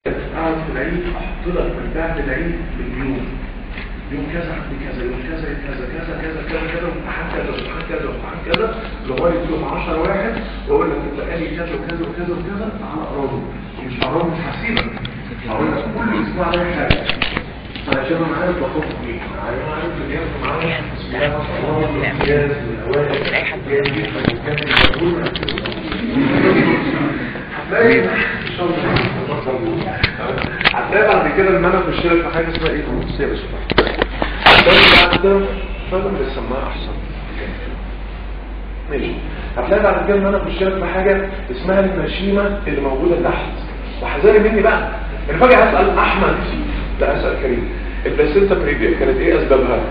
قاعد في العيد احط لك من بعد العيد باليوم يوم كذا عندي كذا يوم كذا كذا كذا كذا كذا كذا وامتحان كذا وامتحان كذا وامتحان كذا لغايه يوم 10 واحد واقول لك انت قال لي كذا وكذا وكذا وكذا تعالى اقراهم مش هقراهم مش هسيبك هقول لك كل اسبوع عليا حاجه علشان انا عارف بخوف مين انا عارف اللي ياخد معايا بسم الله ما شاء الله والامتياز والاوائل جاي جدا وكان المفروض هتلاقي ان شاء الله هتلاقي بعد كده ان انا اخش لك في حاجه اسمها ايه بص يا باشا هتلاقي بعد كده فاهم بالسماعه احسن ماشي هتلاقي بعد كده ان انا اخش لك في حاجه اسمها المشيمه اللي موجوده تحت وحذاري مني بقى انا فاجئ اسال احمد لا اسال كريم البلاسينتا بريفيا كانت ايه اسبابها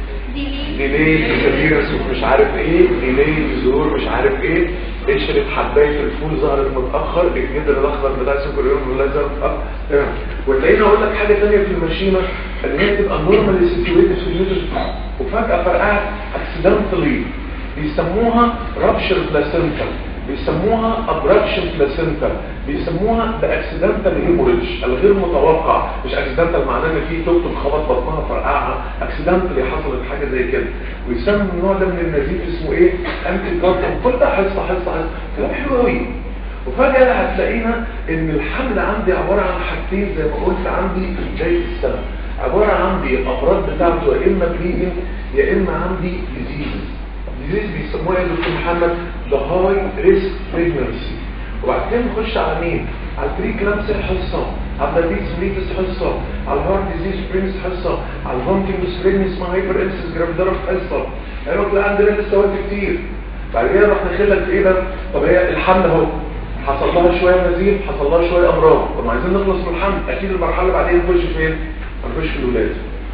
ديلي سفيرس ومش عارف ايه ديلي ظهور مش عارف ايه قشرة حباية الفول ظهرت متأخر الجدر الأخضر بتاع السكريون ولا ظهر متأخر تمام وتلاقيني أقول لك حاجة ثانية في المشيمة إن هي تبقى نورمالي سيتويتد في اليوتر وفجأة فرقعت اكسيدنتالي بيسموها رابشر بلاسنتا بيسموها ابراكشن بلاسنتا بيسموها باكسيدنتال هيموريدج الغير متوقع مش اكسيدنتال معناه ان في دكتور خبط بطنها فرقعها اكسيدنتالي حصلت حاجه زي كده ويسموا النوع ده من النزيف اسمه ايه انتي كارتم كل ده حصه حصه حصه كلام حلو قوي وفجاه هتلاقينا ان الحمل عندي عباره عن حاجتين زي ما قلت عندي في بدايه السنه عباره عندي الامراض بتاعته يا اما بليدنج يا اما عندي ديزيز ديزيز بيسموها يا دكتور محمد ذا هاي ريسك بريجنسي وبعد كده نخش على مين على البري كلامسي حصه على الدايبيتس ميتس حصه على الهارت ديزيز برينس حصه على الهونكينجز برينس اسمها هايبر انسس جرافيدارا حصه ايوه لا عندنا لسه وقت كتير بعد كده نروح نخلك في ايه ده طب هي الحمل اهو حصل لها شويه نزيف حصل لها شويه امراض طب عايزين نخلص من الحمل اكيد المرحله اللي بعدين نخش فين هنخش في الولاده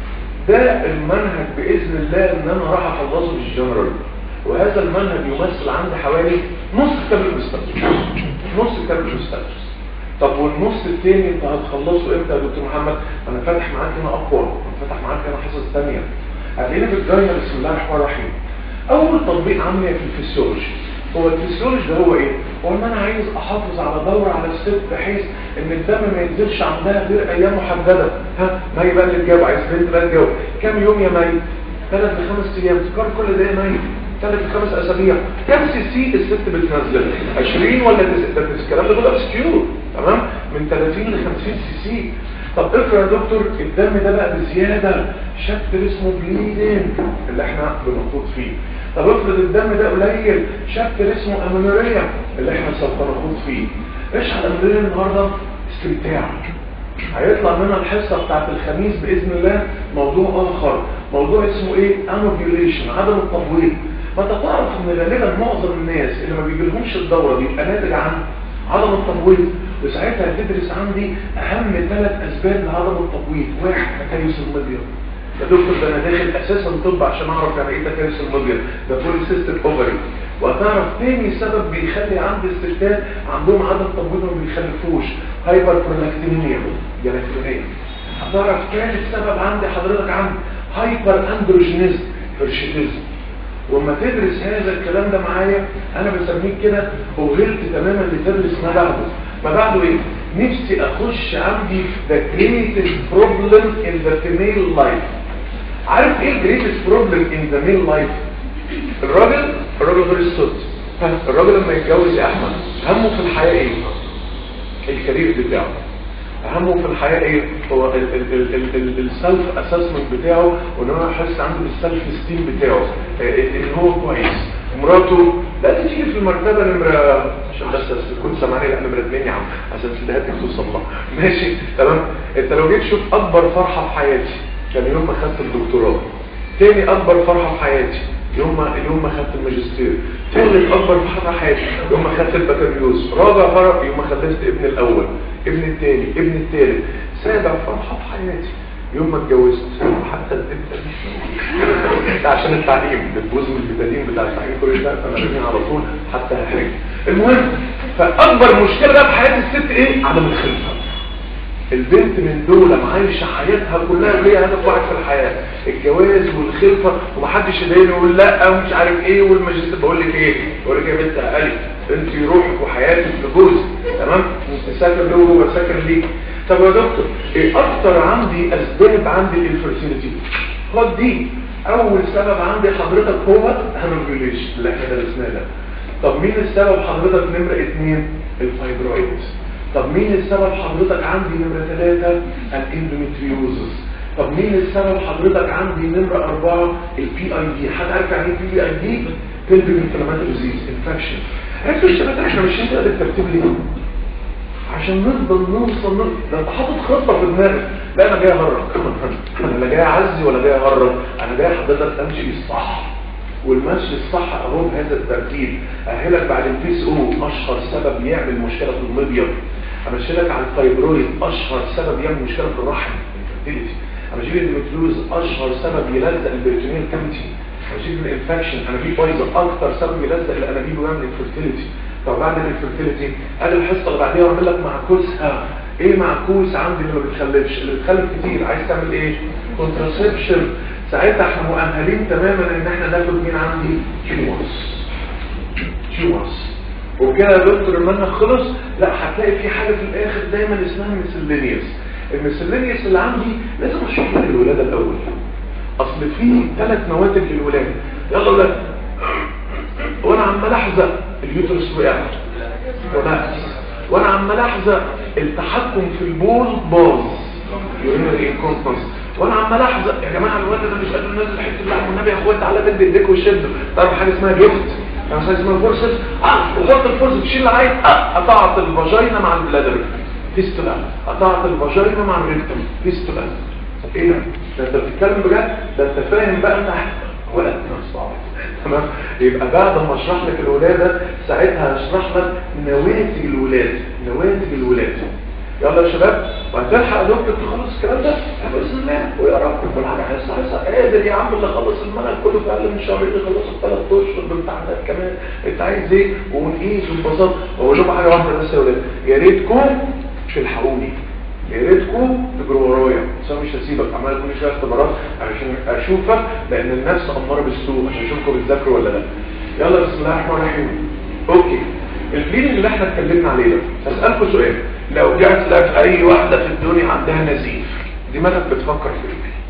ده المنهج باذن الله ان انا راح اخلصه في الجنرال وهذا المنهج يمثل عندي حوالي نص كتاب المستقبل نص كتاب المستقبل طب والنص التاني انت هتخلصه امتى يا دكتور محمد انا فاتح معاك هنا اقوى انا فاتح معاك هنا حصص ثانيه هتلاقينا في الجايه بسم الله الرحمن الرحيم اول تطبيق عملي في الفسيولوجي هو الفسيولوجي ده هو ايه هو ان انا عايز احافظ على دوره على الست بحيث ان الدم ما ينزلش عندها غير ايام محدده ها ما هي بقى اللي تجاوب عايز بنت بقى تجاوب كام يوم يا مي ثلاث لخمس ايام تذكر كل ده يا مي ثلاث لخمس اسابيع كم سي سي الست بتنزل 20 ولا ده الكلام ده كله اسكيور تمام من 30 ل 50 سي سي طب افرض يا دكتور الدم ده بقى بزياده شكل اسمه بليدنج اللي احنا بنخوض فيه طب افرض الدم ده قليل شكل اسمه امونوريا اللي احنا سوف نخوض فيه ايش على الامونوريا النهارده استمتاع هيطلع منها الحصة بتاعت الخميس بإذن الله موضوع آخر موضوع اسمه ايه انوفيوليشن عدم التبويض ما انت تعرف ان غالبا معظم الناس اللي ما بيجيلهمش الدورة بيبقى ناتج عن عدم التبويض وساعتها هتدرس عندي اهم ثلاث اسباب لعدم التبويض واحد تكيس المبيض يا دكتور ده انا داخل اساسا طب عشان اعرف يعني ايه تكيس المبيض ده بوليسيستيك اوفري وهتعرف تاني سبب بيخلي عند الستات عندهم عدم تبويض وما بيخلفوش هايبر برولاكتينيميا جلاكتينيا هتعرف ثالث سبب عندي حضرتك عندي هايبر اندروجينيزم هرشيتيزم وما تدرس هذا الكلام ده معايا انا بسميك كده اوهلت تماما لتدرس ما بعده ما بعده ايه نفسي اخش عندي في the greatest problem in the female life عارف ايه greatest problem in the male life الراجل الراجل غير الصوت الراجل لما يتجوز يا احمد همه في الحياه ايه الكارير بتاعه همه في الحياة ايه هو السلف اسسمنت بتاعه وان هو يحس عنده السلف ستيم بتاعه ان هو كويس مراته لا تيجي في المرتبة نمرة عشان بس كنت سامعني لا نمرة اتنين يا عم عشان سيدهاتك توصل لها ماشي تمام انت لو جيت تشوف اكبر فرحة في حياتي كان يوم ما خدت الدكتوراه تاني اكبر فرحة في حياتي يوم ما يوم ما خدت الماجستير ثالث اكبر فرحه في حياتي يوم ما خدت البكالوريوس رابع فرح يوم ما خلفت ابن الاول ابن الثاني ابن الثالث سابع فرحه في حياتي يوم ما اتجوزت حتى ده عشان التعليم الجزء من البتادين بتاع التعليم كل ده فمرمين على طول حتى هحرج المهم فاكبر مشكله بقى في حياه الست ايه عدم الخلفه البنت من دول عايشه حياتها كلها ليها هدف واحد في الحياه الجواز والخلفه ومحدش يضايقني يقول لا ومش عارف ايه والماجستير بقول لك ايه بقول لك يا بنت يا الف انت روحك وحياتك لجوز تمام انت ساكن له وهو ساكن ليك طب يا دكتور ايه اكتر عندي اسباب عندي الانفيرتيليتي خد دي اول سبب عندي حضرتك هو هنوبيوليشن اللي احنا درسناه ده طب مين السبب حضرتك نمرة اتنين الفايبرويد طب مين السبب حضرتك عندي نمرة ثلاثة الاندوميتريوزس طب مين السبب حضرتك عندي نمرة أربعة البي اي دي حد عارف يعني ايه بي اي دي بيلبين انفلاماتوري ديزيز انفكشن عرفتوا الشباب احنا ماشيين كده بالترتيب ليه عشان نفضل نوصل نفضل ده انت حاطط خطه في دماغك لا انا جاي اهرج انا لا جاي اعزي ولا جاي اهرج انا جاي حضرتك امشي الصح والمشي الصح اهو بهذا الترتيب اهلك بعد البيس او اشهر سبب يعمل مشكله في المبيض امشي لك على الفايبرويد اشهر سبب يعمل مشكله في الرحم الفيرتيليتي امشي لك البيتلوز اشهر سبب يلزق البريتونيال كامتي امشي لك الانفكشن انابيب بايظه اكتر سبب يلزق الانابيب ويعمل انفيرتيليتي طب بعد الانفيرتيليتي قال الحصه اللي بعديها اعمل لك معكوسها ايه معكوس عندي اللي ما بتخلفش اللي بتخلف كتير عايز تعمل ايه كونتراسبشن ساعتها احنا مؤهلين تماما ان احنا ناخد مين عندي تيومرز تيومرز وكده يا دكتور المنهج خلص لا هتلاقي في حاجه في الاخر دايما اسمها ميسلينيوس الميسلينيوس اللي عندي لازم اشوف لك الولاده الاول اصل في ثلاث نواتج للولاده يلا ولاد وانا عمال احزق اليوترس وقع ونفس وانا عمال احزق التحكم في البول باظ يورينري انكونتنس وانا عمال احزق يا جماعه الواد ده مش قادر ينزل حته اللحم والنبي يا اخويا تعالى مد ايديك وشده تعرف حاجه اسمها جفت تعرف حاجه اسمها فورسز اه وحط الفورس تشيل العين اه قطعت الفاجينا مع البلادر فيستولا قطعت الفاجينا مع الريكتم فيستولا ايه ده ده انت بتتكلم بجد ده انت فاهم بقى ان ولا صعب تمام يبقى بعد ما اشرح لك الولاده ساعتها هشرح لك نواتج الولاده نواتج الولاده يلا يا شباب وهتلحق يا دكتور تخلص الكلام ده باذن الله ويا رب كل حاجه حاسه حاسه قادر يا عم اللي خلص المنهج كله في اقل من شهرين يخلصوا في ثلاث اشهر بامتحانات كمان انت عايز ايه ونقيس ونبسط واقول لكم حاجه واحده بس يا ولاد يا ريتكم تلحقوني يا ريتكم تجروا ورايا بس انا مش هسيبك عمال كل شويه اختبارات عشان اشوفك لان النفس اماره بالسوء عشان اشوفكم بتذاكروا ولا لا يلا بسم الله الرحمن الرحيم اوكي الفيلم اللي احنا اتكلمنا عليه ده هسالكم سؤال لو جات لك اي واحده في الدنيا عندها نزيف دماغك بتفكر في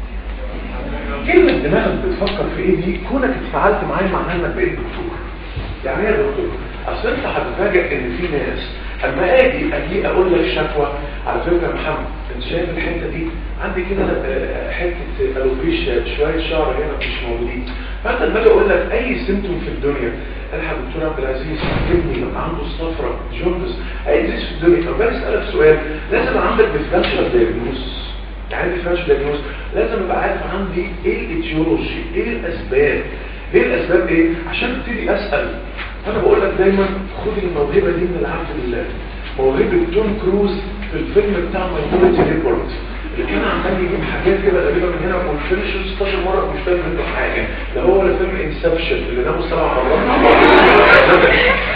ايه كلمه دماغك بتفكر في ايه دي كونك اتفاعلت معايا معناها انك بقيت دكتور يعني ايه يا دكتور اصل انت هتفاجئ ان في ناس اما اجي اجي اقول لك شكوى على فكره يا محمد انت شايف الحته دي عندي كده حته الوبيشيا شويه شعر هنا مش موجودين فانت لما اجي اقول لك اي سيمتوم في الدنيا الحق دكتور عبد العزيز ابني لما عنده صفرة جوندس اي ديزيز في الدنيا طب باجي اسالك سؤال لازم عندك ديفرنشال دايجنوز يعني ديفرنشال دايجنوز لازم ابقى عارف عندي ايه الايتيولوجي ايه الاسباب ايه الاسباب ايه عشان ابتدي اسال فانا بقول لك دايما خد الموهبه دي من العبد لله موهبه توم كروز في الفيلم بتاع مايكولوجي ريبورت اللي كان عمال يجيب حاجات كده غريبه من هنا والفيلم 16 مره مش فاهم منه حاجه ده هو ولا فيلم انسبشن اللي ناموا سبع مرات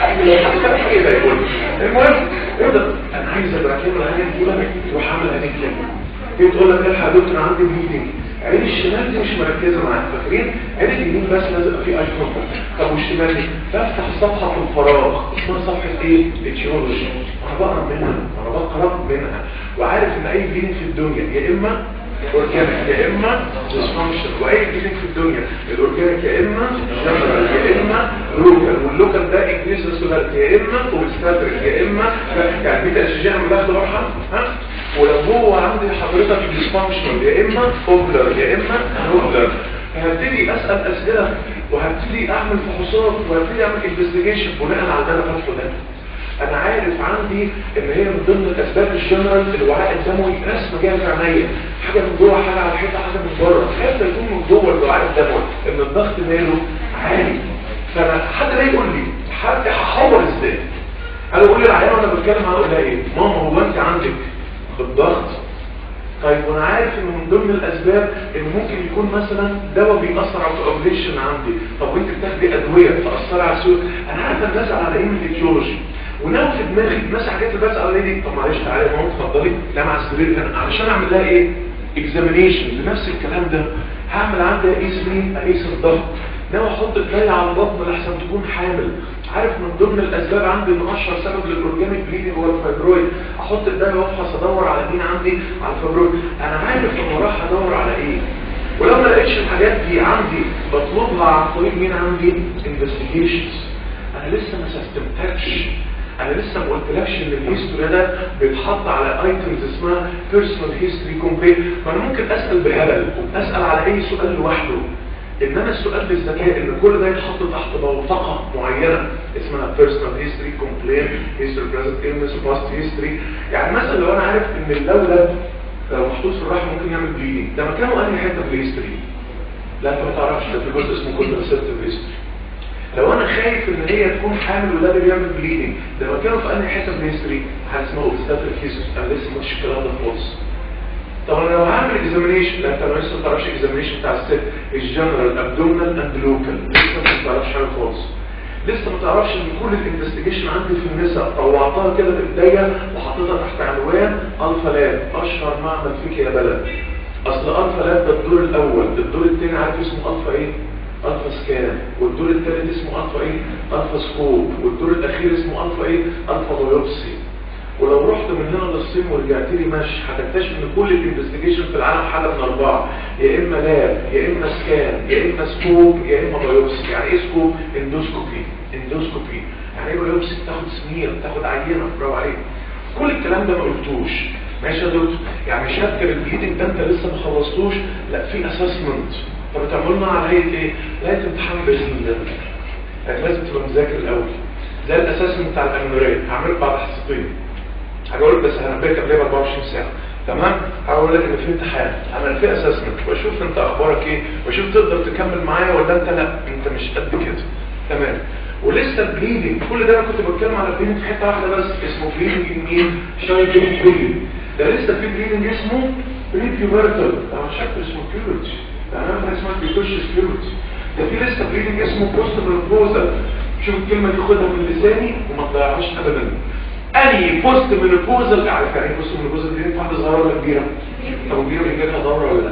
ايه ده يقول المهم يقول انا عايز ابقى كلمه هاني الكلمه تروح عامل هاني الكلمه ايه تقول لك الحق يا دكتور انا عندي بليدنج عين الشمال دي مش مركزه معاك فاكرين عين اليمين بس لازم فيه اي كونتاكت طب والشمال دي بفتح صفحه في الفراغ اسمها صفحه ايه الجيولوجي انا بقرا منها انا بقرا منها وعارف ان اي فين في الدنيا يا اما اورجانيك يا اما ديسفانكشن واي فين في الدنيا الاورجانيك يا اما جنرال يا اما لوكال واللوكال ده انجليزي سولار يا اما اوبستاتريك يا اما يعني بيتا اشجاع من الاخر مرحله ها ولو هو عندي حضرتك ديسفانكشن يا اما اوبلر يا اما نوبلر هبتدي اسال اسئله وهبتدي اعمل فحوصات وهبتدي اعمل انفستيجيشن بناء على اللي انا فاتحه ده انا عارف عندي ان هي من ضمن الاسباب الجنرال الوعاء الدموي رسمه جايه في عينيا حاجه من جوه حاجه على الحيطه حاجه من بره حتى يكون من جوه الوعاء الدموي ان الضغط ماله عالي فانا حد لا يقول لي حد هحور ازاي انا بقول للعيال وانا بتكلم هقول لها ايه ماما هو انت عندك الضغط طيب وانا عارف ان من ضمن الاسباب ان ممكن يكون مثلا دواء بيأثر على الاوبريشن عندي طب وانت بتاخدي ادويه تاثر على السوق انا عارف انا بسال على ايه من الفيزيولوجي وناوي في دماغي الناس حاجات اللي بسال عليها دي طب معلش تعالى يا ماما اتفضلي لا مع السرير هنا علشان اعمل لها ايه اكزامينيشن لنفس الكلام ده هعمل عندها اقيس مين اقيس الضغط ناوي احط ايدي على البطن لحسن تكون حامل عارف من ضمن الاسباب عندي ان اشهر سبب للاورجانيك بليدنج هو الفايبرويد احط ايديا وافحص ادور على مين عندي على الفبرويد انا عارف انا رايح ادور على ايه ولو ما لقيتش الحاجات دي عندي بطلبها عن طريق مين عندي انفستيجيشنز انا لسه ما استمتعتش انا لسه ما قلتلكش ان الهيستوري ده بيتحط على ايتمز اسمها بيرسونال هيستوري كومبليت فانا ممكن اسال بهبل اسال على اي سؤال لوحده انما السؤال بالذكاء ان كل ده يتحط تحت بوتقه معينه اسمها بيرسونال هيستوري كومبلين هيستوري بريزنت ايلنس باست هيستوري يعني مثلا لو انا عارف ان اللولب لو محطوط في الرحم ممكن يعمل بليدنج ده مكانه انهي حته في الهيستوري لا انت ما تعرفش ده في جزء اسمه كل اسيرتيف هيستوري لو انا خايف ان هي تكون حامل وده اللي بيعمل بليدنج ده مكانه في انهي حته في الهيستوري حاجه اسمها اوبستاتريك هيستوري انا لسه ما قلتش الكلام ده خالص طب انا لو هعمل اكزامينيشن لا انت لسه ما تعرفش اكزامينيشن بتاع الست الجنرال ابدومينال اند لوكال لسه ما تعرفش حاجه خالص لسه ما تعرفش ان كل الانفستيجيشن عندي في النساء طوعتها كده بايديا وحطيتها تحت عنوان الفا لاب اشهر معمل فيك يا بلد اصل الفا لاب ده الدور الاول الدور الثاني عارف اسمه الفا ايه الفا سكان والدور الثالث اسمه الفا ايه الفا سكوب والدور الاخير اسمه الفا ايه الفا بايوبسي ولو رحت من هنا للصين ورجعت لي مشي هتكتشف ان كل الانفستيجيشن في العالم حاجه من اربعه يا اما لاب يا اما سكان يا اما سكوب يا اما بايوبسي يعني ايه سكوب اندوسكوبي اندوسكوبي يعني ايه بايوبسي بتاخد سمير بتاخد عينه برافو عليك كل الكلام ده ما قلتوش ماشي يا دكتور يعني شابتر البليدنج ده انت لسه ما خلصتوش لا في اسسمنت طب بتعملوا لنا على هيئه ايه؟ لقيت امتحان باذن الله يعني لازم تبقى مذاكر الاول زي الاساسمنت بتاع الامنوريه هعمله بعد حصتين هقول لك بس هنبهك قبلها ب 24 ساعه تمام هقول لك ان في امتحان اعمل فيه اسسمنت واشوف انت اخبارك ايه واشوف تقدر تكمل معايا ولا انت لا انت مش قد كده تمام ولسه البليدنج كل ده انا كنت بتكلم على البليدنج في حته واحده بس اسمه بليدنج مين شايلد بليدنج ده لسه في بليدنج اسمه بريبيوبرتال ده شكل اسمه بيورتي ده انا اسمها بيكوشس بيورتي ده في لسه بليدنج اسمه بوست بروبوزال شوف الكلمه دي خدها من لساني وما تضيعهاش ابدا انهي بوست منوبوزال عارف يعني بوست منوبوزال دي واحده صغيره ولا كبيره طب كبيره بيجي لها دوره ولا لا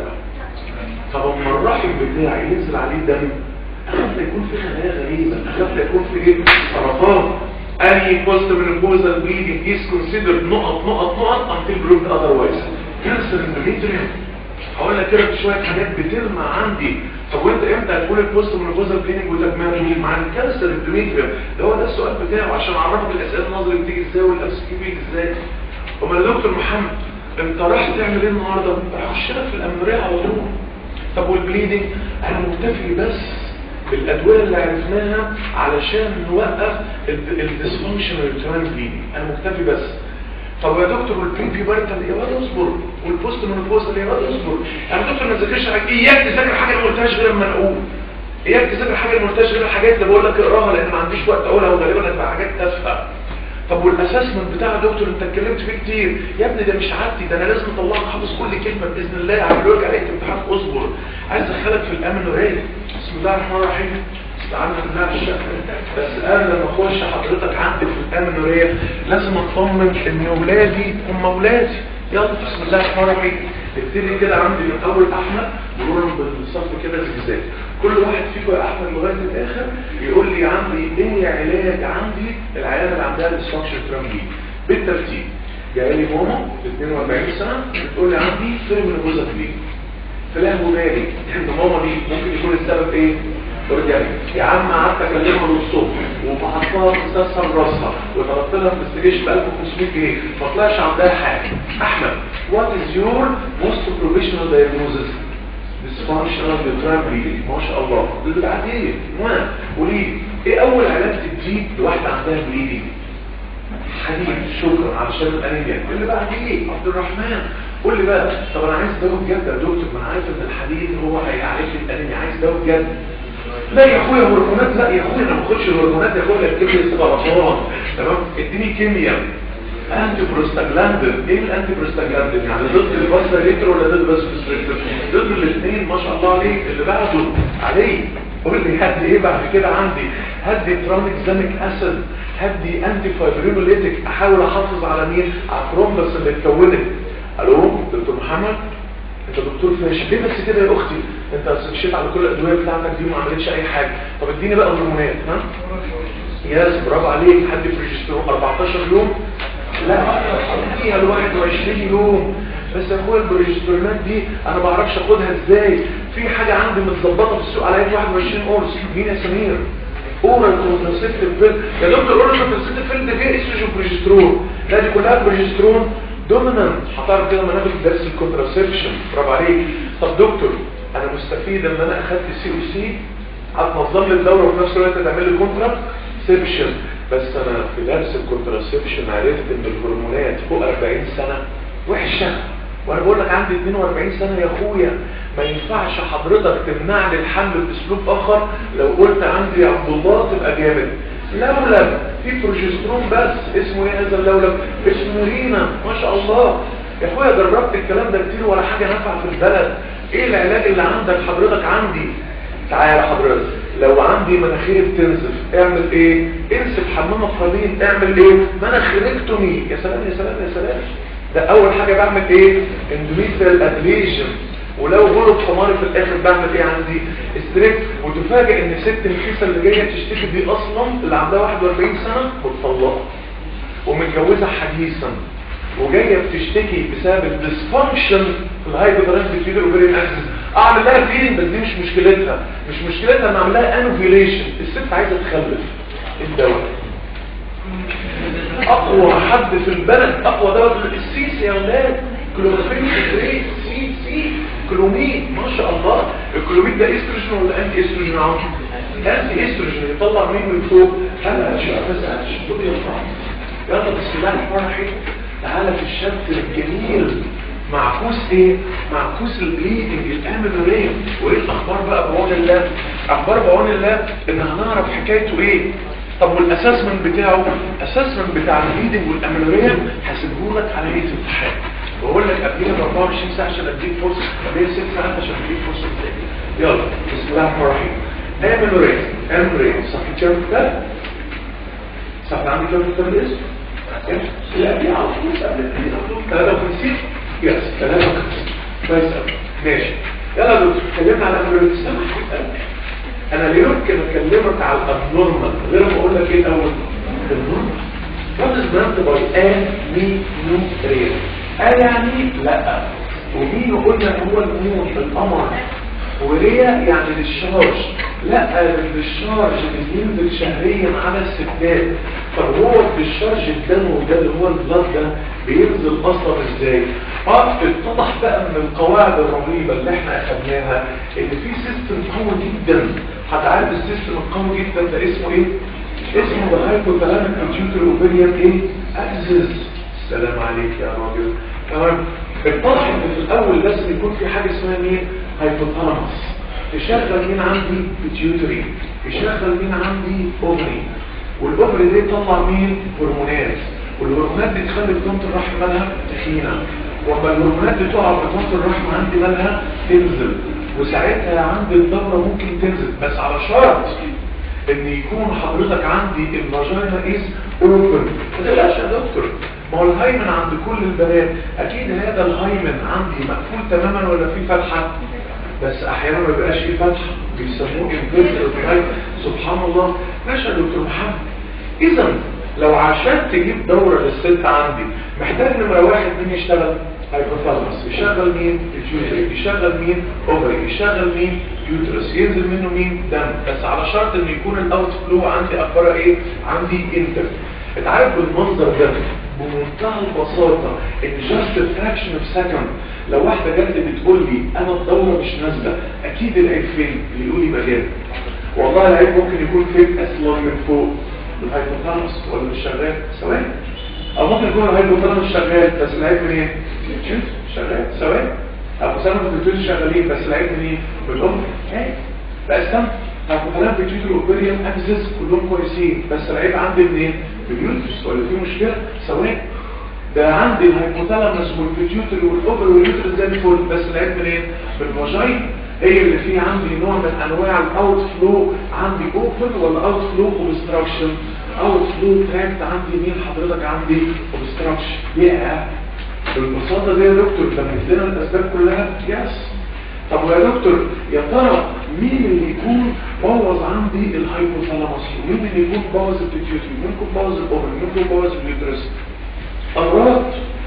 طب اما الرحم بتاعي ينزل عليه دم اخاف لا يكون في خلايا غريبه اخاف لا يكون في ايه سرطان انهي بوست منوبوزال بليدنج از كونسيدرد نقط نقط نقط until proved otherwise كانسر اندوميتريوم هقول لك كده شويه حاجات بتلمع عندي طب وانت امتى هتقول البوست منوبوزال بليدنج وتجمعه مع الكانسر اندوميتريوم ده هو ده السؤال بتاعه عشان اعرفك الاسئله النظري بتيجي ازاي والامس بيجي ازاي امال يا دكتور محمد انت رايح تعمل ايه النهارده هخش لك في الامريه على طول طب والبليدنج انا مكتفي بس بالادويه اللي عرفناها علشان نوقف الديسفانكشنال تران بليدنج انا مكتفي بس طب يا دكتور والبريبي بارتال يا واد اصبر والبوست منوبوزال يا واد اصبر يا دكتور ما تذاكرش حاجه اياك تذاكر حاجه انا ما قلتهاش غير لما اقول اياك تذاكر حاجه ما قلتهاش غير الحاجات اللي بقول لك اقراها لان ما عنديش وقت اقولها وغالبا هتبقى حاجات تافهه طب والاسسمنت بتاع يا دكتور انت اتكلمت فيه كتير يا ابني ده مش عادي ده انا لازم اطلعك حافظ كل كلمه باذن الله هعمل لك عليك امتحان اصبر عايز ادخلك في الامن ورايق بسم الله الرحمن الرحيم استعنا بالله الشكر بس انا لما اخش حضرتك عندي في الامن ورايق لازم اطمن ان ولادي هم ولادي يلا بسم الله الرحمن الرحيم نبتدي كده عندي من اول احمد مرورا بالصف كده زجزاج كل واحد فيكم يا احمد لغايه الاخر يقول لي عندي ايه علاج عندي العيانه اللي عندها ديسفانكشن ترامبي بالترتيب جايه لي ماما 42 سنه بتقول لي عندي فيلم جوزها ليه فلاح بالي ان ماما دي ممكن يكون السبب ايه ورجعت يا عم قعدت اكلمها من الصبح وبحطها في مسلسل راسها وطلبت لها انفستيجيشن ب 1500 جنيه ما طلعش عندها حاجه احمد وات از يور موست بروفيشنال دايجنوزس dysfunctional uterine bleeding ما شاء الله اللي بعدين المهم قولي لي ايه اول علاج تديه لواحده عندها بليدنج حديد شكرا علشان الانيميا اللي بعديه عبد الرحمن قول لي بقى طب انا عايز دواء بجد يا دكتور ما انا عارف ان الحديد هو هيعالج لي الانيميا عايز دواء بجد لا يا اخويا هرمونات لا يا اخويا انا ما باخدش الهرمونات يا اخويا اكتب لي سرطان تمام اديني كيمياء انتي بروستاجلاندين ايه الانتي بروستاجلاندين يعني ضد الباسريتر ولا ضد الباسريتر ضد الاثنين ما شاء الله عليك اللي بعده عليه قول لي هدي ايه بعد كده عندي هدي ترانكزاميك اسيد هدي انتي فايبرينوليتيك احاول احافظ على مين على الثرومبس اللي اتكونت الو دكتور محمد انت دكتور فاشل ليه بس كده يا اختي انت مشيت على كل الادويه بتاعتك دي وما عملتش اي حاجه طب اديني بقى هرمونات ها ياس برافو عليك حد بروجسترون 14 يوم لا اديها ل 21 يوم بس يا اخويا البروجسترونات دي انا ما بعرفش اخدها ازاي في حاجه عندي متظبطه في السوق على 21 قرص مين يا سمير اورال كونتراسيبتيف بيل يا دكتور اورال كونتراسيبتيف بيل ده فيه استروجين بروجسترون لا دي كلها بروجسترون دومينانت هتعرف كده لما ناخد درس الكونتراسيبشن برافو عليك طب دكتور انا مستفيد ان انا اخدت سي او سي هتنظم لي الدوره وفي نفس الوقت تعمل لي كونتراسيبشن بس انا في درس الكونتراسيبشن عرفت ان الهرمونات فوق 40 سنه وحشه وانا بقول لك عندي 42 سنه يا اخويا ما ينفعش حضرتك تمنعني الحمل باسلوب اخر لو قلت عندي يا عبد الله تبقى جامد لولب في بروجسترون بس اسمه ايه هذا اللولب اسمه رينا ما شاء الله يا اخويا جربت الكلام ده كتير ولا حاجه نافعه في البلد ايه العلاج اللي عندك حضرتك عندي تعالى حضرتك لو عندي مناخيري بتنزف اعمل ايه انسف حمام القليل اعمل ايه مناخيركتومي يا سلام يا سلام يا سلام ده اول حاجه بعمل ايه اندوميتريال ابليشن ولو غلط حماري في الاخر بعمل ايه عندي استريك وتفاجئ ان ست الكيسه اللي جايه تشتكي دي اصلا اللي عندها 41 سنه متطلقه ومتجوزه حديثا وجايه بتشتكي بسبب الديسفانكشن في الهايبوثالاميك بيتيودر اوفيريان اكسس اعمل لها فيلينج بس دي مش مشكلتها مش مشكلتها ان اعمل لها انوفيليشن الست عايزه تخلف الدواء اقوى حد في البلد اقوى دواء السيس يا اولاد كلوروفين سي سي سي كلوميد ما شاء الله الكلوميد ده استروجين ولا انتي استروجين عم انتي استروجين يطلع مين من فوق هلا شو بس شو يطلع يلا بسم الله الرحمن الرحيم تعالى في الشمس الجميل معكوس ايه معكوس البليدنج الامينوريه وايه الاخبار بقى بعون الله اخبار بعون الله ان هنعرف حكايته ايه طب والاسسمنت بتاعه الاسسمنت بتاع البليدنج والامينوريه هسيبه لك على هيئه امتحان واقول لك قبلها ب 24 ساعه عشان اديك فرصه قبلها 6 ساعات عشان اديك فرصه تذاكر يلا بسم الله الرحمن الرحيم امينوريه امينوريه صح كام كتاب صح عندي كام كتاب الاسم لا دي على طول قبل 53 يس 53 كويس قوي ماشي يلا يا دكتور اتكلمنا على امينوريه سامح انا لا يمكن اكلمك على الابنورمال غير ما اقول لك ايه الاول النورمال What is meant by amenorrhea؟ قال يعني لا ومين قلنا هو المون القمر وريا يعني للشارج لا للشارج اللي بينزل شهريا على الستات طب هو الشارج الدموي ده اللي هو البلاد ده بينزل اصلا ازاي اه اتضح بقى من القواعد الرهيبه اللي احنا اخدناها ان في سيستم قوي جدا هتعرف السيستم القوي جدا ده اسمه ايه اسمه ده هايبوثالاميك بيتيوتري اوفيريان ايه اكسس السلام عليك يا راجل تمام اتضح ان في الاول لازم يكون في حاجه اسمها مين هايبوثالاموس يشغل مين عندي بيتيوتري يشغل مين عندي اوفري والاوفري ده يطلع مين هرمونات والهرمونات دي تخلي بطانه الرحم مالها تخينه وما الهرمونات دي تقع في بطانه الرحم عندي مالها تنزل وساعتها عندي الدوره ممكن تنزل بس على شرط ان يكون حضرتك عندي الفاجينا از اوبن ما تقلقش يا دكتور ما هو الهايمن عند كل البنات اكيد هذا الهايمن عندي مقفول تماما ولا فيه فتحه بس احيانا ما بيبقاش فيه فتحه بيسموه انفيرتر سبحان الله ماشي يا دكتور محمد اذا لو عشان تجيب دوره للست عندي محتاج نمره واحد مين يشتغل هايبوثالاموس يشغل مين الجيوتري يشغل مين اوفري يشغل مين يوترس ينزل منه مين دم بس على شرط ان يكون الاوت فلو عندي اخبارها ايه عندي انتر انت عارف بالمنظر ده بمنتهى البساطة ان جاست فراكشن اوف سكند لو واحدة جت بتقول لي انا الدورة مش نازلة اكيد العيب فين اللي يقول لي مجال والله العيب ممكن يكون فين اصلا من فوق الهايبوثالاموس ولا مش شغال ثواني او ممكن يكون الهايبوثالاموس شغال بس العيب من ايه شغال ثواني ابو سلمة البيتوتي شغالين بس العيب من ايه من الام لا استنى هايبوثالاموس بيتوتي والاوبريوم اكسس كلهم كويسين بس العيب عندي منين باليوترس ولا في مشكله ثواني ده عندي الهايبوثالاموس والبيتيوتري والاوفر واليوترس زي الفل بس العيب منين بالفاجين هي اللي فيه عندي نوع من انواع الاوت فلو عندي اوبن ولا اوت فلو اوبستراكشن اوت فلو تراكت عندي مين حضرتك عندي اوبستراكشن يا بالبساطه دي يا دكتور لما لنا الاسباب كلها يس طب ويا دكتور يا ترى مين اللي يكون بوظ عندي الهايبوثالاموس ومين اللي يكون بوظ البيتيوتري مين يكون بوظ الاوفر مين يكون بوظ اليوترس امراض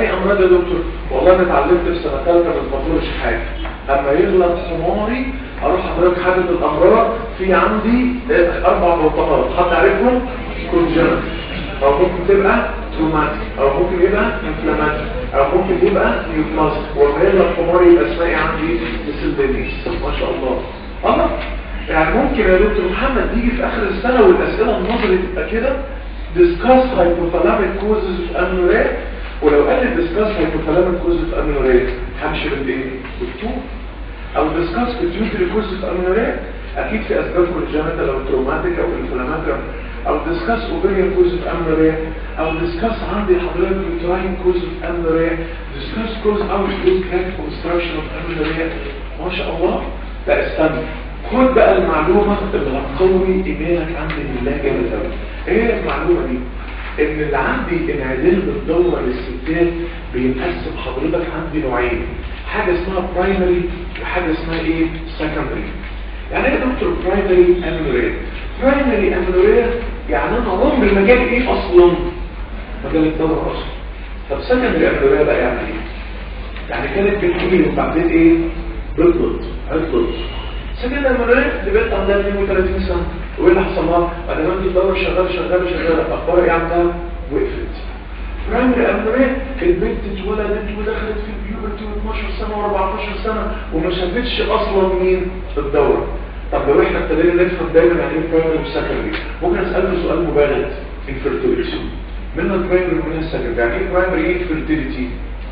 انهي امراض يا دكتور والله انا اتعلمت في سنه ثالثه ما تفضلش حاجه اما يغلط حماري اروح حضرتك حاجه الامراض في عندي اربع بطاقات حد عارفهم كونجنت او ممكن تبقى تروماتيك او ممكن يبقى انفلاماتيك او ممكن يبقى نيوبلاست وما يغلط حماري يبقى اسمها عندي ديسلبينيس ما شاء الله الله يعني ممكن يا دكتور محمد يجي في اخر السنه والاسئله النظري تبقى كده discuss hypothalamic causes of amenorrhea ولو قال لي discuss hypothalamic causes of amenorrhea همشي بالايه؟ بالطول او discuss pituitary causes of amenorrhea اكيد في اسباب congenital او traumatic او inflammatory او discuss ovarian causes of amenorrhea او discuss عندي حضرتك uterine causes of amenorrhea discuss cause او cause crack obstruction of amenorrhea ما شاء الله لا استنى خد بقى المعلومة اللي هتقوي ايمانك عند الله جل وعلا ايه المعلومة دي ان اللي عندي انعدال بالدورة للستات بينقسم حضرتك عندي نوعين حاجة اسمها برايمري وحاجة اسمها ايه سكندري يعني ايه دكتور برايمري امنوريا برايمري امنوريا يعني انا عمري مجال ايه اصلا مجال الدورة اصلا طب سكندري امنوريا بقى يعني ايه يعني كانت بتجيلي وبعدين ايه بطلت عطلت سكندري امنوريا دي بنت عندها 32 سنة وايه اللي حصل لها بعد ما انت الدورة شغالة شغالة شغالة اخبار ايه عندها وقفت برايمري امنوريا البنت اتولدت ودخلت في البيوبرتي 12 سنة و14 سنة وما شافتش اصلا مين الدورة طب لو احنا ابتدينا نفهم دايما يعني ايه برايمري وسكندري ممكن اساله سؤال مبالغ انفيرتيليتي من البرايمري ومن السكندري يعني ايه برايمري ايه انفيرتيليتي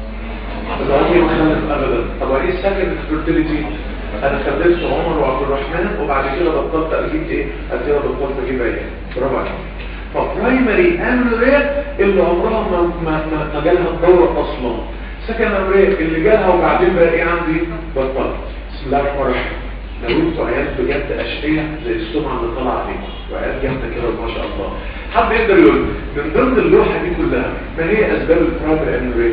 طب عمري ما خلف ابدا طب ايه السكندري انفيرتيليتي انا خلفت عمر وعبد الرحمن وبعد كده بطلت اجيب ايه قد كده بطلت اجيب عيال برافو عليك فبرايمري امنوريا اللي عمرها ما ما ما, ما جالها الدوره اصلا سكندري اللي جالها وبعدين بقى ايه عندي بطلت بسم الله الرحمن الرحيم لو انتوا عيال بجد اشقياء زي السمعه اللي طالعه عليكم وعيال جامده كده ما شاء الله حد يقدر يقول من ضمن اللوحه دي كلها ما هي اسباب البرايمري امنوريا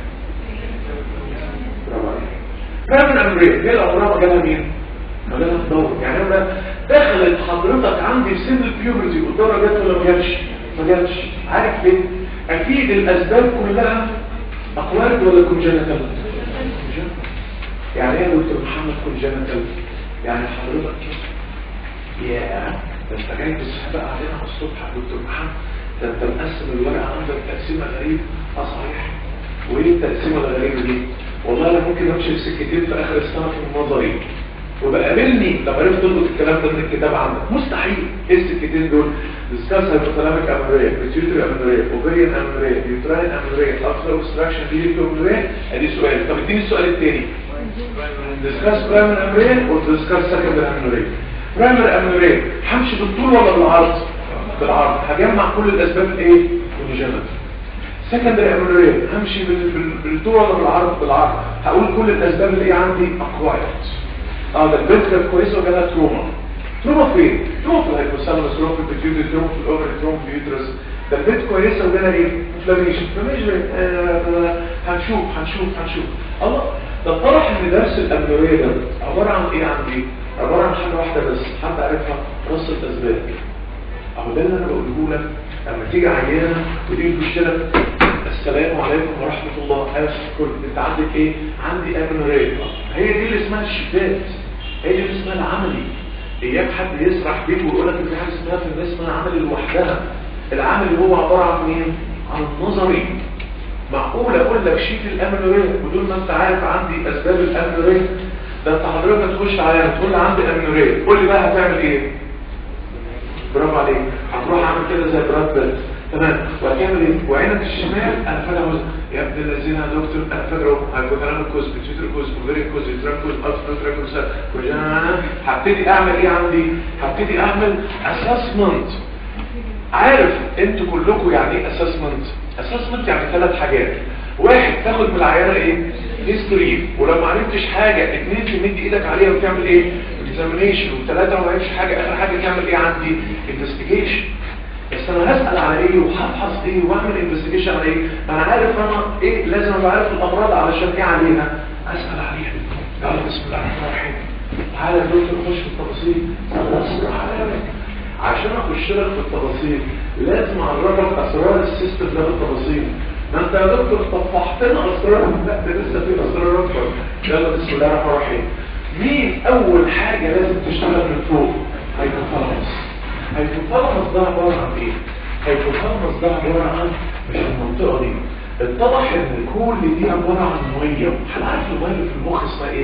برافو عليك برايمري امنوريا هي اللي عمرها ما جالها مين ما جالها الدوره يعني انا دخلت حضرتك عندي في سن البيوبرتي والدوره جت ولا ما جاتش ما جاتش عارف ليه اكيد الاسباب كلها اقوال ولا كونجنتال يعني ايه يا دكتور محمد كونجنتال يعني حضرتك يا ده انت جاي بالسحابه علينا على الصبح يا دكتور محمد ده انت مقسم الورقه عندك تقسيمه غريبه اه صحيح وايه التقسيمه الغريبه دي والله انا ممكن امشي في سكتين في اخر السنه في النظري وبقابلني لو عرفت تلقط الكلام ده من الكتاب عندك مستحيل ايه السكتين دول ديسكاس هايبوثالاميك امنوريا بيتيوتري امنوريا اوفيريان امنوريا يوتراين امنوريا افتر اوبستراكشن دي امنوريا ادي سؤال طب اديني السؤال الثاني ديسكاس برايمر امنوريا وديسكاس سكندري امنوريا برايمر امنوريا همشي بالطول ولا بالعرض بالعرض هجمع كل الاسباب الايه كونجنت سكندري امنوريا همشي بالطول ولا بالعرض بالعرض هقول كل الاسباب اللي عندي اكوايرد اه ده البنت كانت كويسه وجالها تروما تروما فين؟ تروما في الهيبوثالاموس تروما في البيتيوتري تروما في الاوفري تروما في اليوترس ده البنت كويسه وجالها ايه؟ انفلاميشن انفلاميشن هنشوف هنشوف هنشوف الله ده طرح ان درس الامنوريه ده عباره عن ايه عندي؟ عباره عن حاجه واحده بس حد عارفها رص الاسباب اهو ده اللي انا بقوله لك لما تيجي عيانه وتيجي تخش لك السلام عليكم ورحمة الله أسف كل انت عندك ايه عندي امنوريا هي دي اللي اسمها الشتات هي دي اللي اسمها العملي اياك حد يسرح بيك ويقول لك في حاجه اسمها في الناس اسمها عملي لوحدها العملي هو عباره عن مين عن النظري معقول اقول لك شيت الامنوريا بدون ما انت عارف عندي اسباب الامنوريا ده انت حضرتك تخش عليا تقول لي عندي امنوريا قول لي بقى هتعمل ايه برافو عليك هتروح اعمل كده زي براد بيت تمام وهتعمل ايه وعينك الشمال انا فاكر جزء يا ابن الذين يا دكتور انا فاكره هيبوثالاميك كوز بيتيوتر كوز اوفيريك كوز يوتران كوز الفا كوز كوجانا هبتدي اعمل ايه عندي هبتدي اعمل اسسمنت عارف انتوا كلكم يعني ايه اسسمنت اسسمنت يعني ثلاث حاجات واحد تاخد من العيانه ايه هيستوري ولو ما عرفتش حاجه اثنين تمد ايدك عليها وتعمل ايه اكزامينيشن وثلاثه ما عرفتش حاجه اخر حاجه تعمل ايه عندي انفستيجيشن بس انا هسأل على ايه وهبحث ايه واعمل انفستيجيشن على ايه ما انا عارف انا ايه لازم ابقى عارف الامراض علشان ايه عليها اسأل عليها يلا بسم الله الرحمن الرحيم تعالى يا دكتور نخش في التفاصيل عشان اخش لك في التفاصيل لازم اعرفك اسرار السيستم ده بالتفاصيل ما انت يا دكتور طفحتنا اسرار لا ده لسه في اسرار اكبر يلا بسم الله الرحمن الرحيم مين اول حاجه لازم تشتغل من فوق هيبوثالاموس هيبوثالاموس ده عباره عن ايه هيبوثالاموس ده عباره عن مش المنطقه دي اتضح ان كل دي عباره عن ميه هل عارف الميه في المخ اسمها ايه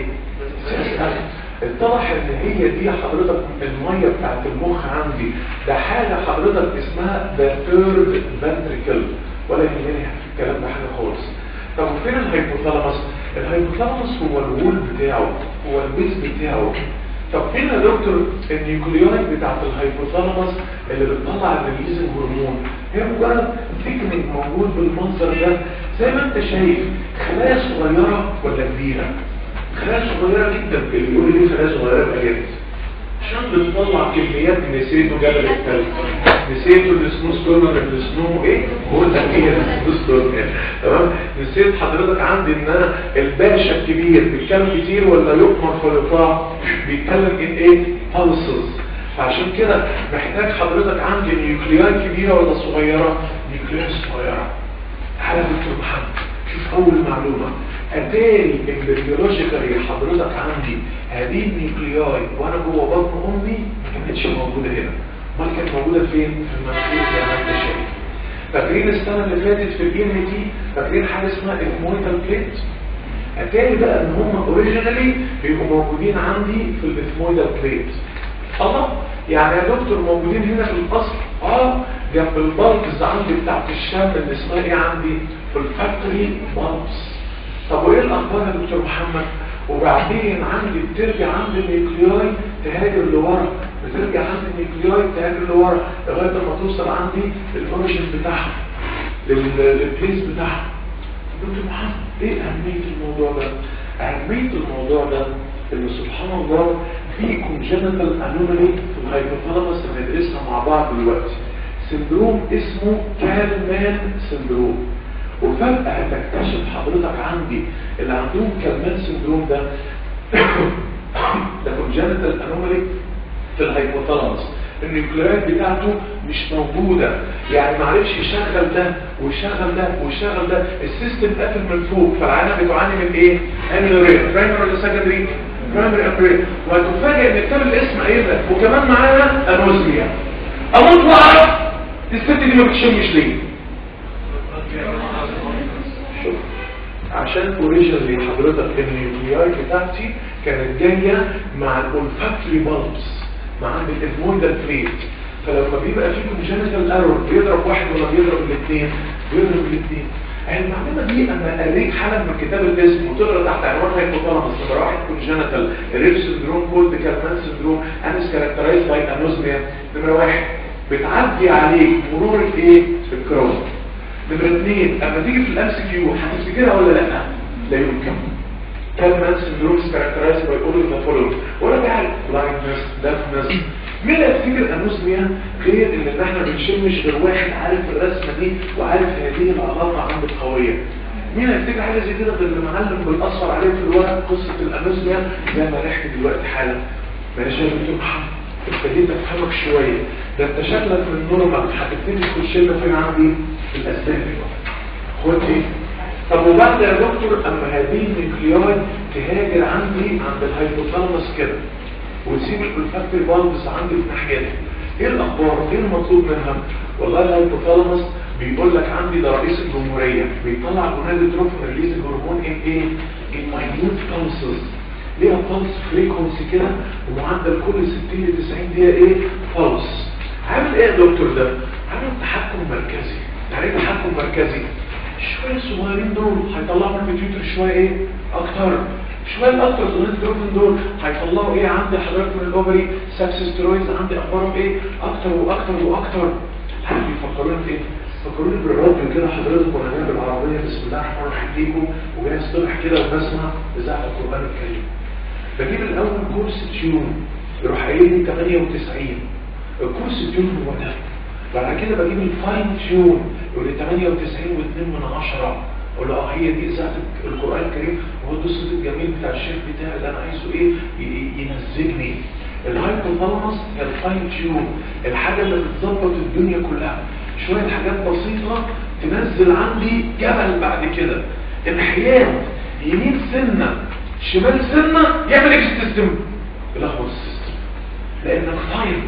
اتضح ان هي دي حضرتك الميه بتاعت المخ عندي ده حاجه حضرتك اسمها the third ventricle ولا يهمني في الكلام ده حاجه خالص طب فين الهيبوثالاموس الهيبوثالاموس هو الوول بتاعه هو البيز بتاعه طب فين يا دكتور النيوكليولايد بتاعت الهيبوثالاموس اللي بتطلع الريليزنج هرمون هي مجرد تكنيك موجود بالمنظر ده زي ما انت شايف خلايا صغيره ولا كبيره خلايا صغيره جدا اللي يقول لي خلايا صغيره يبقى جامد عشان بتطلع كميات نسيته جبل التلج نسيته السنو ستورمر السنو ايه هو تنكيه السنو ستورمر تمام نسيت حضرتك عندي ان انا الباشا الكبير بيتكلم كتير ولا يؤمر فيطاع بيتكلم ان ايه pulses فعشان كده محتاج حضرتك عندي نيوكلياي كبيره ولا صغيره نيوكلياي صغيره تعالى دكتور محمد شوف اول معلومه اتاري امبريولوجيكالي حضرتك عندي هذه النيوكلياي وانا جوه بطن امي ما كانتش موجوده هنا امال كانت موجوده فين في المناخير زي ما انت شايف فاكرين السنه اللي فاتت في البي ام تي فاكرين حاجه اسمها الاثمويتال بليت اتاري بقى ان هم اوريجينالي بيبقوا موجودين عندي في الاثمويتال بليت الله يعني يا دكتور موجودين هنا في الاصل اه جنب البلكز عندي بتاعت الشام اللي اسمها ايه عندي في الفاكتوري بلكس طب وايه الاخبار يا دكتور محمد وبعدين عندي بترجع عند النيوكلياي تهاجر لورا بترجع عند النيوكلياي تهاجر لورا لغايه ما توصل عندي الاوريجن بتاعها للبليس بتاعها دكتور محمد ايه اهميه الموضوع ده اهميه الموضوع ده ان سبحان الله في كونجنتال انومالي في الهايبوثالاموس بندرسها مع بعض دلوقتي سندروم اسمه كالمان سندروم وفجأة هتكتشف حضرتك عندي اللي عندهم كالمان سندروم ده ده كونجنتال انومالي في الهايبوثالاموس النيوكليات بتاعته مش موجودة يعني معرفش يشغل ده ويشغل ده ويشغل ده السيستم قافل من فوق فالعالم بتعاني من ايه؟ انيوريا برايمري ولا سكندري؟ برايمري امبريا وهتفاجئ ان كتاب الاسم قايل لك وكمان معانا انوزميا اموت واعرف الست دي ما بتشمش ليه؟ شوف عشان اوريجينالي حضرتك النيوكلياي بتاعتي كانت جايه مع الاولفاكتوري بالبس مع عند الادمويدال بليت فلما بيبقى في كونجنتال ايرور بيضرب واحد ولا بيضرب الاثنين بيضرب الاثنين المعلومه دي انا قريت حاله من كتاب الاسم وتقرا تحت عنوان هايبوثالاموس نمره واحد كونجنتال ريف سندروم كولد كالمان سندروم انس كاركترايز باي انوزميا نمره واحد بتعدي عليك مرور الايه الكرون نمره اثنين اما تيجي في الام سي كيو هتفتكرها ولا لا لا يمكن كالمان سندروم كاركترايز باي اول ذا فولوينج ولا تعرف بلايندنس دافنس مين اللي يفتكر انوزميا غير ان احنا بنشمش غير واحد عارف الرسمه دي وعارف هذه العلاقه عند القويه مين هيفتكر حاجه زي كده غير اللي معلم بالاصفر عليه في الورق قصه الانوزميا زي ما نحكي دلوقتي حالا ماشي يا دكتور محمد ابتديت افهمك شويه ده انت شكلك من نورمال هتبتدي تخش لنا فين عندي في الاسباب خد ايه طب وبعد يا دكتور اما هذه النيوكلياي تهاجر عندي عند الهايبوثالاموس كده وتسيب الفاكتوري بالبس عندي في ناحيتها ايه الاخبار ايه المطلوب منها والله الهايبوثالاموس بيقول لك عندي ده رئيس الجمهوريه بيطلع جونادوتروفين ريليز هرمون ان ايه ان ماينوت بالسز ليها بالس فريكونسي كده ومعدل كل 60 ل 90 دقيقه ايه بالس عامل ايه يا دكتور ده عامل تحكم مركزي يعني ايه تحكم مركزي شويه صغيرين دول هيطلعوا من الكمبيوتر شويه ايه اكتر شويه الاكتر جونادوتروفين دول هيطلعوا ايه عندي حضرتك من الاوفري سابسيسترويدز عندي اخبارهم ايه اكتر واكتر واكتر عارف بيفكروني بايه فكروني بالراديو كده حضرتك وانا جاي بالعربيه بسم الله الرحمن الرحيم ليكم وجاي الصبح كده وبسمع اذاعه القران الكريم بجيب الاول كورس تيون يروح قايل لي 98 الكورس تيون هو ده بعد كده بجيب الفاين تيون يقول لي 98 و2 من 10 اقول له اه هي دي اذاعه القران الكريم وهو ده الصوت الجميل بتاع الشيخ بتاعي اللي انا عايزه ايه ينزجني الهايبوثالاموس الفاين تيون الحاجه اللي بتظبط الدنيا كلها شويه حاجات بسيطه تنزل عندي جبل بعد كده انحياد يمين سنة شمال سنة يعمل ايه في السيستم يلخبط السيستم لانك طيب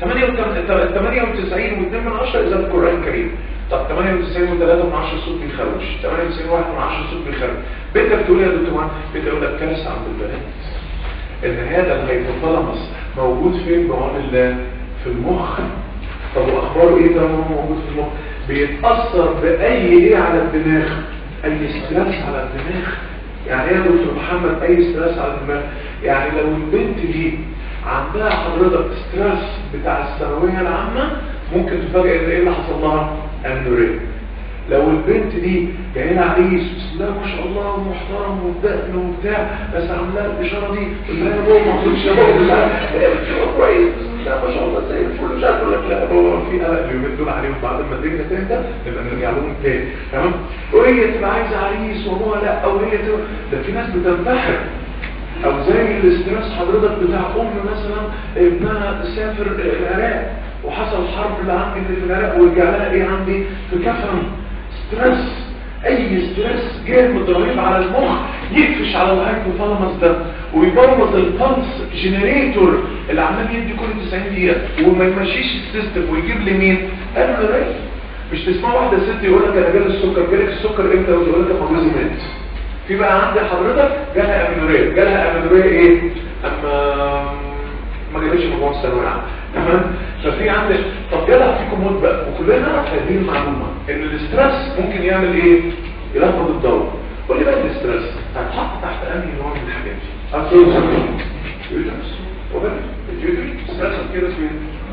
98 و2 من 10 اذا القرآن الكريم طب 98 و3 من 10 صوت بيخرج 98 و1 من 10 صوت بيخرج بنتك بتقول يا دكتور بنتك تقول لك كارثه عند البنات ان هذا الهيبوثالاموس موجود فين بعون الله في المخ طب واخباره ايه ده هو موجود في المخ بيتاثر باي ايه على الدماغ اي ستريس على الدماغ يعني ايه يا دكتور محمد اي ستريس على الدماغ يعني لو البنت دي عندها حضرتك ستريس بتاع الثانويه العامه ممكن تفاجئ ان ايه اللي حصل لها انوريا لو البنت دي جاي لها عريس بسم الله ما شاء الله ومحترم وبدقن وبتاع بس عاملها الاشاره دي لا يا بابا ما تقولش يا بابا لا كويس بسم الله ما شاء الله زي الفل مش عارف اقول لك لا يا بابا في قلق اليومين دول عليهم بعد ما الدنيا تهدى نبقى نرجع لهم تاني تمام وهي تبقى عايزه عريس وابوها لا او هي تبقى ده في ناس بتنتحر او زي الاسترس حضرتك بتاع ام مثلا ابنها سافر العراق وحصل حرب اللي عندي في العراق ورجع لها ايه عندي في كفن ستريس اي ستريس جامد رهيب على المخ يقفش على الهايبوثالاموس ده ويبوظ البلس جنريتور اللي عمال يدي كل 90 دقيقه وما يمشيش السيستم ويجيب لي مين انا رأي مش تسمع واحده ست يقول لك انا جالي السكر جالك السكر امتى وتقول لك ما جوزي مات في بقى عندي حضرتك جالها امينوريا جالها امينوريا ايه اما ما جابتش مجموع الثانويه العامه تمام ففي عندك طب جالها فيكم موت بقى وكلنا نعرف هذه المعلومه ان الاسترس ممكن يعمل ايه يلخبط الدوره قول لي بقى الاسترس هتحط تحت انهي نوع من الحاجات دي اصل يوترس وبقى اليوترس ستريس كده فين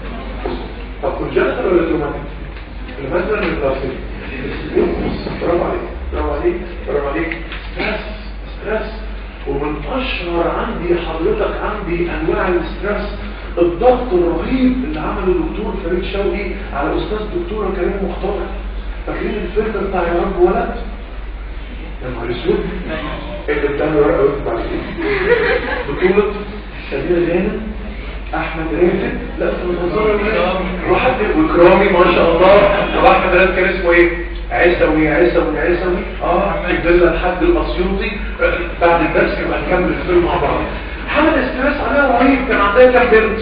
طب كونجنتال ولا تروماتيك المثل من البلاستيك برافو عليك برافو عليك برافو عليك ستريس ستريس ومن اشهر عندي حضرتك عندي انواع الاسترس الضغط الرهيب اللي عمله الدكتور فريد شوقي على استاذ دكتوره كريم مختار فاكرين الفيلم بتاع يا رب ولد يا نهار اسود اللي اداله ورقه وقت بعد كده بطوله سمير غانم احمد رافد لا في المنظره واحد وكرامي ما شاء الله طب احمد رافد كان اسمه ايه عيسوي عيسوي عيسوي اه الدله لحد الاسيوطي بعد الدرس يبقى نكمل الفيلم مع بعض حمل استرس عليها رهيب كان عندها كام بنت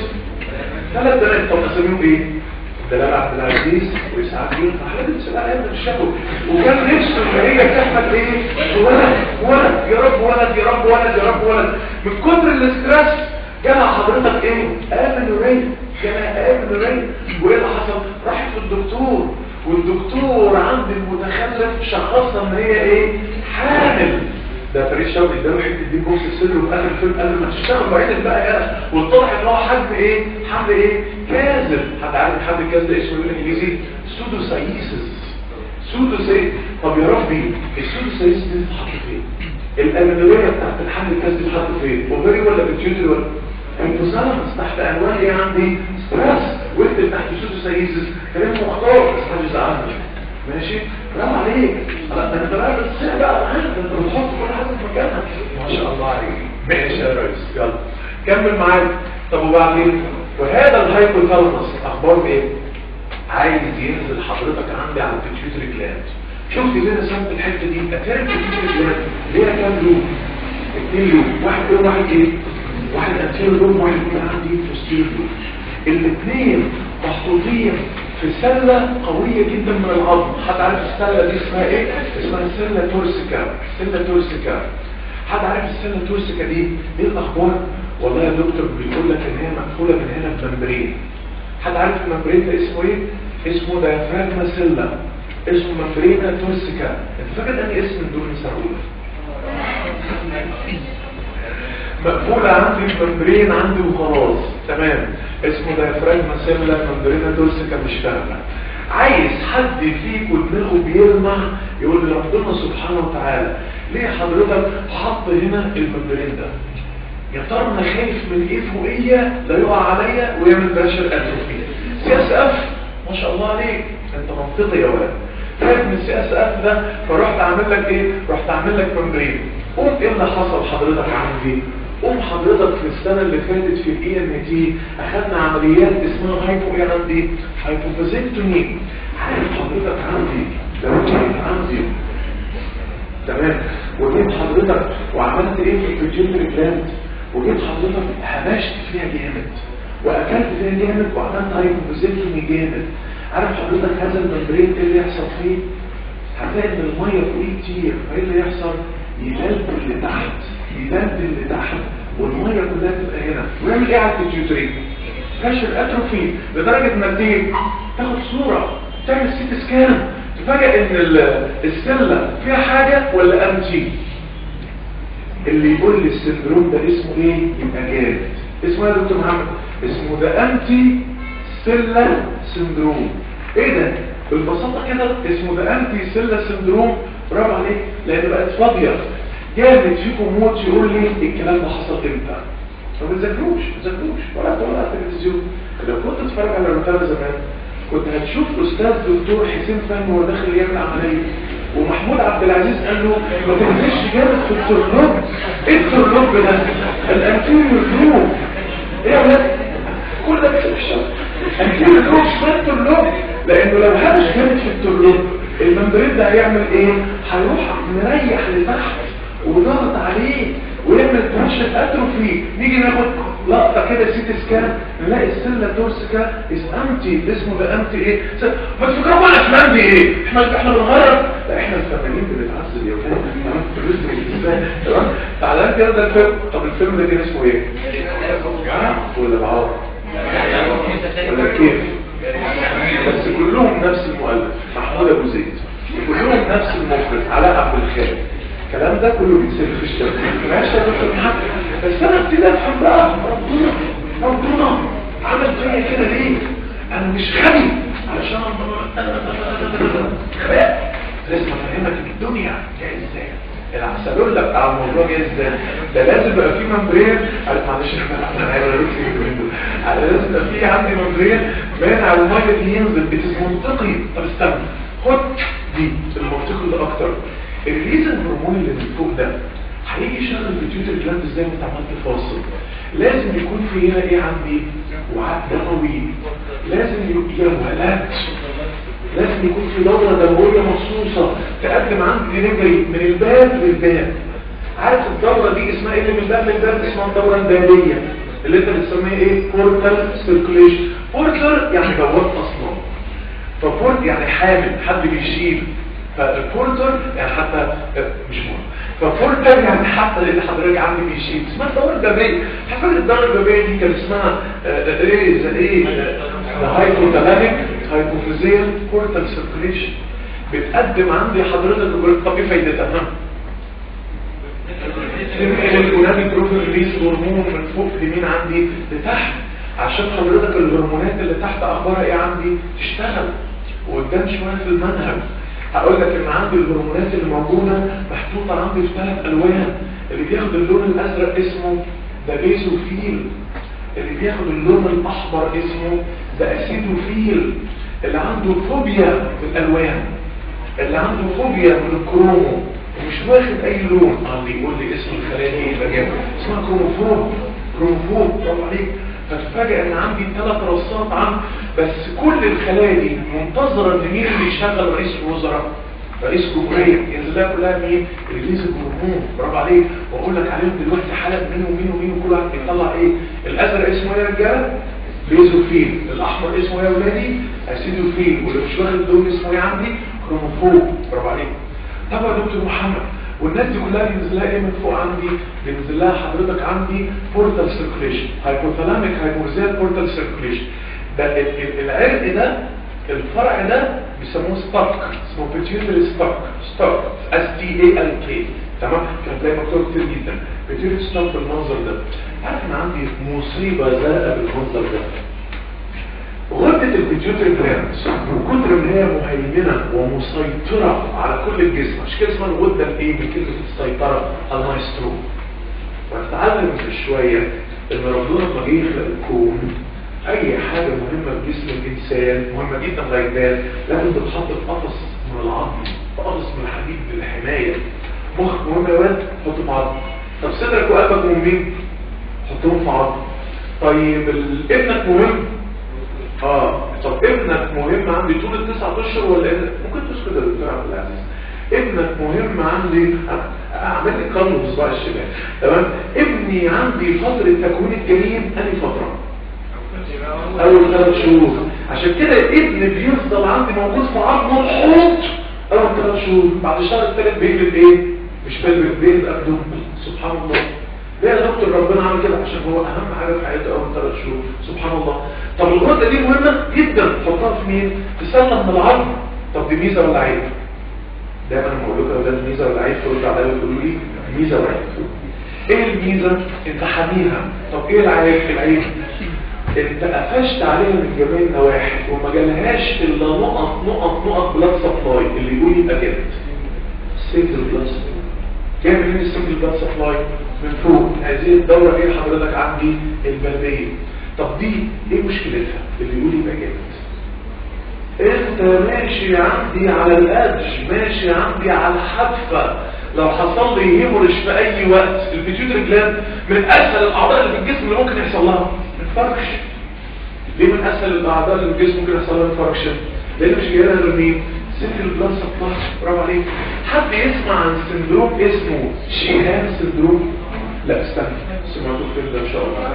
ثلاث بنات طب اسميهم ايه دلال عبد العزيز واسعاد يونس احمد بن عليها من الشكل وكان نفسه ان هي تحمل ايه ولد ولد يا رب ولد يا رب ولد يا رب ولد من كتر الاسترس جالها حضرتك ايه امنوريا جالها امنوريا وايه اللي حصل راحت للدكتور والدكتور عند المتخلف شخصها ان هي ايه حامل ده فريد شوقي اداله حته دي بوكس السر وفي اخر الفيلم قال له ما تشتغل بعيد بقى يا واتضح ان هو حد ايه حد ايه كاذب حد عارف حد الكاذب ده اسمه بالانجليزي سودوسايسس سودوسايس طب يا ربي السودوسايسس دي بتتحط فين الامنوريه بتاعت الحل الكاذب بتتحط فين اوفري ولا بتيوتري ولا انفصالمس تحت عنوان ايه عندي ستريس واكتب تحت سودوسايسس كلام مختار بس حاجه زعلني ماشي برافو عليك لا انت بقى بس بقى معاك انت بتحط كل حاجه في مكانها ما شاء الله عليك ماشي يا ريس يلا كمل معايا طب وبعدين وهذا الهايبوثالاموس اخباره ايه عايز ينزل حضرتك عندي على البيتيوتري جلاند شفت ليه رسمت الحته دي اتاري البيتيوتري جلاند ليها كام لوب اثنين لوب واحد ايه وواحد ايه واحد انتيريور لوب واحد يكون عندي بوستيريور لوب الاثنين محطوطين في سلة قوية جدا من العظم حد عارف السلة دي اسمها ايه اسمها سلة تورسيكا سلة تورسيكا حد عارف السلة تورسيكا دي ايه الاخبار والله يا دكتور بيقول لك ان هي مقفولة من هنا بممبرين حد عارف الممبرين ده اسمه ايه اسمه ديافراجما سلة اسمه ممبرينا تورسيكا انت فاكر انهي اسم الدور سعود مقفولة عندي الممبرين عندي وخلاص تمام اسمه ديافراجما سيلة ممبرينا دورسيكا مش فاهمة عايز حد فيكم دماغه بيلمع يقول لي ربنا سبحانه وتعالى ليه حضرتك حط هنا الممبرين ده يا ترى انا خايف من ايه فوقيه لا يقع عليا ويعمل بريشر اتروفي سياسه اف ما شاء الله عليك انت منطقي يا ولد خايف من السياسه اف ده فرحت اعمل لك ايه رحت اعمل لك ممبرين قوم ايه اللي حصل حضرتك عندي قوم حضرتك في السنة اللي فاتت في الاي ام تي اخدنا عمليات اسمها هايبو ايه عندي هايبوفازيكتومي عارف حضرتك عندي لو انت عندي تمام وجيت حضرتك وعملت ايه في البيتيوتري جلاند وجيت حضرتك هبشت فيها جامد واكلت فيها جامد وعملت هايبوفيزيكتومي جامد عارف حضرتك هذا الممبرين ايه اللي يحصل فيه هتلاقي ان الميه فوقيه كتير فايه اللي يحصل يبلد اللي تحت يبلد اللي تحت والميه كلها تبقى هنا ويعمل ايه على البيتيوتري كشف اتروفي لدرجه انك تيجي تاخد صوره تعمل سيت سكان تفاجئ ان ال- السله فيها حاجه ولا امتي اللي يقول لي السندروم ده اسمه ايه يبقى جاد اسمه ايه يا دكتور محمد اسمه ده انتي سله سندروم ايه ده بالبساطه كده اسمه ده انتي سله سندروم برافو عليك لان بقت فاضيه جامد فيكم موت يقول لي الكلام ده حصل امتى ما بتذاكروش ما بتذاكروش ولا ولا على التلفزيون لو كنت تتفرج على الروتانا زمان كنت هتشوف استاذ دكتور حسين فهمي وهو داخل يعمل عمليه ومحمود عبد العزيز قال له ما تنزلش جامد في الترلوب ايه الترلوب ده الانتيريور لوب ايه يا ولاد كل ده كده في الشرق انتيريور لوب اسمها الترلوب لانه لو هبش جامد في الترلوب الممبرين ده هيعمل ايه هيروح مريح لتحت وضغط عليه ويعمل بريشر اتروفي نيجي ناخد لقطه كده سيت سكان نلاقي السله تورسيكا از امتي اسمه ده امتي ايه س- ما تفكروا بقى الافلام دي ايه احنا احنا بنغرب لا احنا الفنانين بنتعذب يا ولاد تمام الرزق الانسان تمام تعالى كده ده الفيلم طب الفيلم ده كان اسمه ايه آه، ولا العار ولا كيف بس كلهم نفس المؤلف محمود ابو زيد كلهم نفس المخرج علاء عبد الخالق الكلام ده كله بيتصير في الشركه ماشي يا دكتور محمد بس انا ابتدي افهم بقى ربنا ربنا عمل فيا كده ليه انا مش غبي علشان غباء لازم افهمك الدنيا جايه ازاي العسلولة بتاع الموضوع جاي ازاي ده لازم يبقى فيه ممبرين قال معلش احنا انا عايز انا لازم يبقى فيه عندي ممبرين مانع الميه اللي ينزل بتس منطقي طب استنى خد دي المنطقي ده اكتر الريزن هرمون اللي من فوق ده هيجي يشغل البيتيوتري جلاند ازاي وانت عمال تفاصل لازم يكون في هنا ايه عندي وعاء دموي لازم يبقى جوالات لازم يكون في دورة دموية مخصوصة تقدم عندي دليفري من الباب للباب عارف الدورة دي اسمها ايه اللي من الباب للباب اسمها الدورة البابية اللي انت بتسميها ايه بورتال سيركوليشن بورتال يعني جوات اصلا فبورت يعني حامل حد بيشيل فالبورتر يعني حتى مش مهم فبورتر يعني حتى اللي حضرتك عندي بيشيل اسمها الدورة البابية حسب الدورة البابية دي كان اسمها آه، ايه زي ايه هايبوتالاميك هايبوفيزيال بورتال سيركوليشن بتقدم عندي حضرتك بقول طب ايه فايدتها ها الجنابي بروفيل ريليز هرمون من فوق لمين عندي لتحت عشان حضرتك الهرمونات اللي تحت اخبارها ايه عندي تشتغل وقدام شويه في المنهج هقول لك ان عندي الهرمونات اللي موجوده محطوطه عندي في ثلاث الوان اللي بياخد اللون الازرق اسمه ده بيزوفيل اللي بياخد اللون الاحمر اسمه ده اسيدوفيل اللي عنده فوبيا بالالوان اللي عنده فوبيا من الكرومو ومش واخد اي لون اه اللي يقول لي اسم الخلايا دي ايه بجاوب اسمها كروموفوب كروموفوب برافو عليك فتفاجئ ان عندي ثلاث رصات عن بس كل الخلايا دي منتظره ان مين اللي يشغل رئيس الوزراء رئيس جمهوريه ينزل لها كلها مين رئيس الجمهور برافو عليك واقول لك عليهم دلوقتي حالات مين ومين ومين وكل واحد بيطلع ايه الازرق اسمه ايه يا رجاله بيزوفيل الاحمر اسمه ايه يا ولادي اسيدوفيل واللي مش واخد لون اسمه ايه عندي كروموفوب برافو عليك طبعا يا دكتور محمد والناس دي كلها بينزل لها ايه من فوق عندي بينزل لها حضرتك عندي بورتال سيركوليشن هايبوثالاميك هايبوزيال بورتال سيركوليشن ده ال- ال- العرق ده الفرع ده بيسموه ستارك اسمه بيتيوتري ستارك ستارك اس تي اي ال كي تمام كان تلاقي مكتوب كتير جدا بيتيوتري ستارك بالمنظر ده عارف ان عندي مصيبه زرقاء بالمنظر ده غدة البيتيوتري جلاندز من كتر ما هي مهيمنة ومسيطرة على كل الجسم عشان كده اسمها الغدة الايه بكلمة السيطرة المايسترو وهتتعلم في شوية ان ربنا لما جه يخلق الكون اي حاجة مهمة في جسم الانسان مهمة جدا لغاية لازم تتحط في قفص من العظم في قفص من الحديد للحماية مخك مهم يا ولد حطه في عظم طب صدرك وقلبك مهمين حطهم في عظم طيب ال- ابنك مهم اه طب ابنك مهم عندي طول التسعة اشهر ولا إيه؟ ممكن تسكت يا دكتور عبد العزيز ابنك مهم عندي اعمل لي قلب بصباع الشمال تمام ابني عندي فترة تكوين الجنين انهي فترة اول ثلاث شهور عشان كده الابن بيفضل عندي موجود في عظم الحوض اول ثلاث شهور بعد الشهر الثالث بيقلب ايه مش بيقلب بيقلب ابنه سبحان الله ليه يا دكتور ربنا عمل كده عشان هو اهم حاجه في حياته اول ثلاث شهور سبحان الله طب الغده دي مهمه جدا تحطها في مين تسلم من العظم طب دي ميزه ولا عيب دايما لما اقول لكم ده ميزه ولا عيب ترد عليا وتقولوا لي ميزه ولا عيب ايه الميزه انت حاميها طب ايه العيب العيب انت قفشت عليها من جميع النواحي وما جالهاش الا نقط نقط نقط بلاد سبلاي اللي يقول يبقى كده سنجل بلاد جاي منين السنجل بلاد سبلاي من فوق هذه الدوره ايه حضرتك عندي البلديه طب دي ايه مشكلتها اللي يقول يبقى جامد انت ماشي عندي على الادج ماشي عندي على الحافه لو حصل لي هيموريج في اي وقت البيتيوتري جلاند من اسهل الاعضاء اللي في الجسم اللي ممكن يحصل لها انفاركشن ليه من اسهل الاعضاء اللي في الجسم ممكن يحصل لها انفاركشن لان مش جاي لها غير مين سنترال بلاد سبلاي برافو عليك حد يسمع عن سندروم اسمه شيهان سندروم لا استنى سمعتوا فين ده ان شاء الله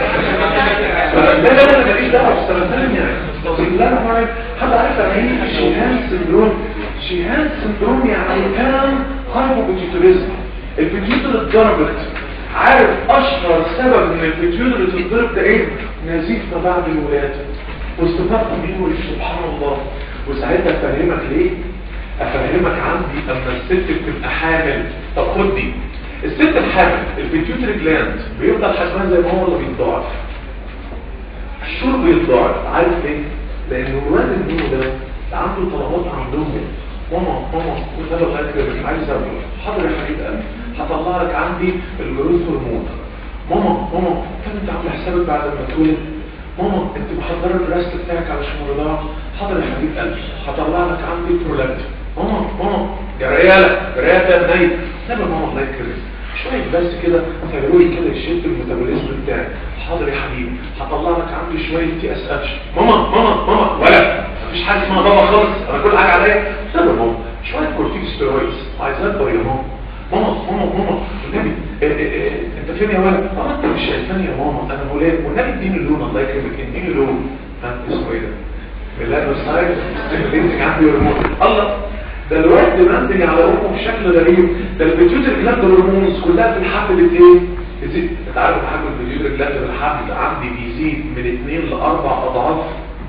لا لا لا ماليش دعوه بالسرطان يعني لا انا عارف حد عارف يعني ايه شيهان سندروم شيهان سندروم يعني كان هايبوبيتيتوريزم البيتيوتر اتضربت عارف اشهر سبب ان البيتيوتر تتضرب ده ايه نزيف ما بعد الولاده واستفاق مين سبحان الله وساعتها افهمك ليه افهمك عندي اما الست بتبقى حامل طب خد دي الست الحامل البيتيوتري جلاند بيفضل حجمها زي ما هو ولا بيتضاعف الشرب بيتضاعف عارف ليه لان ولاد النور ده عنده طلبات عندهم ماما ماما كنت انا فاكر عايز اعمل حاضر يا حبيب قلبي هطلع لك عندي الجلوز هرمون ماما ماما كان انت عامل حسابك بعد ما تولد ماما انت محضره الرست بتاعك علشان الرضاعه حاضر يا حبيب قلبي هطلع لك عندي برولاكت ماما ماما يا رياله رياله يا بني نبي ماما الله يكرمك شويه بس كده تعملوا لي كده يشد الميتابوليزم بتاعي حاضر يا حبيبي هطلع لك عندي شويه تي اس اتش ماما ماما ماما ولا مفيش حاجه اسمها بابا خالص انا كل حاجه عليا لا يا ماما شويه كورتيكوستيرويدز عايز اكبر يا ماما ماما ماما ماما النبي إيه إيه إيه انت فين يا ولد اه انت مش شايفاني يا ماما انا ولاد والنبي اديني اللون الله يكرمك اديني اللون ها اسمه ايه ده بالله والسايد ستيميليتنج عندي هرمون الله ده الوقت بينتج على امه بشكل غريب ده البيتيوتر جلاند هرمونز كلها في الحمل بتايه يزيد انت عارف حجم البيتيوتر جلاند في الحمل عندي بيزيد من 2 ل 4 اضعاف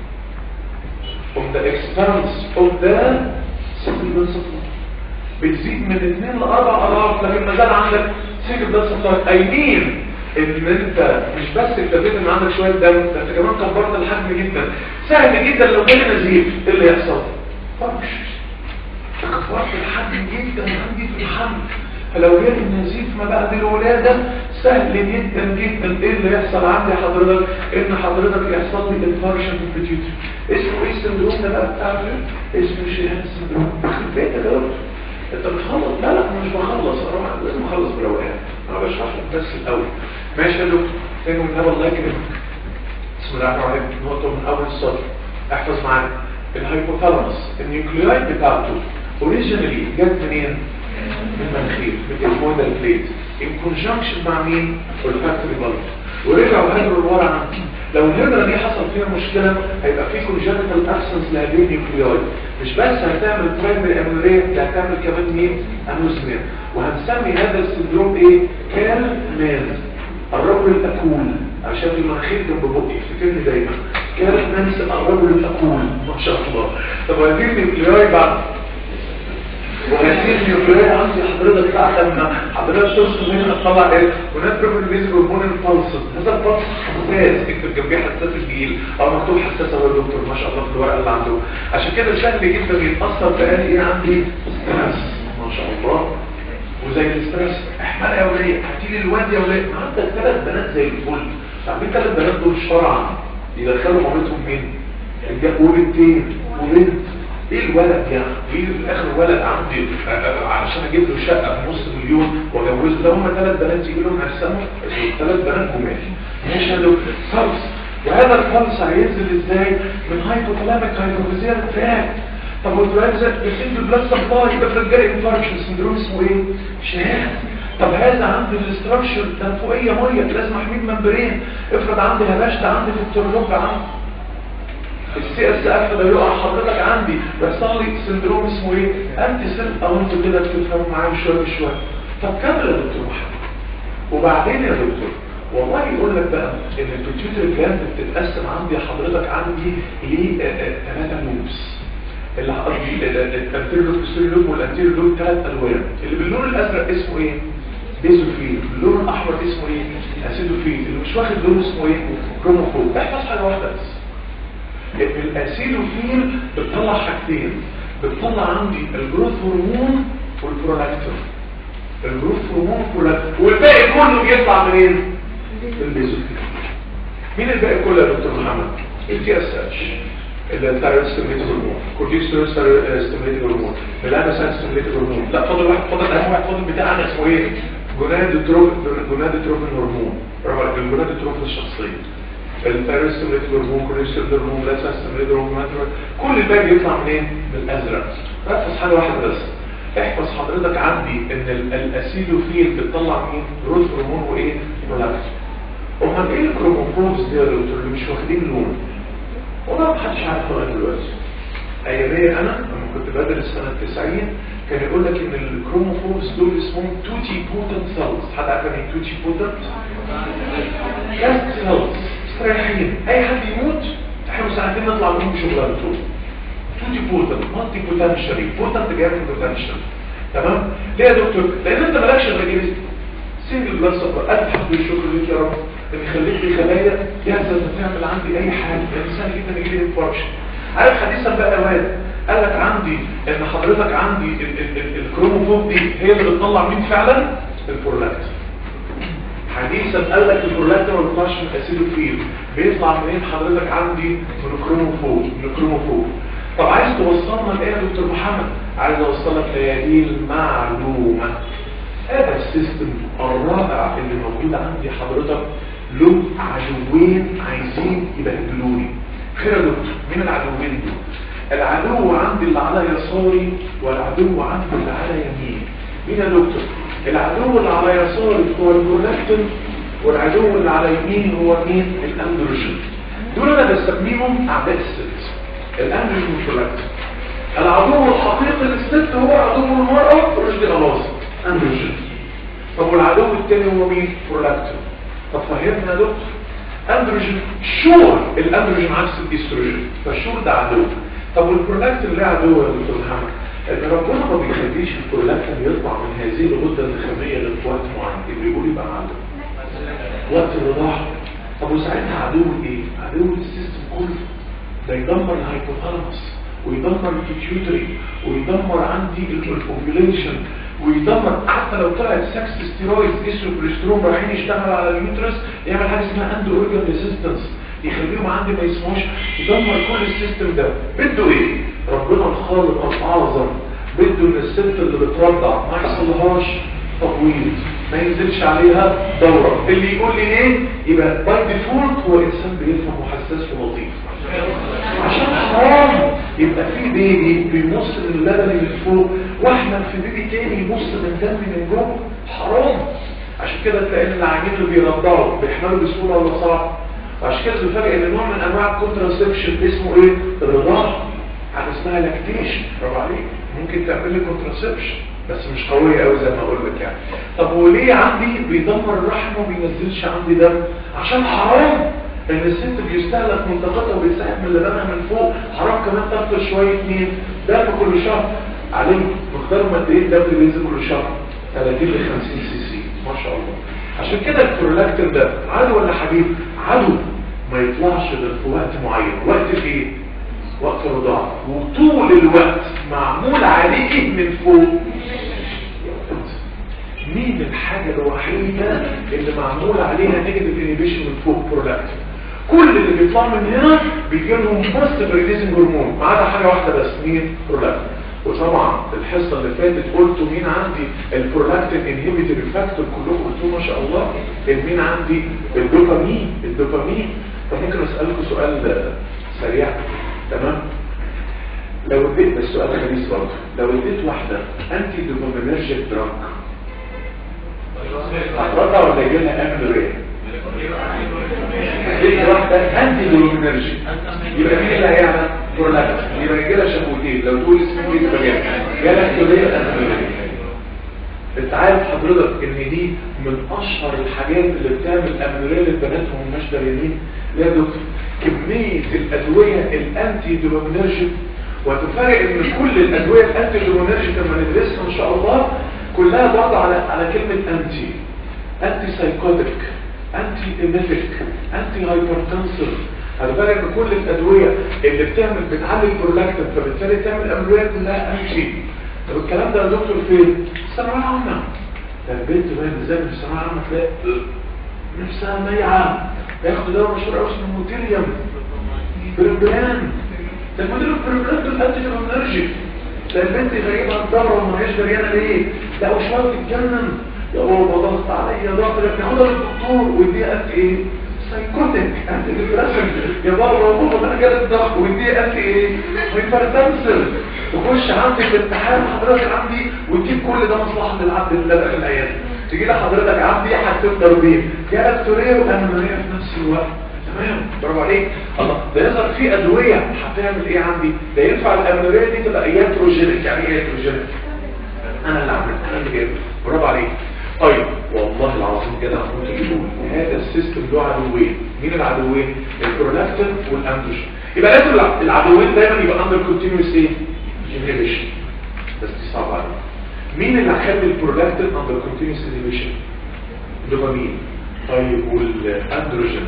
of the expanse of the single blood supply بتزيد من 2 ل 4 اضعاف لكن ما زال عندك single blood supply اي مين ان انت مش بس اكتفيت ان عندك شويه دم ده انت كمان كبرت الحجم جدا سهل جدا لو جالي نزيف ايه اللي يحصل؟ فرش كبرت الحجم جدا عندي في الحمل فلو جالي النزيف ما بعد الولادة سهل جدا جدا ايه اللي يحصل عندي حضرتك ان حضرتك يحصل لي انفارشن في البيتيوتري اسمه ايه السندروم ده بقى بتاع اسمه شيهان السندروم في بيتك يا دكتور انت بتخلص لا لا انا مش بخلص انا لازم اخلص بروقان انا بشرح لك بس الاول ماشي يا دكتور تاني من الله يكرمك بسم الله الرحمن الرحيم نقطه من اول السطر احفظ معايا الهايبوثالاموس النيوكليويد بتاعته اوريجينالي جت منين من المناخير من الاسمويدال بليت ان كونجنكشن مع مين والفاكتوري بلد ورجعوا هاجروا لورا عنه لو الهجرة دي حصل فيها مشكلة هيبقى في كونجنتال ابسنس لهذه النيوكليويد مش بس هتعمل برايمري اميلوريا دي هتعمل كمان مين انوزميا وهنسمي هذا السندروم ايه كال مان الرجل الاكول عشان المناخير جنب بقي افتكرني دايما كانت ننسى الرجل الاكول ما شاء الله طب وهذه النيوكليويد بعد وهذه النيوكليويد عندي حضرتك بعد لما حضرتك ترسم منها تطلع ايه هناك بروبل بيزك هرمون البلسز هذا البلس حساس اكتب جنبيه حساس الجيل او مكتوب حساس اهو يا دكتور ما شاء الله في الورقه اللي عنده عشان كده سهل جدا يتاثر بقى ايه عندي ستريس ما شاء الله وزي الاسترس احمل يا وليه هتيجي الواد يا وليه ما عندك ثلاث بنات زي الفل عارفين ثلاث بنات دول شرعا يدخلوا مامتهم مين وبنتين وبنت ايه الولد يعني ايه الاخر ولد عندي علشان اجيب له شقه بنص مليون واجوزه ده هم ثلاث بنات يجي لهم هرسمه ثلاث بنات جمال ماشي يا دكتور صرف وهذا البلس هينزل ازاي من هايبوثالاميك هايبوفيزيال تراك طب والبلس بيسيب البلس سبلاي يبقى في الجري انفاركشن سندروم اسمه ايه شهاد طب هذا عندي الاستراكشر ده فوقيه ميه لازم احميه ممبرين افرض عندي هباش ده عندي في الترلوب عندي السي اس اف ده يقع حضرتك عندي بيحصل لي سندروم اسمه ايه انتي سيل او انتوا كده بتفهموا معايا شويه بشويه طب كمل يا دكتور محمد وبعدين يا دكتور والله يقول لك بقى ان البيتيوتري جلاند بتتقسم عندي حضرتك عندي لثلاثه لوبس اللي قصدي الانتيريور لوب والسيريور لوب والانتيريور لوب ثلاث الوان اللي باللون الازرق اسمه ايه بيزوفيل اللون الاحمر اسمه ايه اسيدوفيل اللي مش واخد لون اسمه ايه كروموفول احفظ حاجه واحده بس الاسيدوفيل بتطلع حاجتين بتطلع عندي الجروث هرمون والبرولاكتين الجروث هرمون والبرولاكتين والباقي كله بيطلع منين البيزوفيل مين الباقي كله يا دكتور محمد التي اس اتش الثايرويد ستيميليتد هرمون كورتيزول ستيميليتد هرمون ميلانوسايت ستيميليتد هرمون لا فاضل واحد فاضل اهم واحد فاضل بتاعنا اسمه ايه جونادوتروفين جونادوتروفين هرمون برافو الجونادوتروفين الشخصيه الثايرويد ستيميليتد هرمون كورتيزول هرمون ميلانوسايت ستيميليتد هرمون كل الباقي بيطلع منين من الازرق احفظ حاجه واحده بس احفظ حضرتك عندي ان الاسيلوفيل بتطلع مين جروث هرمون وايه برولاكتين امال ايه الكروموفورز دي يا دكتور اللي مش واخدين لون والله ما حدش عارف لغايه دلوقتي اياميا انا لما كنت بدرس سنه 90 كان يقول لك ان الكروموفورز دول اسمهم توتي بوتنت سيلز حد عارف يعني ايه توتي بوتنت كاست سيلز مستريحين اي حد يموت احنا ساعتين نطلع منهم شغلانته توتي بوتنت مالتي بوتنشالي بوتنت جاي من بوتنشال تمام ليه يا دكتور لان انت مالكش غير سنجل بلاد سفر الحمد بالشكر ليك يا رب ان يخليك لي خلايا جاهزه انك تعمل عندي اي حاجه لان سهل جدا يجي لي انفاركشن عارف حديثا بقى يا واد قال لك عندي ان حضرتك عندي الكروموفوب دي هي اللي بتطلع مين فعلا البرولاكت حديثا قال لك البرولاكت ما بيطلعش من اسيدوفيل بيطلع منين حضرتك عندي من الكروموفوب من الكروموفوب طب عايز توصلنا لايه يا دكتور محمد عايز اوصلك لهذه المعلومه هذا السيستم الرائع اللي موجود عندي حضرتك له عدوين عايزين يبهدلوني خير يا دكتور مين العدوين دول العدو عندي اللي على يساري والعدو عندي اللي على يميني مين يا دكتور العدو اللي على يساري هو البرولاكتين والعدو اللي على يميني هو مين الاندروجين دول انا بسميهم اعداء الست الاندروجين والبرولاكتين العدو الحقيقي للست هو عدو المرأة رشد الأواصر اندروجين طب والعدو الثاني هو مين برولاكتين طب فهمنا يا دكتور اندروجين شور الاندروجين عكس الاستروجين فالشور ده عدو طب والبرولاكتين ليه عدو يا دكتور محمد ان ربنا ما بيخليش البرولاكتين يطلع من هذه الغده النخاميه غير في وقت معين اللي بيقول يبقى عدو وقت الرضاعه طب وساعتها عدو ايه عدو السيستم كله ده يدمر الهايبوثالاموس ويدمر البيتيوتري ويدمر عندي الاوفيوليشن ويدمر حتى لو طلعت سكس ستيرويد استروبريسترون رايحين يشتغلوا على اليوترس يعمل حاجه اسمها اندو اورجان ريزيستنس يخليهم عندي ما يسموش يدمر كل السيستم ده بده ايه ربنا الخالق الاعظم بده ان الست اللي بترضع ما يحصلهاش تبويض ما ينزلش عليها دوره اللي يقول لي ايه يبقى باي ديفولت هو انسان بيفهم وحساس ولطيف عشان حرام يبقى في بيبي بيمص من اللبن اللي فوق واحنا في بيبي تاني يمص من دم من جوه حرام عشان كده تلاقي ان العيانين اللي بيرضعوا بيحملوا بسهوله ولا صعب وعشان كده بنفاجئ ان نوع من انواع الكونتراسبشن اسمه ايه الرضاعه حاجه اسمها لاكتيشن برافو عليك ممكن تعمل لي كونتراسبشن بس مش قويه قوي زي ما اقول لك يعني طب وليه عندي بيدمر الرحم وما بينزلش عندي دم عشان حرام ان الست بيستهلك منطقتها وبيسحب من لبنها من فوق حرام كمان تاخد شويه مين دم كل شهر عليه مقدار قد ايه الدم اللي بينزل كل شهر 30 ل 50 سي سي ما شاء الله عشان كده البرولاكتين ده عدو ولا حبيب عدو ما يطلعش غير في وقت معين وقت ايه وقت الرضاعه وطول الوقت معمول عليك من فوق مين الحاجة الوحيدة اللي معمول عليها نيجاتيف انيبيشن من فوق برولاكتين كل اللي بيطلع من هنا بيجي لهم بوست بريليزنج هرمون ما عدا حاجه واحده بس مين برولاكتين وطبعا الحصه اللي فاتت قلتوا مين عندي البرولاكتين انهبيتوري فاكتور كلكم قلتوا ما شاء الله مين عندي الدوبامين الدوبامين طب ممكن اسالكم سؤال سريع تمام لو اديت بس سؤال خبيث برضه لو اديت واحده انتي دوبامينرجيك دراج هترضع ولا يجي لها اميلوريا اديت واحده انتي دوبامينرجيك يبقى مين اللي هيعمل برولاكت يبقى يجي لها شابوتين لو تقول اسمه ايه تبقى جامد جالك كليه اميلوريا انت عارف حضرتك ان دي من اشهر الحاجات اللي بتعمل اميلوريا للبنات وهم مش داريين لا يا دكتور كميه الادويه الانتي دوبامينرجيك وتفرق ان كل الادويه الانتي دوبامينرجيك لما ندرسها ان شاء الله كلها برضه على على كلمه انتي انتي سايكوتيك انتي ايميتيك انتي هايبرتنسر هتفرق ان كل الادويه اللي بتعمل بتعلي البرولاكتين فبالتالي تعمل اميلوريا كلها انتي طب الكلام ده يا دكتور فين؟ الثانويه العامه ده البنت بقى ازاي في الثانويه العامه تلاقي نفسها ميعه ياخد دواء مشهور قوي اسمه موتيليوم برمبلان ده المدير البرمبلان دول انتي دوبامينرجيك ده البنت غريبه الدوره وما هيش دريانه ليه؟ لا وشويه تتجنن يا بابا ضغط عليا ضغط لك ناخدها للدكتور ويديها قد ايه؟ سايكوتيك انت ديبريشن يا بابا يا بابا انا جالي الضغط ويديها قد ايه؟ هايبرتنسل تخش عندي في الامتحان حضرتك عندي وتجيب كل ده مصلحه للعبد اللي في العيال تيجي لحضرتك عندي هتفضل بيه جالك توريه وانوريه في نفس الوقت تمام برافو عليك الله ده يظهر في ادويه هتعمل ايه عندي ده ينفع الاموريه دي تبقى ياتروجينيك يعني ايه ياتروجينيك انا اللي عملت انا اللي جايب برافو عليك طيب والله العظيم كده هموت يقول هذا السيستم له عدوين مين العدوين البرولاكتين والاندروجين يبقى لازم العدوين دايما يبقى اندر كونتينوس ايه انهبيشن بس دي صعبه عليك مين اللي هيخلي البرولاكتين اندر كونتينوس انهبيشن دوبامين طيب والاندروجين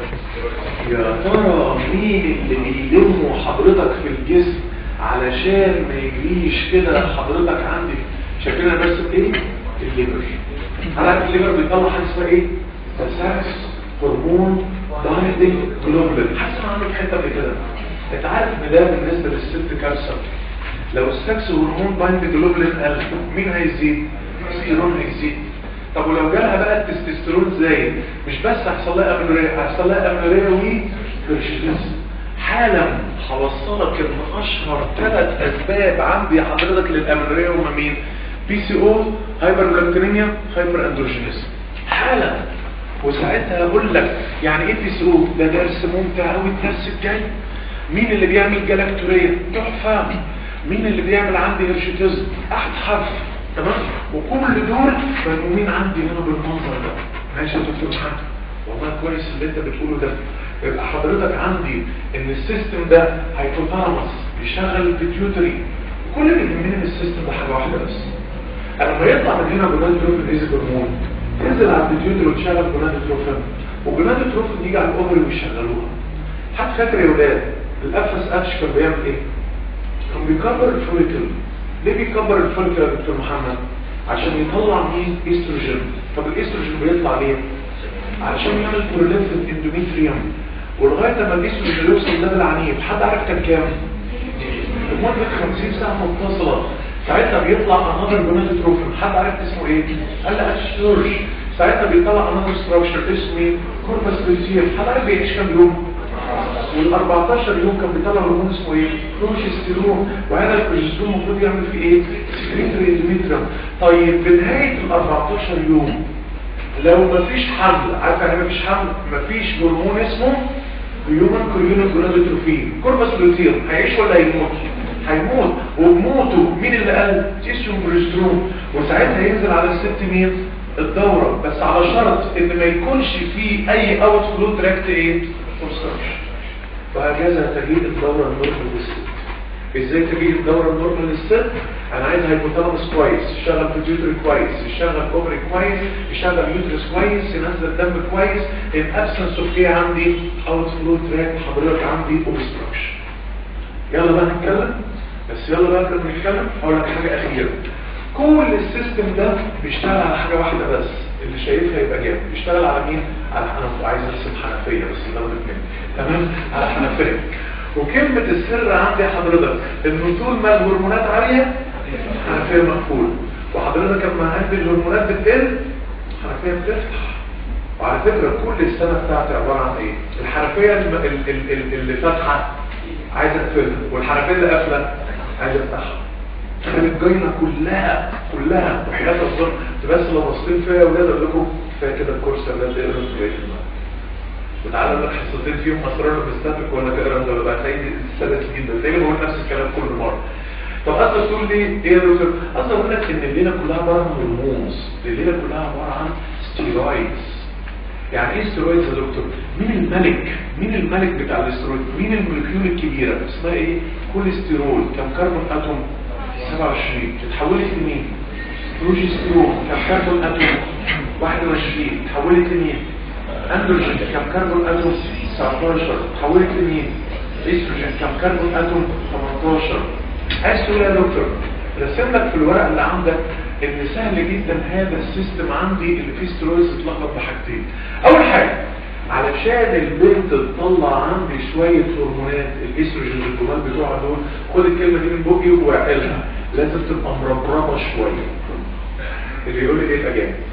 يا ترى مين اللي بيلموا حضرتك في الجسم علشان ما يجريش كده حضرتك عندي شايفين انا برسم ايه الليفر عارف الليفر بيطلع حاجه اسمها ايه تساكس هرمون دايتنج جلوبولين حاسس عنه الحته قبل كده انت عارف ان ده بالنسبه للست كارثه لو السكس هرمون بايند جلوبولين قل مين هيزيد التستيرون هيزيد طب ولو جالها بقى التستوستيرون زايد مش بس هيحصل لها اميلوريا هيحصل لها اميلوريا وهيرشيتيزم حالا هوصلك ان اشهر ثلاث اسباب عندي حضرتك للاميلوريا هما مين بي سي او هايبرلاكتينيميا هايبر اندروجينيزم حالا وساعتها هقول لك يعني ايه بي سي او ده درس ممتع قوي الدرس الجاي مين اللي بيعمل جلاكتوريا تحفه مين اللي بيعمل عندي هيرشيتيزم احد حرف تمام وكل دول ملمومين عندي هنا بالمنظر ده ماشي يا دكتور محمد والله كويس اللي انت بتقوله ده يبقى حضرتك عندي ان السيستم ده هيبوثالاموس بيشغل البيتيوتري كل اللي يهمني من السيستم ده حاجه واحده بس لما يطلع من هنا جونادوتروفين ايزي هرمون تنزل على البيتيوتري وتشغل جونادوتروفين وجونادوتروفين يجي على الاوفري ويشغلوها حد فاكر يا ولاد الافس اتش كان بيعمل ايه؟ كان بيكبر الفوليكل ليه بيكبر الفوليكل يا دكتور محمد؟ عشان يطلع مين؟ استروجين طب الاستروجين بيطلع ليه؟ علشان يعمل بروليفريف اندوميتريوم ولغايه لما الاستروجين يوصل ليفل عنيف حد عارف كان كام؟ لمده 50 ساعه متصله ساعتها بيطلع انذر جونادوتروفين حد عارف اسمه ايه؟ قال لك اتشتورج ساعتها بيطلع انذر ستراكشر اسمه ايه؟ كوربس بيتير حد عارف بيعيش كام يوم؟ وال 14 يوم كان بيطلع هرمون اسمه ايه؟ بروجستيرون وهذا البروجستيرون المفروض يعمل فيه ايه؟ سكريتري اندوميتريوم طيب بنهايه ال 14 يوم لو مفيش حمل عارف يعني مفيش حمل مفيش هرمون اسمه هيومن كوريونو جونادوتروفين كوربس بيتير هيعيش ولا هيموت؟ هيموت وبموته مين اللي قال تيسيوم بروجسترون وساعتها ينزل على الست مين الدورة بس على شرط ان ما يكونش فيه اي اوت فلو تراكت ايه obstruction. وهكذا تجيء الدورة النورمال للست ازاي تجيء الدورة النورمال للست انا عايز هايبوثالاموس كويس يشتغل بيوتري كويس يشتغل اوفري كويس يشتغل يوترس كويس ينزل دم كويس in absence of ايه عندي اوت فلو تراكت حضرتك عندي obstruction يلا بقى نتكلم بس يلا بقى قبل ما نتكلم اقول لك حاجه اخيره كل السيستم ده بيشتغل على حاجه واحده بس اللي شايفها يبقى جامد بيشتغل على مين على انا عايز ارسم حنفيه بس ده مني تمام على حنفيه وكلمه السر عندي حضرتك ان طول ما الهرمونات عاليه حنفيه مقفوله وحضرتك لما عندي الهرمونات بتقل حنفيه بتفتح وعلى فكرة كل السنة بتاعتي عبارة عن ايه الحنفية الم- ال- ال- ال- اللي فاتحة عايزة اقفلها والحنفية اللي قافلة عايزة افتحها كانت جاينا كلها كلها وحياة الظلم بس لو بصيت فيها يا ولاد اقول لكم كفايه كده الكورس يا ولاد اقرا انتوا بقيت المعنى وتعالى لك حصتين فيهم اسرار الاستاتيك ولا تقرا انت ولا بقى هتلاقي سلس جدا تلاقي بقول نفس الكلام كل مره طب اصلا تقول لي ايه يا دكتور اصلا اقول لك ان الليله كلها عباره عن هرمونز الليله كلها عباره عن ستيرويدز يعني ايه ستيرويدز يا دكتور مين الملك مين الملك بتاع الاسترويد مين المولكيول الكبيره اسمها ايه كوليسترول كم كربون اتوم 27 اتحولت لمين بروجسترون كم كربون اتوم 21 اتحولت لمين اندروجين كم كربون اتوم 19 اتحولت لمين استروجين كم كربون اتوم 18 عايز تقول يا دكتور رسم لك في الورق اللي عندك ان سهل جدا هذا السيستم عندي اللي فيه سترويدز اتلخبط بحاجتين اول حاجه علشان البنت تطلع عندي شويه هرمونات الاستروجين الجمال بتوعها دول خد الكلمه دي من بقي واعقلها لازم تبقى مربربه شويه اللي يقول لي ايه يبقى جامد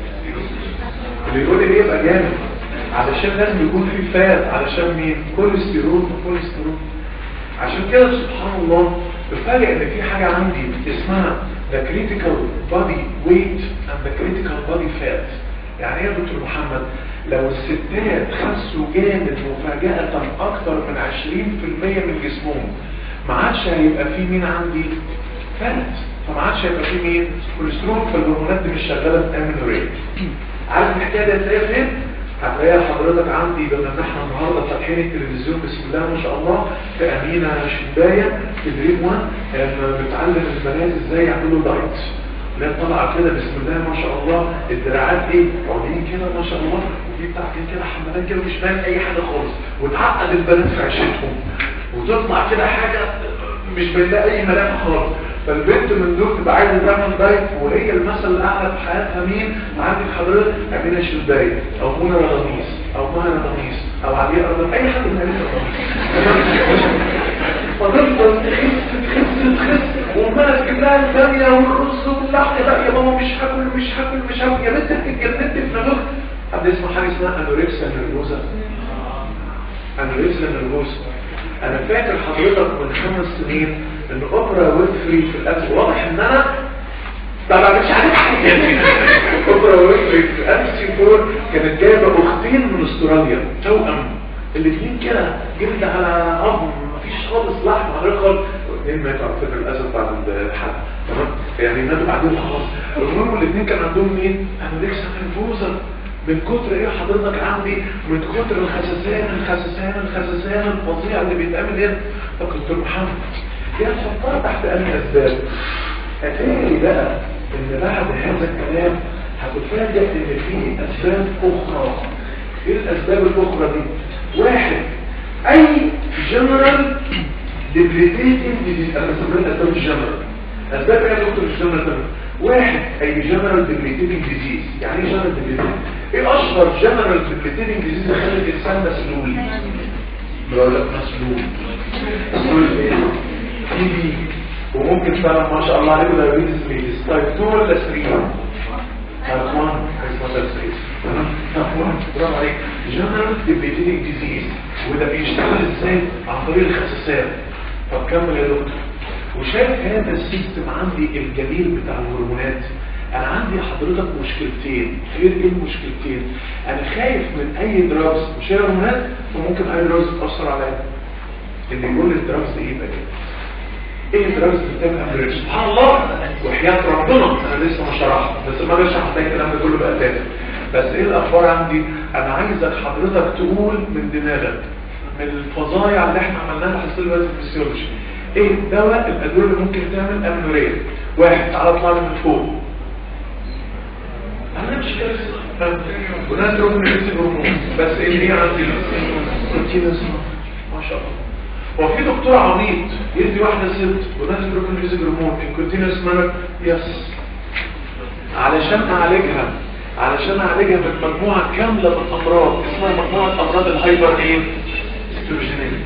اللي يقول لي ايه يبقى جامد علشان لازم يكون في فات علشان مين كوليسترول وكوليسترول عشان كده سبحان الله بفاجئ ان في حاجة عندي اسمها the critical body weight and the critical body fat يعني ايه يا دكتور محمد لو الستات خسوا جامد مفاجأة اكتر من 20% من جسمهم ما عادش هيبقى في مين عندي فات فما عادش هيبقى في مين كوليسترول فالهرمونات دي مش شغاله بامينوريت عارف الحكايه دي هتلاقيها فين هتلاقيها حضرتك عندي بما ان احنا النهارده فاتحين التلفزيون بسم الله ما شاء الله في امينه شبايه في دريم 1 آه، بتعلم البنات ازاي يعملوا دايت لا طالعه كده بسم الله ما شاء الله الدراعات ايه عاملين كده ما شاء الله ودي بتاعتين كده حمالات كده مش باين اي حاجه خالص وتعقد البنات في عيشتهم وتطلع كده حاجه مش باين لها اي ملامح خالص فالبنت من دول تبقى عايزه تعمل دايت وهي المثل الاعلى في حياتها مين عندك حضرتك امينه شلباي او منى رميس او مهنا رميس او علياء رميس اي حد من عيلتها فتفضل تخس تخس تخس وما تجيب لها الباميه والرز واللحم لا يا ماما مش هاكل مش هاكل مش هاكل يا بنت اتجننت في نظر حد يسمع حاجه اسمها انوركسيا نيرفوزا انوركسيا نيرفوزا انا فاكر حضرتك من خمس سنين ان اوبرا وينفري في الاكل واضح ان انا طبعا مش عارف حاجه اوبرا وينفري في ام سي 4 كانت جايبه اختين من استراليا توأم الاثنين كده جلد على عظم مفيش خالص لحم على خالص والاثنين ماتوا على فكره للاسف بعد الحلقه تمام يعني ماتوا بعدين خلاص المهم الاثنين كان عندهم مين؟ انوركسيا نيرفوزا من كتر ايه حضرتك عندي من كتر الخسسان الخسسان الخسسان الفظيع اللي بيتعمل هنا فقلت له محمد يا تفكر تحت اي اسباب اتاري بقى ان بعد هذا الكلام هتفاجئ ان في اسباب اخرى ايه الاسباب الاخرى دي واحد اي جنرال ديبليتيتنج ديزيز انا سميتها اسباب الجنرال اسباب ايه يا دكتور الجنرال واحد اي جنرال ديبليتيتنج ديزيز يعني ايه جنرال ديبليتيتنج ايه اشهر جنرال ديبليتيتنج ديزيز اللي خلى الانسان مسلول بقول لك مسلول مسلول ايه تي بي وممكن فعلا ما شاء الله عليكم دايابيتس ميليس تايب 2 ولا 3 تايب 1 اسمها تايب 3 تمام تايب 1 برافو عليك جنرال ديبليتيتنج ديزيز وده بيشتغل ازاي عن طريق الخساسات طب كمل يا دكتور وشايف هذا السيستم عندي الجميل بتاع الهرمونات انا عندي حضرتك مشكلتين غير ايه المشكلتين انا خايف من اي دراجز مش هي هرمونات وممكن اي دراجز تاثر عليا اللي يقول لي الدراجز دي يبقى كده ايه الدراجز اللي بتعمل امبريج سبحان الله وحياه ربنا انا لسه ما شرحت بس ما بشرح هتلاقي الكلام ده كله بقى تاني بس ايه الاخبار عندي انا عايزك حضرتك تقول من دماغك من الفظايع اللي احنا عملناها في حصه الوزن الفسيولوجي ايه الدواء الادويه اللي ممكن تعمل امنوريه واحد تعالى اطلع لي من فوق انا مش كده وناس روح نجيب هرمون بس ايه هي عندي كونتينوس ما شاء الله هو في دكتور عميد يدي واحده ست وناس روح نجيب هرمون ان كونتينوس مانر يس علشان اعالجها علشان اعالجها من مجموعه كامله من الامراض اسمها مجموعه امراض الهايبر ايه استروجينيه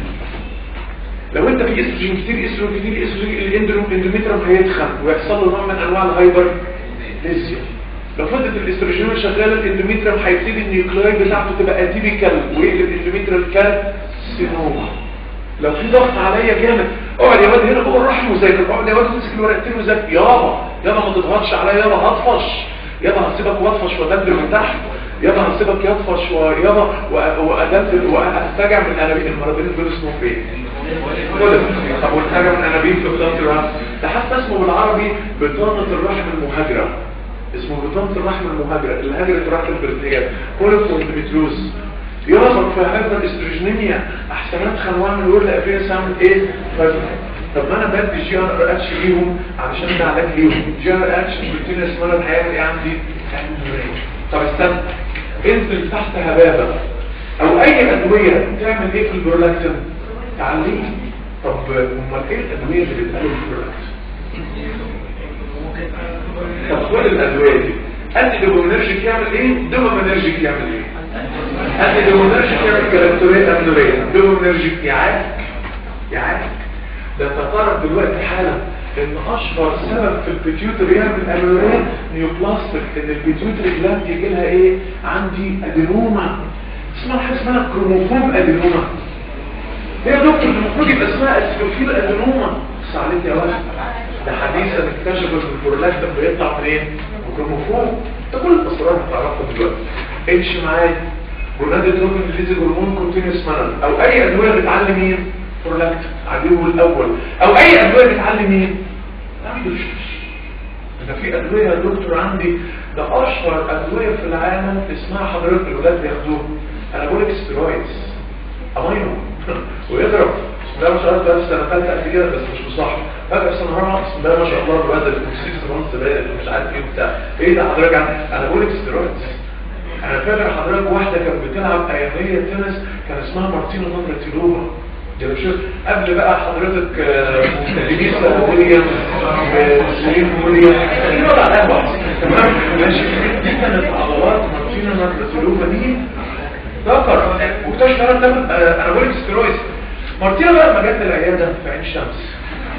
لو انت في استروجين كتير استروجين كتير استروجين الاندروميترم هيتخن ويحصل له نوع من انواع الهايبر ليزيا لو فضلت الاستروجين شغاله الاندوميتريوم هيبتدي النيوكلياي بتاعته تبقى اتيبيكال ويقلب الاندوميتريال كان سينوما لو في ضغط عليا جامد اقعد يا واد هنا جوه الرحم وذاكر اقعد يا واد تمسك الورقتين وذاكر يابا يابا ما تضغطش عليا يابا هطفش يابا هسيبك واطفش وادبر من تحت يابا هسيبك يطفش ويابا وادبر واستجع من انابيب المرضين دول اسمهم ايه؟ طب والحاجه من انابيب في بطانه الرحم ده حتى اسمه بالعربي بطانه الرحم المهاجره اسمه بطانه الرحم المهاجره اللي هاجرت راحت البرتغال كوليفورميتروز يربط في هذا الاستروجينيميا احسن ادخل واعمل ويقول لي افيس اعمل ايه طب ما انا بدي جي ار اتش ليهم علشان ده علاج ليهم جي ار اتش بروتين اسمها الحياه ايه عندي طب استنى انزل تحت هبابه او اي ادويه تعمل ايه في البرولاكتين تعليق طب امال ايه الادويه اللي بتقلل البرولاكتين طب كل الادويه دي انتي دوبامينرجيك يعمل ايه دوبامينرجيك يعمل ايه انتي دوبامينرجيك يعمل كالكتوريه امنوريه دوبامينرجيك يعالج يعالج ده تقارب دلوقتي حالا ان اشهر سبب في البيتيوتري يعمل امنوريه نيوبلاستيك ان البيتيوتري جلاند يجي لها ايه عندي ادينوما اسمها حاجه اسمها كروموفوم ادينوما يا دكتور المفروض يبقى اسمها اسفوفيل ادينوما بس عليك يا ولد ده حديثا اكتشفوا ان البرولاكتين بيطلع منين كروموفوم ده كل الاسرار هتعرفها دلوقتي امشي معايا جونادوتروبين ريليز هرمون كونتينوس مانر او اي ادويه بتعلم مين برولاكتين عدوه الاول او اي ادويه بتعلم مين ده في ادويه يا دكتور عندي ده اشهر ادويه في العالم اسمها حضرتك الولاد بياخدوها انا بقول لك ستيرويدز امينو ويضرب بسم الله ما شاء الله ده سنه ثالثه قد كده بس مش مصح فجاه سنه رابعه بسم الله ما شاء الله الواد الكوكسيس رمز زباله مش عارف ايه وبتاع ايه ده حضرتك انا بقول لك ستيرويدز انا فاكر حضرتك واحده كانت بتلعب اياميه تنس كان اسمها مارتينا نافراتيلوفا دي لو شفت قبل بقى حضرتك لبيسا ويليام وسليم ويليام دي وضع القهوه تمام ماشي دي كانت عضلات مارتينا نافراتيلوفا دي ذكر واكتشف تاخد انا بقول لك ستيرويدز مارتينا بقى لما جت العياده في عين شمس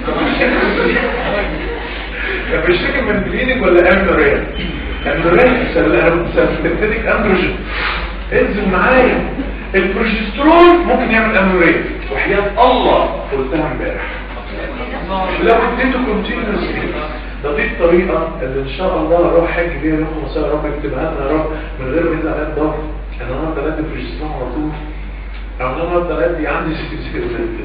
كان بيشتكي من بليدنج ولا امنوريا امنوريا سنتيتك اندروجين انزل معايا البروجسترون ممكن يعمل امنوريا وحياة الله قلتها امبارح لو اديته كونتينوس ده دي الطريقة اللي ان شاء الله اروح حاج بيها يوم مساء رب يكتبها لنا يا رب من غير ما ينزل عليها الضغط انا النهارده بدي بروجسترون على طول او انا النهارده بدي عندي ست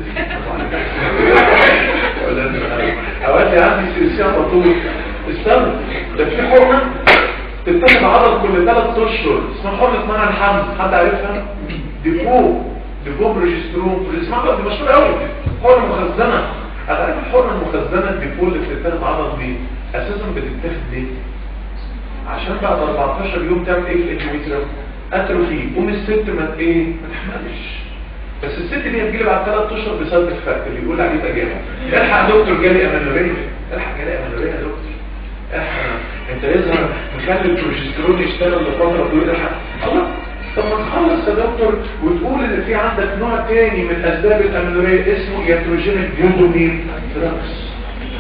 اوقات عندي سيرسي على طول استنى ده في حقنه تتاخد عضل كل ثلاث اشهر اسمها حقنه منع الحمل حد عارفها ديبو ديبو بروجسترون اسمها دي مشهوره قوي حقنه مخزنه هتعرف الحقنه المخزنه الديبو اللي بتتاخد عضل دي اساسا بتتاخد ليه عشان بعد 14 يوم تعمل ايه في الاندوميتريوم اتروفي قوم الست ما ايه ما تحملش بس الست دي هتجيلي بعد ثلاث اشهر بسبب الفرق اللي يقول عليه تجارب الحق يا دكتور جالي امانوريه الحق جالي امانوريه يا دكتور الحق انت يظهر مخلي البروجسترون يشتغل لفتره طويله الحق الله طب ما تخلص يا دكتور وتقول ان في عندك نوع تاني من اسباب الامانوريه اسمه ياتروجينيك بيوندومين تراكس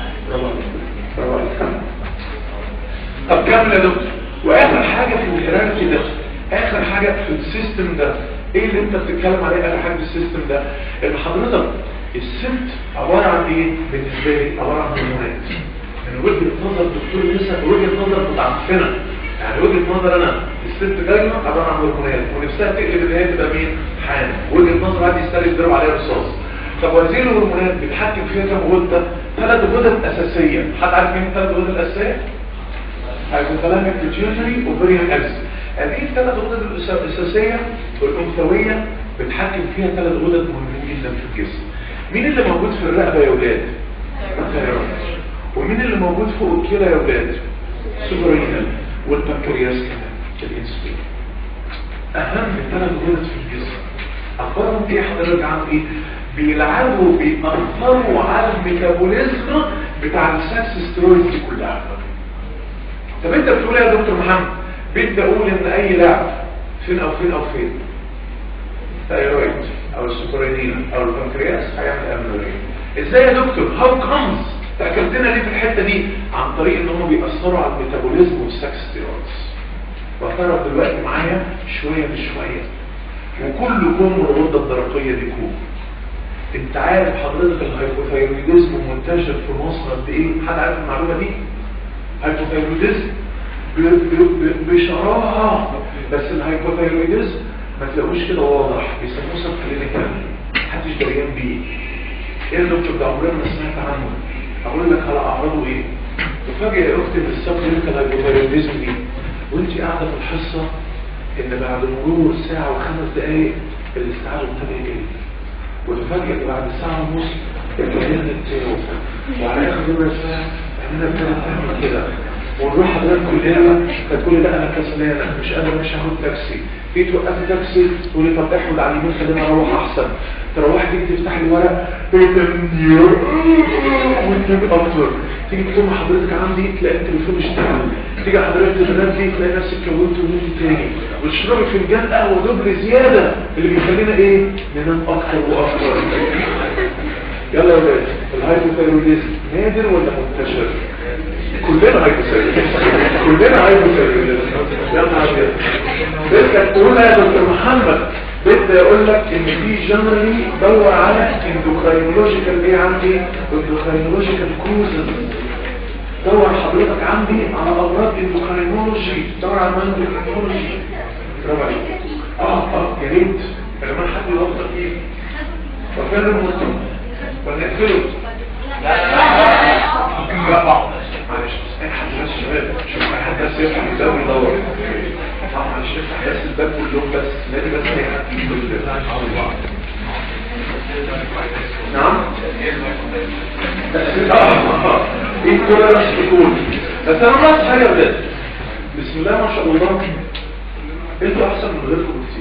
طب كمل يا دكتور واخر حاجه في الهيراركي ده اخر حاجه في السيستم ده ايه اللي انت بتتكلم عليه اخر حاجه في السيستم ده ان حضرتك الست عباره عن ايه بالنسبه لي عباره عن هرمونات يعني وجهه نظر دكتور لسه وجهه نظر متعفنه يعني وجهه نظر انا الست دايما عباره عن هرمونات ونفسها تقلب ان هي تبقى مين حامل وجهه نظر عادي يستلف يضرب عليها رصاص طب وهذه الهرمونات بتحكم فيها كم غده ثلاث غدد اساسيه حد عارف مين الثلاث غدد الاساسيه هايبوثالاميك بيتيوتري اوفريان اكس هذه الثلاث غدد الاساسيه والانثويه بتحكم فيها ثلاث غدد مهمين جدا في الجسم مين اللي موجود في الرقبه يا ولاد الثيرويد ومين اللي موجود فوق الكلى يا ولاد سوبرينال والبنكرياس كمان الانسولين اهم ثلاث غدد في الجسم اخبارهم ايه حضرتك عن ايه بيلعبوا بيأثروا على الميتابوليزم بتاع السكس سترويد دي كلها طب انت بتقول ايه يا دكتور محمد بدي اقول ان اي لاعب فين او فين او فين ثايرويد او السوبرينين او البنكرياس هيعمل امنوريا ازاي يا دكتور هاو كمز تاكدتنا ليه في الحته دي عن طريق ان هم بيأثروا على الميتابوليزم والسكس ستيرويدز احترق دلوقتي معايا شويه بشويه وكل كوم من الغده الدرقيه دي كوم انت عارف حضرتك الهايبوثايرويدزم منتشر في مصر قد ايه حد عارف المعلومه دي هايبوثايرويدزم بشراهه بس الهايبوثايرويدزم ما تلاقوش كده واضح بيسموه سب كلينيكال محدش دريان بيه ايه الدكتور ده عمرنا ما سمعت عنه اقول لك على اعراضه ايه تفاجئ يا اختي بالسب كلينيكال هايبوثايرويدزم دي وانت قاعده في الحصه ان بعد مرور ساعه وخمس دقائق الاستيعاب ابتدى يجري وتفاجئ بعد ساعه ونص الكلام بتاعه وعلى اخر ربع ساعه احنا ابتدى تعمل كده ونروح حضرتك كلنا فتقول لا انا كسلان انا مش قادر مش هاخد تاكسي جيت وقفت تاكسي تقول لي طب احمد على اليمين خلينا اروح احسن تروح تيجي تفتح لي ورق وتنام اكتر تيجي تقوم حضرتك عندي تلاقي التليفون اشتغل تيجي حضرتك تنام فيه تلاقي نفسك كونت ونمت تاني وتشربي فنجان قهوه دبل زياده اللي بيخلينا ايه ننام اكتر واكتر يلا يا ولاد الهايبوثايروديزم نادر ولا منتشر كلنا هايبوثايروديزم كلنا هايبوثايروديزم يلا عشان بدك تقولها يا دكتور محمد بدي اقول لك ان في جنرالي دور على اندوكراينولوجيكال ايه عندي اندوكراينولوجيكال كوزز دور حضرتك عندي على امراض اندوكراينولوجي دور على اندوكراينولوجي برافو عليك اه اه يا ريت يا جماعه حد يوضح ايه وفين المطلوب ونقفله لا لا لا معلش اي حد بس شباب شوف اي حد بس يفتح الباب ويدور طبعا معلش افتح بس الباب كلهم بس نادي بس اي حد يدور نعم ايه كل مش تكون بس انا ما حاجه يا ولاد بسم الله ما شاء الله انتوا احسن من غيركم كتير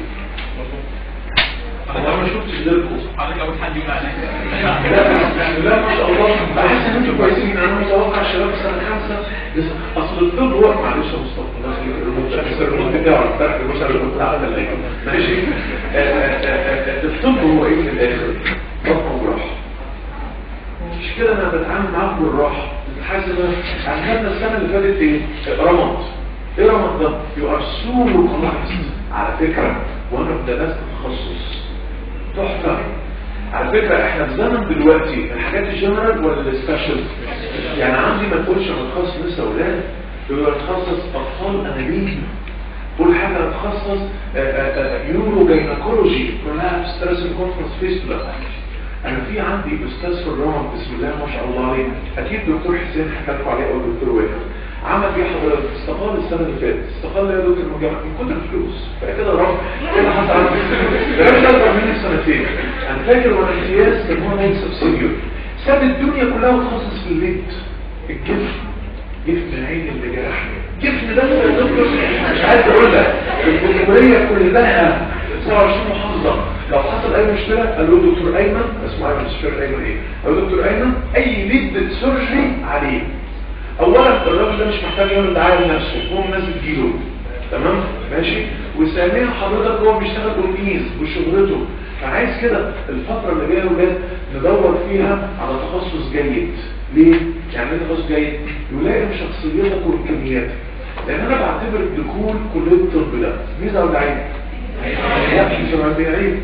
انا ما شفتش غيركم حضرتك اول حد يقول عليك لا ما شاء الله بحس ان انتوا كويسين انا متوقع الشباب في سنه خمسه لسه اصل الطب هو معلش يا مصطفى الله يخليك الريموت شايف الريموت بتاعه امبارح مش انا كنت قاعد الليل ماشي آه، آه، آه، الطب هو ايه في الاخر بطن وراحه مش كده انا بتعامل معاكم بالراحه حاسس ان عندنا السنه اللي فاتت ايه رمض ايه رمض ده يو ار سو لوكالايزد على فكره وانا درست تخصص تحفة على فكرة احنا في زمن دلوقتي الحاجات الجنرال ولا السبيشال يعني عندي ما تقولش انا اتخصص لسه اولاد يقول اتخصص اطفال انابيب كل حاجة اتخصص يورو جينيكولوجي برولابس ستريس كونفرنس فيستولا انا في عندي استاذ في الرمض بسم الله ما شاء الله عليه اكيد دكتور حسين حكى لكم عليه او دكتور وائل عمل فيه حضرتك استقال السنه اللي فاتت استقال يا دكتور مجمع من كتر الفلوس فكده رفض ايه اللي حصل عنده ده مش اكبر مني بسنتين انا فاكر وانا امتياز كان هو نايم سبسيديو ساب الدنيا كلها وتخصص في البيت الجفن جفن العين اللي جرحني جفن ده يا دكتور مش عايز اقول لك الجمهوريه كلها 29 محافظه لو حصل اي مشكله قال له دكتور ايمن اسمه ايمن مش ايمن ايه قال له دكتور ايمن اي ليد سيرجري عليه اولا الراجل ده مش محتاج يعمل دعايه لنفسه هو منزل كيلو تمام ماشي وثانيا حضرتك هو بيشتغل اورجيز وشغلته فعايز كده الفتره اللي جايه ولاد ندور فيها على تخصص جيد ليه يعني ايه تخصص جيد يلائم شخصيتك وامكانياتك لان انا بعتبر دخول كليه الطب ده ميزه ولا عيب لا مش عندي عيب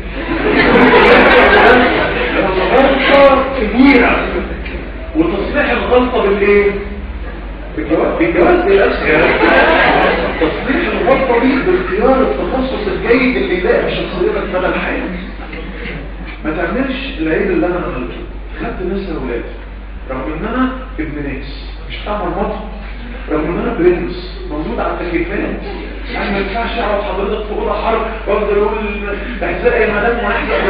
غلطه كبيره وتصليح الغلطه بالايه بالجواز بالجواز للأسف تصليح الغلطة دي باختيار التخصص الجيد اللي يلاقي شخصيتك مدى الحياة ما تعملش العيب اللي انا عملته خدت ناس اولاد رغم ان انا ابن ناس مش بتاع مرمطه رغم ان انا برنس موجود على التكييفات يعني ما ينفعش اقعد حضرتك في اوضه حرب وافضل اقول اعزائي يا مدام واحده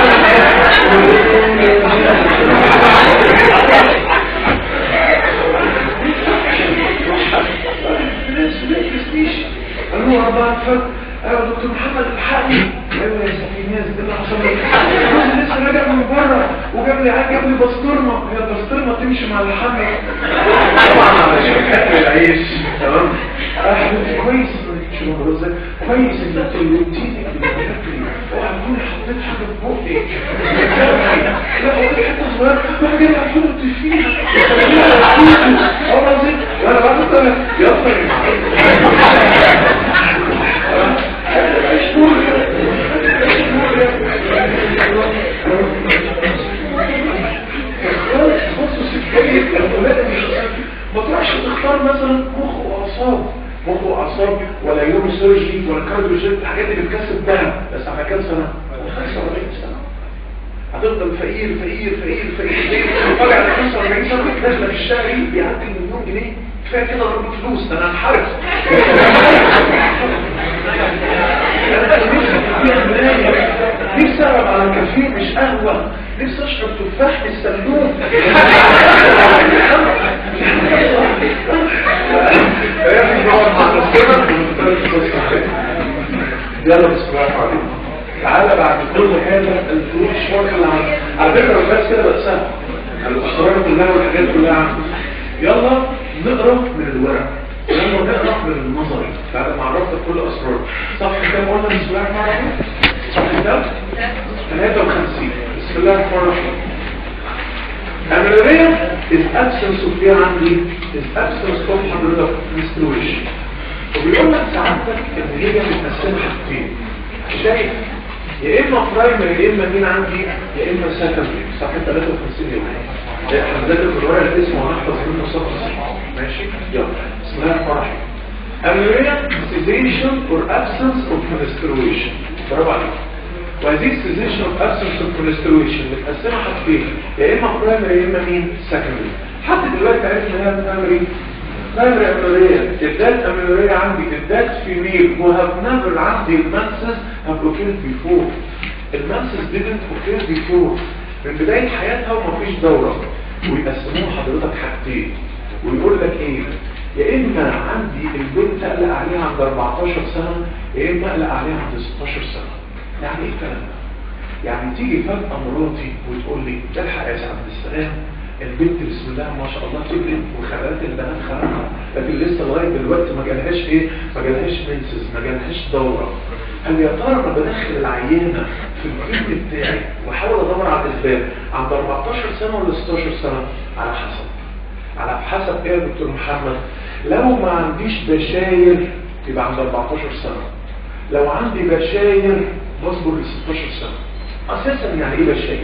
قال له أربعة فك أيوة دكتور محمد الحقني أيوة يا سفينة يا زيت الله حصل لي لسه راجع من بره وجاب لي عاد جاب لي بسطرمة هي البسطرمة تمشي مع الحمل طبعا علشان أكل العيش تمام أحمد كويس شو بقول ازاي كويس انك كلمتيني قبل ما تاكلي اوعى تكوني حطيت حاجه في بقك لا هو دي حته صغيره روح جاي هتحط فيها اه قصدي وانا بعد كده يا ولا يوم سيرجي ولا كارديو الحاجات اللي بتكسب دهب بس على كام سنه 45 سنه هتفضل فقير فقير فقير فقير فجأة على 45 سنة داخلة في الشهر بيعدي مليون جنيه كفاية كده ضرب فلوس ده انا هنحرق نفسي اقرب على كافيه مش قهوة نفسي اشرب تفاح من الصندوق يلا بسم الله الرحمن الرحيم تعالى بعد كل هذا الفروض الشرح اللي عندك على فكرة بس كده بقى سهل الأسرار كلها والحاجات كلها عندك يلا نقرا من الورق يلا نقرا من النظري بعد ما عرفت كل أسرار صح كام قلنا بسم الله الرحمن الرحيم صح كام 53 بسم الله الرحمن الرحيم Amenorrhea is absence of ايه عندي is absence of حضرتك menstruation وبيقول لك سعادتك ان هي متقسمه حاجتين شايف يا اما برايمري يا اما مين عندي يا اما سكندري صح 53 يوم هنذاكر في الورقه اللي اسمه هنحفظ منه صفحه ماشي يلا بسم الله الرحمن الرحيم Amenorrhea cessation or absence of menstruation برافو عليك وهذه cessation of absence of menstruation متقسمه حاجتين يا اما برايمري يا اما مين سكندري حتى دلوقتي عرفنا ان هي برايمري primary amenorrhea if that amenorrhea عندي if that female who have never عندي المنسس have occurred before المنسس didn't occur before من بداية حياتها ومفيش دورة ويقسموها حضرتك حاجتين ويقول لك ايه يا اما عندي البنت اقلق عليها عند 14 سنة يا اما اقلق عليها عند 16 سنة يعني ايه الكلام ده يعني تيجي فجأة مراتي وتقول لي الحق يا سعد السلام البنت بسم الله ما شاء الله تجري وخلقات البنات خلقها لكن لسه لغايه دلوقتي ما جالهاش ايه ما جالهاش منسز ما جالهاش دوره هل يا ترى انا بدخل العينه في البيت بتاعي واحاول ادور على الاسباب عند 14 سنه ولا 16 سنه على حسب على حسب ايه يا دكتور محمد لو ما عنديش بشاير يبقى عند 14 سنه لو عندي بشاير بصبر ل 16 سنه اساسا يعني ايه بشاير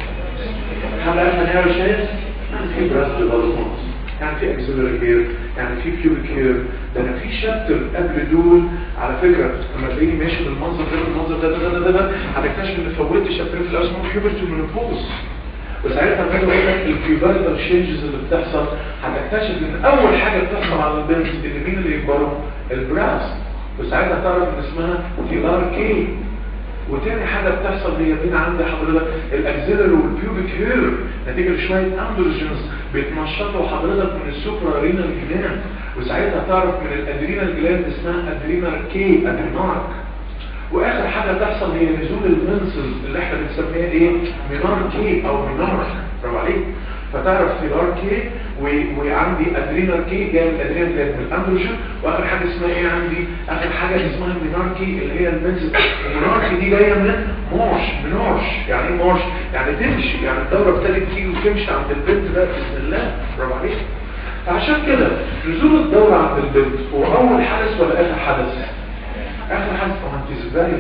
حملة أسمى هير شايف يعني في براس ديفلوبمنت يعني في اكسلري هير يعني في بيوبيك هير ده انا في شابتر قبل دول على فكرة لما تلاقيني ماشي بالمنظر ده بالمنظر ده ده ده ده ده هتكتشف ان فوتت شابتر في الاسمه بيوبرتي ومنوبوز وساعتها لما اجي اقول لك البيوبرتال تشينجز اللي بتحصل هتكتشف ان اول حاجه بتحصل على البنت ان مين اللي يكبروا البراس وساعتها تعرف ان اسمها فيلار كي وتاني حاجة بتحصل هي بين عند حضرتك الاكزيلر والبيوبيك هير نتيجة لشوية اندروجينز بيتنشطوا حضرتك من السوبرا رينال جلاند وساعتها تعرف من الادرينال جلاند اسمها ادرينال كي ادرينارك واخر حاجة تحصل هي نزول المنسز اللي احنا بنسميها ايه مينار كي او مينار برافو عليك فتعرف فيلار كي و- وعندي ادرينال كي جاي من الادرينال جلاند من الاندروجين واخر حاجه اسمها ايه عندي اخر حاجه اسمها الميناركي اللي هي المنزل الميناركي دي جايه من مورش منورش يعني ايه مورش يعني تمشي يعني الدوره ابتدت تيجي وتمشي عند البنت ده باذن الله برافو عليك فعشان كده نزول الدوره عند البنت هو اول حدث ولا اخر حدث اخر حدث طبعا انت ازاي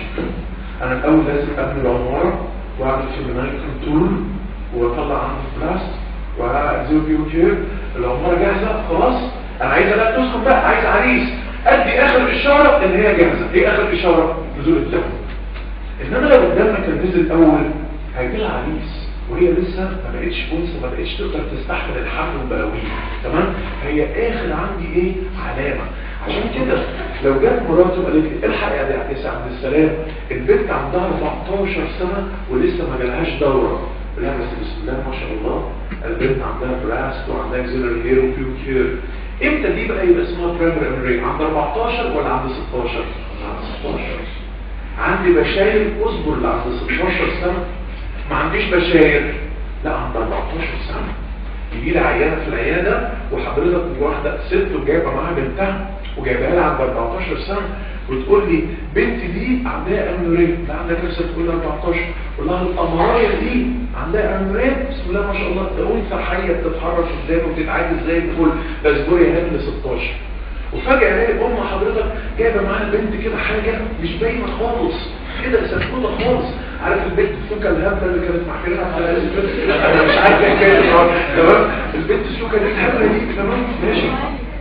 انا الاول لازم ابني العماره واعمل فيمينايل كنترول واطلع عنده بلاست وزي بيوتير العمارة جاهزة خلاص انا عايز بقى تسكن بقى عايز عريس ادي اخر اشارة ان هي جاهزة ايه اخر اشارة نزول الدم انما لو الدم كان نزل اول هيجي لها عريس وهي لسه ما بقتش انثى ما بقتش تقدر تستحمل الحمل والبلاوين تمام هي اخر عندي ايه علامة عشان كده لو جت مراته وقالت لي الحق يا عيسى عبد السلام البنت عندها 14 سنة ولسه ما جالهاش دورة لا بس بسم الله ما شاء الله البنت عندها براست وعندها اكزيلر هير وبيوكير امتى دي بقى يبقى اسمها برايمري امري عند 14 ولا عند 16 عند 16 عندي بشاير اصبر لعند 16 سنة ما عنديش بشاير لا عند 14 سنة يجي لي عيانة في العيادة وحضرتك دي واحدة ست وجايبة معاها بنتها وجايبها لها عند 14 سنة وتقول لي بنتي دي عندها امنوريه لا عندها كام سنه تقول لي 14 قول لها الامرايه دي عندها امنوريه بسم الله ما شاء الله ده انثى حيه بتتحرك ازاي وبتتعالج ازاي الفل اصبري يا هاني ل 16 وفجاه الاقي ام حضرتك جايبه معاها البنت كده حاجه مش باينه خالص كده سكوته خالص عارف البنت السوكه الهبله اللي كانت محكيلها على انا مش عارف ايه كده تمام البنت السوكه دي الهبله دي تمام ماشي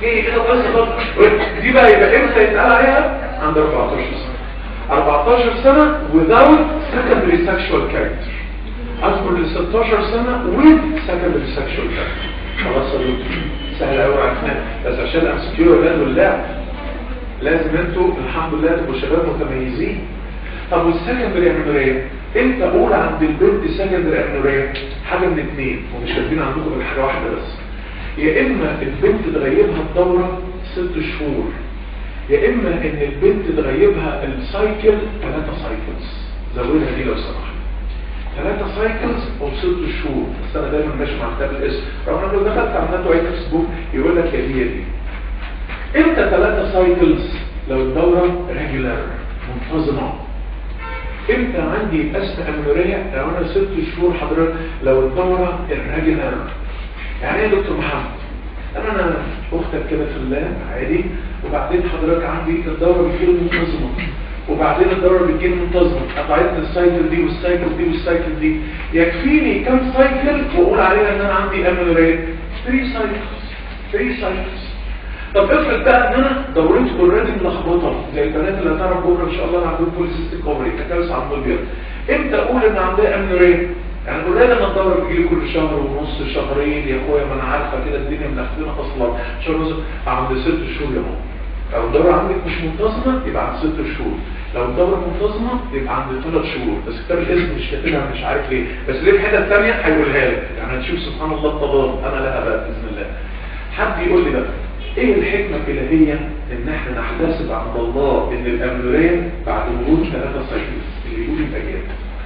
ايه كده قصه دي بقى يبقى امتى يتقال عليها عند 14 سنه 14 سنه without secondary sexual character اكبر ل 16 سنه with secondary sexual character خلاص يا دكتور سهل قوي عرفنا بس عشان امسكيو ولاد اللعب لازم انتوا الحمد لله تبقوا شباب متميزين طب والسكندري امنوريه انت قول عند البنت سكندري امنوريه حاجه من اثنين ومش كاتبين عندكم غير حاجه واحده بس يا اما البنت تغيبها الدوره ست شهور يا اما ان البنت تغيبها السايكل ثلاثه سايكلز زودها دي لو سمحت ثلاثة سايكلز او ست شهور بس انا دايما ماشي مع كتاب الاسم رغم انه دخلت على نتو اي فيسبوك يقول لك يا هي دي امتى ثلاثة سايكلز لو الدورة ريجولار منتظمة امتى عندي اسم امنورية لو انا ست شهور حضرتك لو الدورة الريجولار يعني ايه يا دكتور محمد انا انا اختك كده في الله عادي وبعدين حضرتك عندي الدورة بتجيلي منتظمة وبعدين الدورة بتجيلي منتظمة قطعتني السايكل دي والسايكل دي والسايكل دي يكفيني كم سايكل واقول عليها ان انا عندي امنورية 3 سايكلز 3 سايكلز طب افرض بقى ان انا دورتي اوريدي ملخبطه زي البنات اللي هتعرف بكره ان شاء الله انا عندهم بوليسيستيك اوفري تكالس على البيض امتى اقول ان عندها امنوريه يعني اوريدي انا الدوره بتجي لي كل شهر ونص شهرين يا اخويا ما انا عارفه كده الدنيا ملخبطه اصلا شهر ونص عند ست شهور يا ماما لو الدوره عندك مش منتظمه يبقى عند ست شهور لو الدوره منتظمه يبقى عند ثلاث شهور بس كتاب الاسم مش كاتبها مش عارف ليه بس ليه في حته ثانيه هيقولها لك يعني هتشوف سبحان الله التضاد انا لها بقى باذن الله حد يقول لي بقى ايه الحكمة الالهية ان احنا نحتسب عند الله ان الامنورية بعد مرور ثلاثة سايكلز اللي يقول الاجابة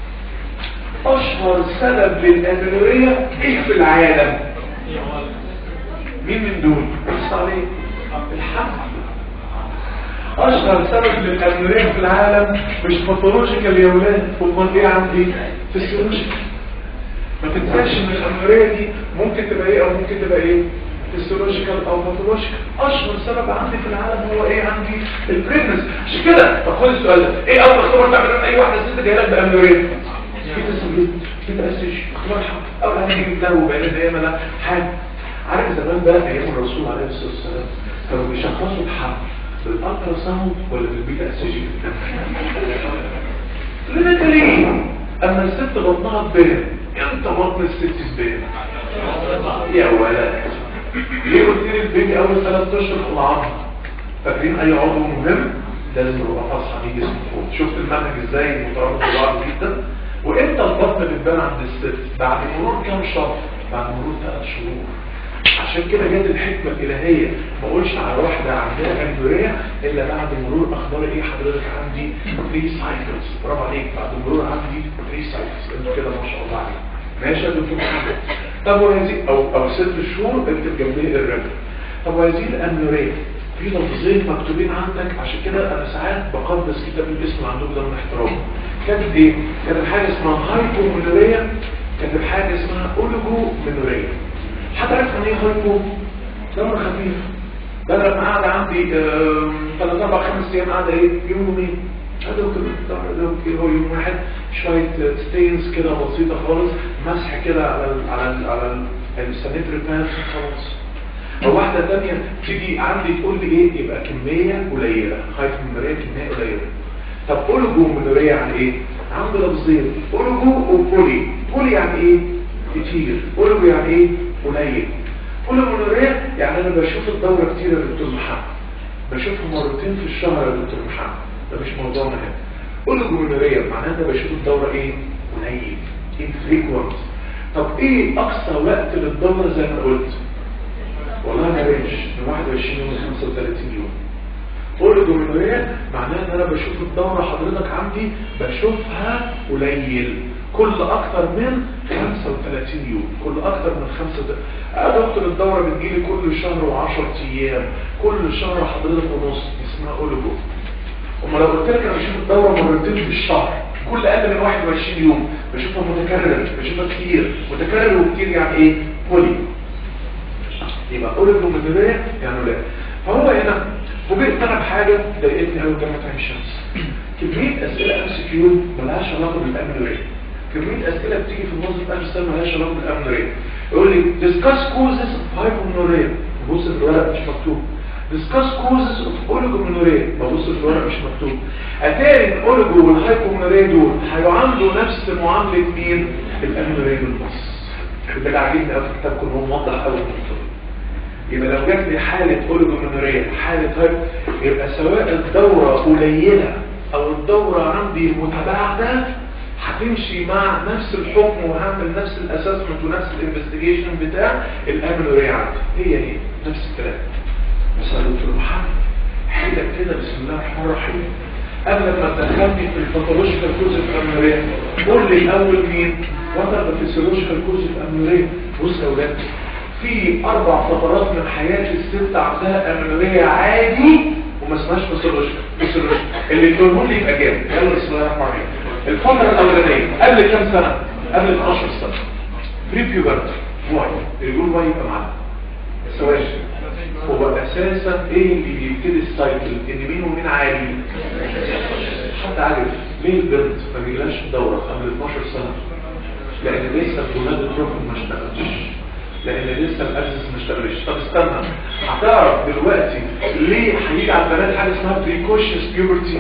اشهر سبب للامنورية ايه في العالم مين من دول بص عليه الحمل اشهر سبب للامنورية في العالم مش باثولوجيكال يا ولاد امال ايه عندي فيسيولوجيكال ما تنساش ان الامنورية دي ممكن تبقى ايه او ممكن تبقى ايه فيسيولوجيكال او باثولوجيكال اشهر سبب عندي في العالم هو ايه عندي البريجنس عشان كده طب خد السؤال ده ايه اول اختبار تعمله اي واحده ست جايه لك بامنوريه في تسجيل في تاسيش اختبار حق اول حاجه يجيب ده وبعدين ده يعمل حاجه عارف زمان بقى ايام الرسول عليه الصلاه والسلام كانوا بيشخصوا الحمل بالالترا ساوند ولا بالبيتا اسيجي ليه ليه اما الست بطنها تبان امتى بطن الست تبان يا ولد ليه قلت لي البيبي اول ثلاث اشهر في العظم فاكرين اي عضو مهم لازم يبقى فصحى دي جسم فوق شفت المنهج ازاي مترابط ببعض جدا وامتى البطن بتبان عند الست بعد مرور كام شهر بعد مرور ثلاث شهور عشان كده جت الحكمة الإلهية ما اقولش على واحدة عندها امبرية إلا بعد مرور أخبار إيه حضرتك عندي 3 سايكلز برافو عليك بعد مرور عندي 3 سايكلز انتوا كده ما شاء الله عليك ماشي يا دكتور محمد طب وهذه او او ست شهور اكتب جنبيه الرجل طب وهذه الامنوريه في لفظين مكتوبين عندك عشان كده انا ساعات بقدس كتاب الاسم عندكم ده من احترام كاتب ايه كاتب حاجه اسمها هايبومنوريه كاتب حاجه اسمها اوليجو منوريه حد عارف يعني ايه هايبو دم خفيف ده لما قاعد عندي ثلاث اربع خمس ايام قاعده ايه يوم يومين هذا هو يوم واحد شوية ستينز كده بسيطة خالص مسح كده على ال على ال على السانيتري باد خلاص او واحدة تانية تيجي عندي تقول لي ايه يبقى كمية قليلة خايف من مرية كمية قليلة طب اولوجو منورية يعني ايه عنده لفظين اولوجو وبولي بولي يعني ايه كتير اولوجو يعني ايه قليل اولوجو منورية يعني انا بشوف الدورة كتير يا دكتور محمد بشوفها مرتين في الشهر يا دكتور محمد ده مش موضوعنا هنا اولوجومينوريا معناها ده بشوف الدورة ايه قليل infrequent طب ايه اقصى وقت للدورة زي ما قلت والله ما رينج من 21 يوم ل 35 يوم اولوجومينوريا معناها ان انا بشوف الدورة حضرتك عندي بشوفها قليل كل اكتر من 35 يوم كل اكتر من 35 انا دكتور الدورة بتجيلي كل شهر و10 ايام كل شهر حضرتك ونص اسمها اولوجو وما لو قلت لك انا بشوف الدورة مرتين في الشهر كل اقل من 21 يوم بشوفها متكرر بشوفها كتير متكرر وكتير يعني ايه بولي يبقى اولوجو مدرية يعني لا فهو هنا فوجئت انا بحاجة ضايقتني قوي جامعة عين شمس كمية اسئلة ام سي كيو ملهاش علاقة بالامنورية كمية اسئلة بتيجي في النظر في اخر السنة ملهاش علاقة بالامنورية يقول لي discuss causes of hypomenorrhea بص في الورق مش مكتوب discuss causes of oligomenorrhea ببص في الورق مش مكتوب اتاري الاوليجو والهايبومينوريا دول هيعاملوا نفس معامله مين الامينوريا بالنص ده اللي عاجبني قوي في كتابكم هو موضح قوي النقطه دي يبقى لو جات لي حاله اوليجومينوريا حاله هايب يبقى سواء الدوره قليله او الدوره عندي متباعده هتمشي مع نفس الحكم وهعمل نفس الاسسمنت ونفس الانفستيجيشن بتاع الامينوريا عندي هي هي نفس الكلام بس يا دكتور محمد حيلك كده بسم الله الرحمن الرحيم قبل ما تدخلني في الباثولوجيكال كوز الامينوريا قول لي الاول مين وات ار الفسيولوجيكال كوز الامينوريا بص يا ولاد في اربع فترات من حياه الست عندها امينوريا عادي وما اسمهاش فسيولوجيكال فسيولوجيكال اللي يقولوا لي يبقى جامد يلا بسم الله الرحمن الرحيم الفتره الاولانيه قبل كام سنه قبل 12 سنه بري بيوبرتي واي اللي يقول واي يبقى معانا سواش هو اساسا ايه اللي بيبتدي السايكل ان مين ومين عالي حد عارف ليه البنت ما بيجيلهاش دوره قبل 12 سنه لان لسه الولاد التروفين ما اشتغلش لان لسه الاسس ما اشتغلش طب استنى هتعرف دلوقتي ليه هيجي على البنات حاجه اسمها بريكوشس بيوبرتي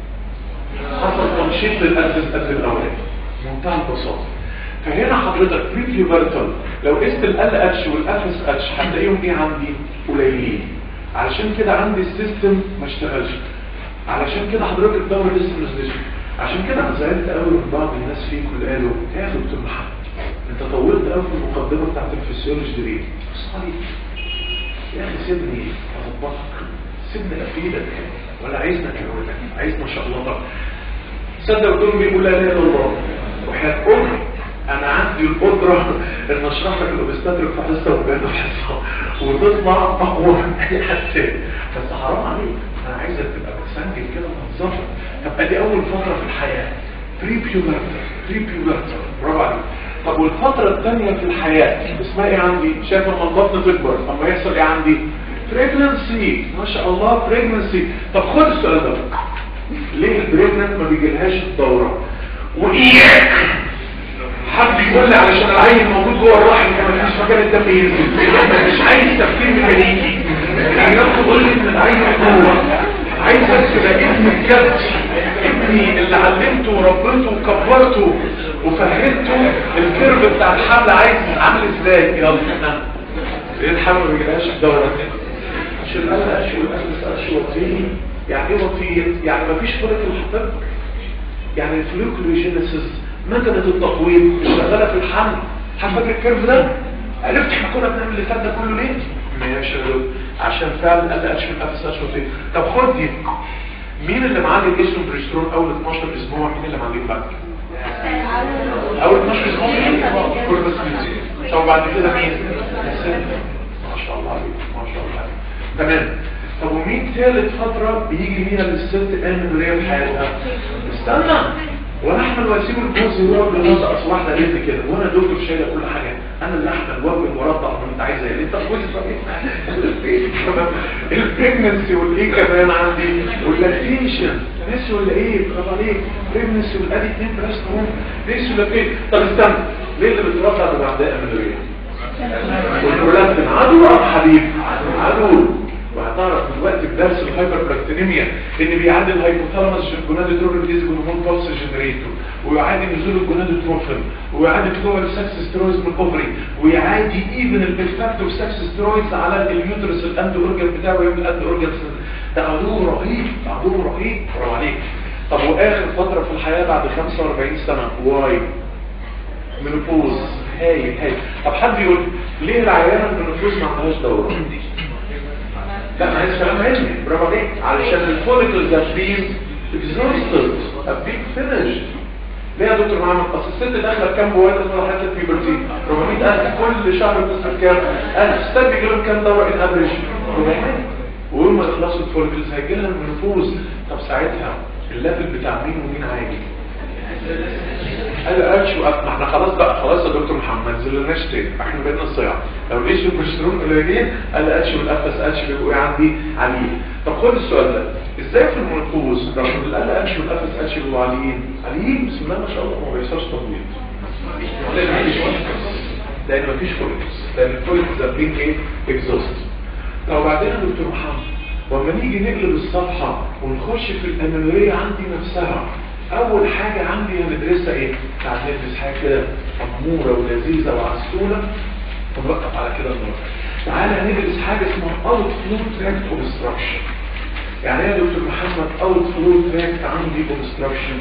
حصل تنشيط للاسس قبل الاولاني منتهى البساطه فهنا حضرتك بري بيوبرتال لو قست ال اتش والافس اتش هتلاقيهم ايه عندي قليلين علشان كده عندي السيستم ما اشتغلش علشان كده حضرتك الدورة لسه ما نزلش عشان كده انا زعلت قوي من بعض الناس فيكم اللي قالوا يا دكتور محمد انت طولت قوي في المقدمه بتاعت الفسيولوجي دي بس طيب يا اخي سيبني اظبطك سيبني افيدك ولا عايزنا كده عايز ما شاء الله بقى صدق دكتور بيقول لا اله الا الله وحياه امي انا عندي القدرة ان اشرح لك الاوبستاتريك في حصة وبين حصة وتطلع اقوى من اي حد تاني بس حرام عليك انا عايزك تبقى بتسجل كده وتنظم طب ادي اول فترة في الحياة بري بيوبرتال بري بيوبرتال برافو عليك طب والفترة الثانية في الحياة اسمها ايه عندي شايف لما البطن تكبر اما يحصل ايه عندي بريجننسي ما شاء الله بريجننسي طب خد السؤال ده ليه البريجننت ما بيجيلهاش الدورة واياك حد يقول لي علشان العين موجود جوه الرحم فما فيش مكان الدم ينزل مش عايز تفكير ميكانيكي العيان تقول لي ان العين جوه عايز تبقى ابني بجد ابني اللي علمته وربيته وكبرته وفهمته الكيرف بتاع الحمل عايز عامل ازاي يلا ايه الحمل ما بيجيلهاش الدوره عشان انا اشوي انا اشوي وطيني يعني ايه وطين يعني مفيش فرق الحطب يعني الفلوكلوجينيسيس مكنة التقويم شغالة في الحمل فاكر الكيرف ده عرفت احنا كنا بنعمل اللي فات ده كله ليه ماشي يا دكتور عشان فعلا قال اشوف نفس اشوف ايه طب خد دي مين اللي معاه الجسم بريسترون اول 12 اسبوع مين اللي معاه بعد اول 12 اسبوع كل بس طب بعد كده مين ما شاء الله عليك ما شاء الله عليك تمام طب ومين ثالث فترة بيجي فيها للست آمن وليه في حياتها استنى وانا احمل واسيب الجوز هو اللي رضع اصل واحده قالت لي كده وانا دكتور شايله كل حاجه انا اللي احمل واجب مرضع ما انت عايزه ايه انت جوزي صحيح البريجنسي والايه كمان عندي واللاكتيشن ناس ولا ايه برافو عليك بريجنسي والادي اثنين بلاس نوم ناس ولا ايه طب استنى ليه اللي بترفع ده بعدها امنيه والبرولاكتين عدو ام حبيب عدو وهتعرف دلوقتي في درس الهايبربلاكتينيميا ان بيعادل الهايبوثالاموس الجونادوتروفين ديز جلوكون بولس جنريتور ويعادي نزول الجونادوتروفين ويعادي فلور السكس سترويدز من الاوفري ويعادي ايفن الافكتيف سكس سترويدز على اليوترس الاند اورجن بتاعه يوم الاند اورجن ده عدو رهيب عدو رهيب برافو عليك طب واخر فتره في الحياه بعد 45 سنه واي منوبوز هاي هاي طب حد يقول ليه العيانه المنوبوز ما عندهاش دوره لا ما عايز كلام علمي برافو عليك علشان الفوليكلز have been exhausted have been finished ليه يا دكتور محمد اصل الست داخله كام بوابه طلع حته بيبرتي 400000 كل شهر بتصرف كام 1000 استنى بيجي لهم كام دوره ان افريج 400 ويوم ما يخلصوا الفوليكلز هيجي لها المنفوذ طب ساعتها الليفل بتاع مين ومين عالي قال قالش ما احنا خلاص بقى خلاص يا دكتور محمد زلناش تاني احنا بقينا الصياع لو ليش البروسترون قليلين قال قالش والقفص قالش بيبقوا ايه عندي عاليين طب خد السؤال ده ازاي في المنقوذ رغم ان قال قالش والقفص قالش بيبقوا عاليين عاليين بسم الله ما شاء الله ما بيحصلش تبويض لان مفيش فوليكس لان مفيش فوليكس لان الفوليكس ده بين ايه اكزوست طب وبعدين يا دكتور محمد ولما نيجي نقلب الصفحة ونخش في الأنوية عندي نفسها أول حاجة عندي هندرسها إيه؟ تعال ندرس حاجة كده أمورة ولذيذة وعسولة ونوقف على كده النهارده تعالى ندرس حاجة اسمها اوت فلو تراكت اوبستراكشن يعني ايه يا دكتور محمد اوت فلو تراكت عندي اوبستراكشن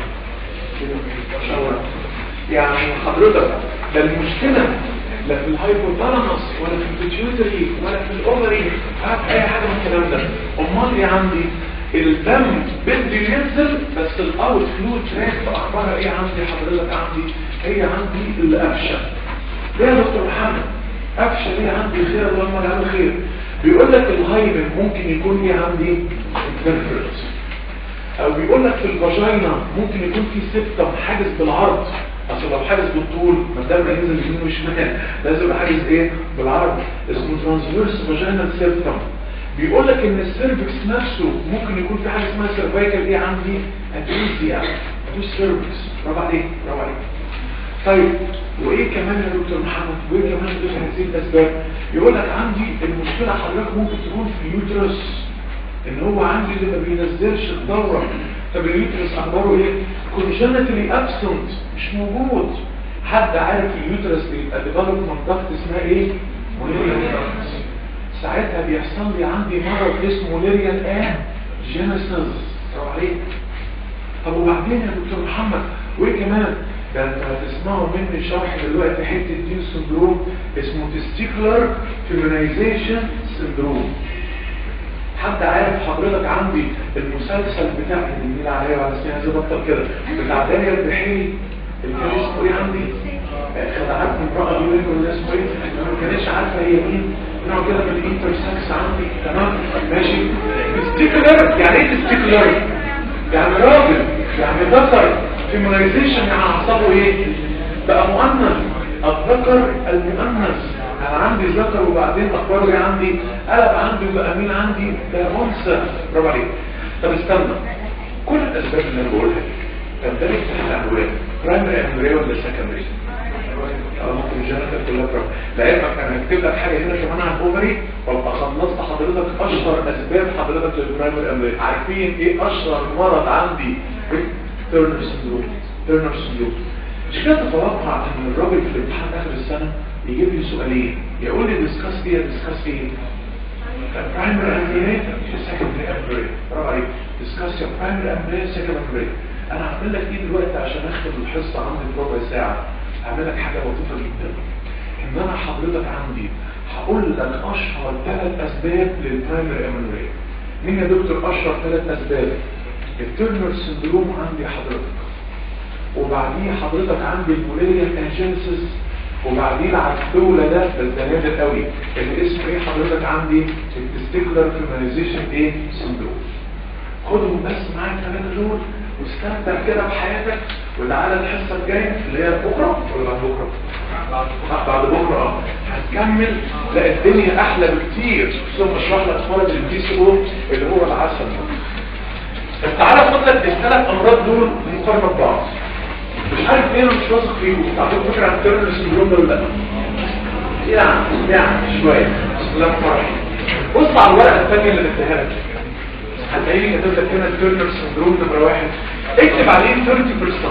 يعني حضرتك ده المشكلة لا في الهايبوثالاموس ولا في البيتيوتري ولا في الاوفري عارف اي حاجة من الكلام ده امال ايه عندي الدم بده ينزل بس الاوت فلو تراكت اخبارها ايه عندي حضرتك عندي هي عندي القفشه ليه يا دكتور محمد قفشه ليه عندي خير اللهم اجعله خير بيقول لك الهايبن ممكن يكون ايه عندي انترفيرت او بيقول لك في الفاجينا ممكن يكون في سبتم حاجز بالعرض اصل لو حاجز بالطول ما الدم ينزل يمين وشمال لازم يبقى حاجز ايه بالعرض اسمه ترانسفيرس فاجينال سبتم بيقول لك ان السيرفكس نفسه ممكن يكون في حاجه اسمها سيرفايكال ايه عندي ادريزيا مش سيرفكس برافو عليك برافو عليك طيب وايه كمان يا دكتور محمد وايه كمان غير هذه الاسباب يقول لك عندي المشكله حضرتك ممكن تكون في اليوترس ان هو عندي اللي ما بينزلش الدوره طب اليوترس اخباره ايه كونجنتالي ابسنت مش موجود حد عارف اليوترس بيبقى ديفلوب منطقه اسمها ايه موليريان ساعتها بيحصل لي عندي مرض اسمه موليريان اه جينيسيس برافو عليك طب وبعدين يا دكتور محمد وايه كمان ده انت هتسمعوا مني شرح دلوقتي حته دي سندروم اسمه تستيكلر فيمينايزيشن سندروم حد عارف حضرتك عندي المسلسل بتاع اللي عليا وعلى سنين عايز ابطل كده بتاع دانيال البحيري اللي كان اسمه ايه عندي خدعات امرأة دي ولا اسمه ايه انا ما كانتش عارفه هي مين نوع كده من الانترسكس عندي تمام ماشي تستيكلر يعني ايه تستيكلر يعني راجل يعني ذكر فيمينايزيشن يعني اعصابه ايه بقى مؤنث الذكر المؤنث انا عندي ذكر وبعدين اخباره ايه عندي قلب عندي وبقى مين عندي ده انثى برافو عليك طب استنى كل الاسباب اللي انا بقولها دي تندرج تحت عنوان برايمري امبريو ولا سكندري اه ممكن الجنرال كلها برايمري لعلمك انا هكتب لك حاجه هنا كمان عن الاوفري وابقى خلصت حضرتك اشهر اسباب حضرتك للبرايمري امبريو عارفين ايه اشهر مرض عندي تيرنر سندروم تيرنر سندروم مش كده تتوقع ان الراجل في الامتحان اخر السنه يجيب لي سؤالين يقول لي ديسكاس ايه ديسكاس ايه برايمري امبريو سكندري امبريو برافو عليك ديسكاس يا برايمري امبريو سكندري امبريو انا هعمل لك ايه دلوقتي عشان اختم الحصه عندي بربع ساعه هعمل لك حاجه لطيفه جدا ان انا حضرتك عندي هقول لك اشهر ثلاث اسباب للبرايمري امبريو مين يا دكتور اشهر ثلاث اسباب التيرنر سندروم عندي حضرتك وبعديه حضرتك عندي الموليريان انجينيسيس وبعديه العسدولة ده بس ده نادر قوي اللي اسمه ايه حضرتك عندي التستيكولار فيمانيزيشن ايه سندروم خدهم بس معاك الثلاثه دول واستمتع كده بحياتك وتعالى الحصه الجايه اللي هي بكره ولا بعد بكره؟ بعد بكره اه هتكمل لا الدنيا احلى بكتير ثم اشرح لك مرض البي سي او اللي هو العسل طب تعالى خد لك الثلاث امراض دول مقارنه ببعض مش عارف ليه انا مش واثق فيهم تعطيك فكره عن التيرنر سندروم ده ولا لا يعني يعني شويه بسم الله الرحمن الرحيم بص على الورقه الثانيه اللي اديتها لك هتلاقي لي كاتب لك هنا التيرنر سندروم نمره واحد اكتب عليه 30%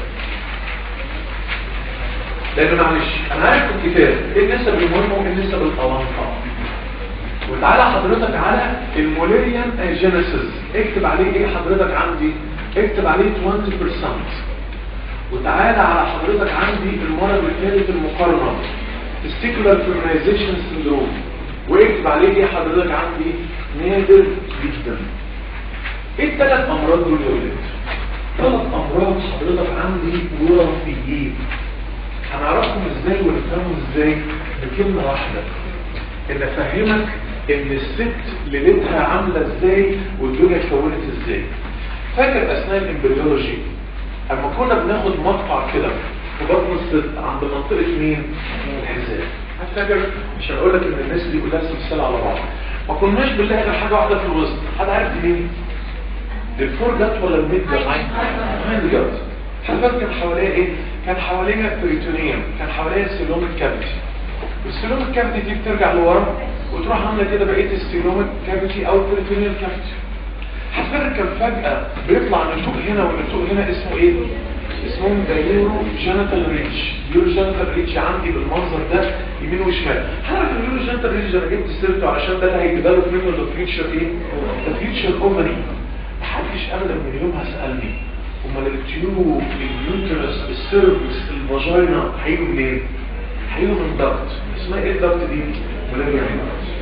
لان معلش انا عارف في الكتاب ايه النسب المهمه وايه النسب القوانقه وتعالى حضرتك على الموليريان جينيسيس اكتب عليه ايه حضرتك عندي اكتب عليه 20% وتعالى على حضرتك عندي المرض الثالث المقارنه testicular feminization syndrome واكتب عليه ايه حضرتك عندي نادر جدا ايه الثلاث امراض دول يا ولاد ثلاث امراض حضرتك عندي وراثيين هنعرفهم ازاي ونفهمهم ازاي بكلمه واحده ان افهمك ان الست ليلتها عامله ازاي والدنيا اتكونت ازاي فاكر اثناء الامبريولوجي اما كنا بناخد مقطع كده في بطن الست عند منطقه مين الحزام هتفكر مش هقول لك ان الناس دي كلها سلسله على بعض ما كناش بنلاقي غير حاجه واحده في الوسط حد عارف دي مين الفور جت ولا الميد جت مين جت حضرتك كان حواليها ايه كان حواليها بريتونيوم كان حواليها سيلوميك كافيتي السيلوميك كافيتي دي بترجع لورا وتروح عامله كده بقيه السيلوميك كافيتي او البريتونيال كافيتي هتفرق كان فجأة بيطلع نتوء هنا والنتوء هنا اسمه ايه اسمهم ده يورو جانتال ريتش يورو جانتال ريتش عندي بالمنظر ده يمين وشمال هعرف اليورو جانتال ريتش انا جبت سيرته علشان ده اللي هيديفلوب منه ذا فيوتشر ايه ذا فيوتشر اوفري محدش ابدا من يومها سالني امال التيوب اليوترس السيرفكس الفاجينا هيجوا منين هيجوا من ضغط اسمها ايه الضغط دي ولا يعني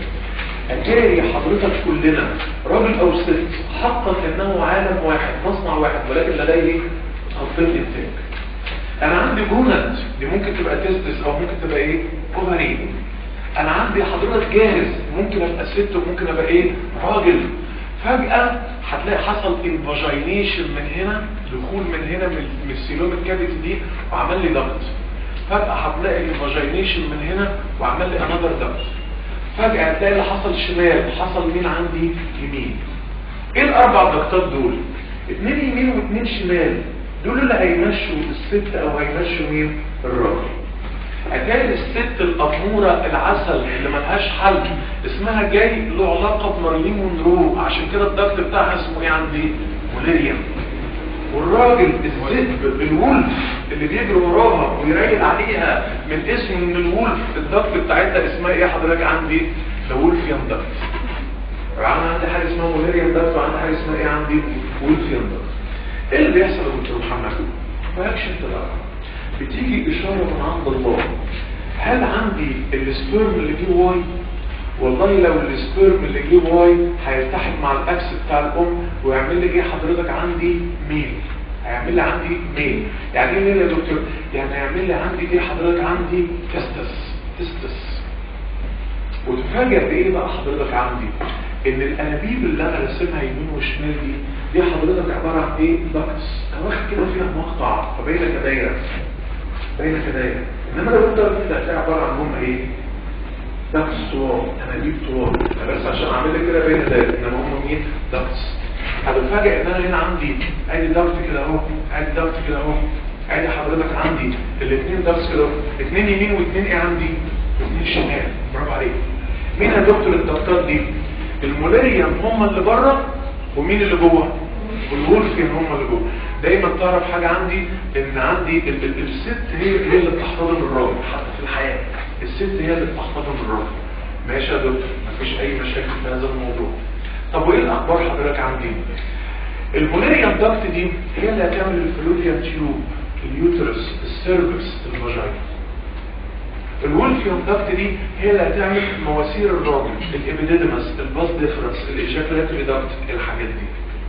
أتاري حضرتك كلنا راجل أو ست حقق أنه عالم واحد مصنع واحد ولكن لديه خطين إنتاج أنا عندي جونت دي ممكن تبقى تستس أو ممكن تبقى إيه أوفري أنا عندي حضرتك جاهز ممكن أبقى ست وممكن أبقى إيه راجل فجأة هتلاقي حصل انفاجينيشن من هنا دخول من هنا من السيلوم الكافيتي دي وعمل لي ضغط فجأة هتلاقي انفاجينيشن من هنا وعمل لي انذر ضغط فجأة هتلاقي اللي حصل شمال حصل مين عندي يمين ايه الاربع ضغطات دول اتنين يمين واتنين شمال دول اللي هيمشوا الست او هيمشوا مين الراجل هتلاقي الست الأمورة العسل اللي ملهاش حل اسمها جاي له علاقة بمارلين مونرو عشان كده الضغط بتاعها اسمه ايه عندي موليريم والراجل الذئب الولف اللي بيجري وراها ويريل عليها من اسم من الولف الضغط بتاعتها اسمها ايه حضرتك عندي ده ولفيان ضغط انا عندي حاجه اسمها موليريان ضغط وعندي حاجه اسمها ايه عندي ولفيان ضغط ايه اللي بيحصل يا دكتور محمد مالكش انت بقى بتيجي اشاره من عند الله هل عندي السبيرم اللي جه واي والله لو السبيرم اللي جه واي هيلتحق مع الاكس بتاع الام ويعمل لي ايه حضرتك عندي ميل هيعمل لي عندي ميل يعني ايه ميل يا دكتور يعني هيعمل لي عندي ايه حضرتك عندي تستس تستس وتفاجئ بايه بقى حضرتك عندي ان الانابيب اللي انا راسمها يمين وشمال دي دي حضرتك عباره عن ايه داكتس انا واخد كده فيها مقطع فباينه كدايره باينه كدايره انما لو انت كده هتلاقي عباره عن هم ايه داكتس طوال انابيب طوال انا بس عشان اعمل لك كده باينه دايره انما هم مين داكتس هتفاجئ ان انا هنا عندي ادي داكت كده اهو ادي داكت كده اهو ادي حضرتك عندي الاثنين داكتس كده اثنين يمين واثنين ايه عندي اثنين شمال برافو عليك مين يا دكتور الدكتور دي المولاريان هم اللي بره ومين اللي جوه والولفين هم اللي جوه دايما تعرف حاجة عندي ان عندي ال ال الست هي هي اللي بتحتضن الراجل حتى في الحياة الست هي اللي بتحتضن الراجل ماشي يا دكتور مفيش اي مشاكل في هذا الموضوع طب وايه الاخبار حضرتك عندي المولاريان داكت دي هي اللي هتعمل الفلوديان تيوب اليوترس السيرفكس الفاجينا الولفيوم داكت دي هي اللي هتعمل مواسير الراجل الابيديدمس الباس ديفرنس الايجاكولاتوري داكت الحاجات دي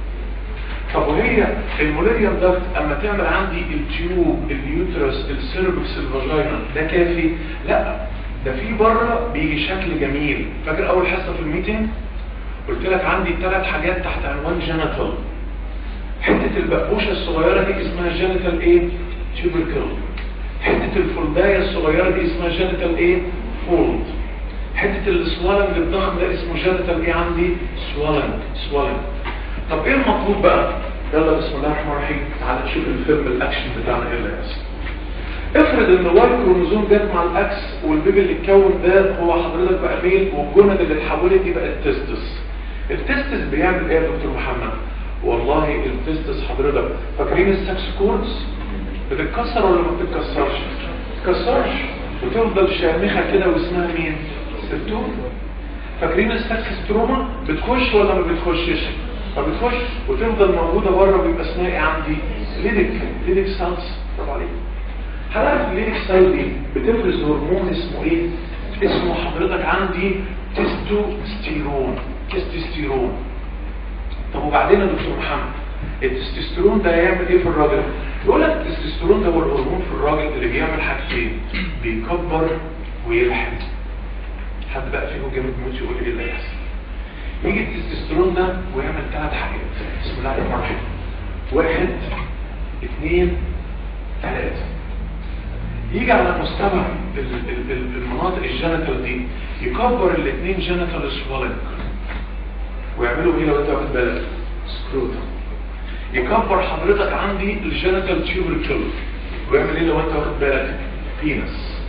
طب وهي المولاريوم داكت اما تعمل عندي التيوب اليوترس السيرفكس الفاجينا ده كافي لا ده في بره بيجي شكل جميل فاكر اول حصه في الميتنج قلت لك عندي ثلاث حاجات تحت عنوان جينيتال حته البقوشه الصغيره دي اسمها جينيتال ايه تيوبركل حتة الفلداية الصغيرة دي اسمها جينيتال ايه فولد حتة السوالنج الضخم ده اسمه جينيتال ايه عندي سوالنج سوالنج طب ايه المطلوب بقى يلا بسم الله الرحمن الرحيم تعال نشوف الفيلم الاكشن بتاعنا ايه اللي هيحصل افرض ان الواي كروموزوم جت مع الاكس والبيبي اللي اتكون ده هو حضرتك بقى ميل والجند اللي اتحولت دي بقت تستس التستس بيعمل ايه يا دكتور محمد والله التستس حضرتك فاكرين السكس كوردز بتتكسر ولا ما بتتكسرش بتتكسرش وتفضل شامخه كده واسمها مين ستون فاكرين السكستروما بتخش ولا ما بتخشش ما بتخش وتفضل موجوده بره ويبقى اسمها ايه عندي ليدك ليدك سيلز برافو عليك هنعرف الليدك سيل دي بتفرز هرمون اسمه ايه اسمه حضرتك عندي تستوستيرون تستوستيرون طب وبعدين يا دكتور محمد التستوستيرون ده هيعمل ايه في الراجل يقول لك التستوستيرون ده هو الهرمون في الراجل اللي بيعمل حاجتين بيكبر ويلحم حد بقى فيكم جامد موت يقول ايه اللي هيحصل يجي التستوستيرون ده ويعمل ثلاث حاجات بسم الله الرحمن الرحيم واحد اثنين ثلاثة يجي على مستوى المناطق الجينيتال دي يكبر الاثنين جينيتال سوالنج ويعملوا ايه لو انت واخد بالك سكروتم يكبر حضرتك عندي الجينيتال تيوبركل ويعمل ايه لو انت واخد بالك بينس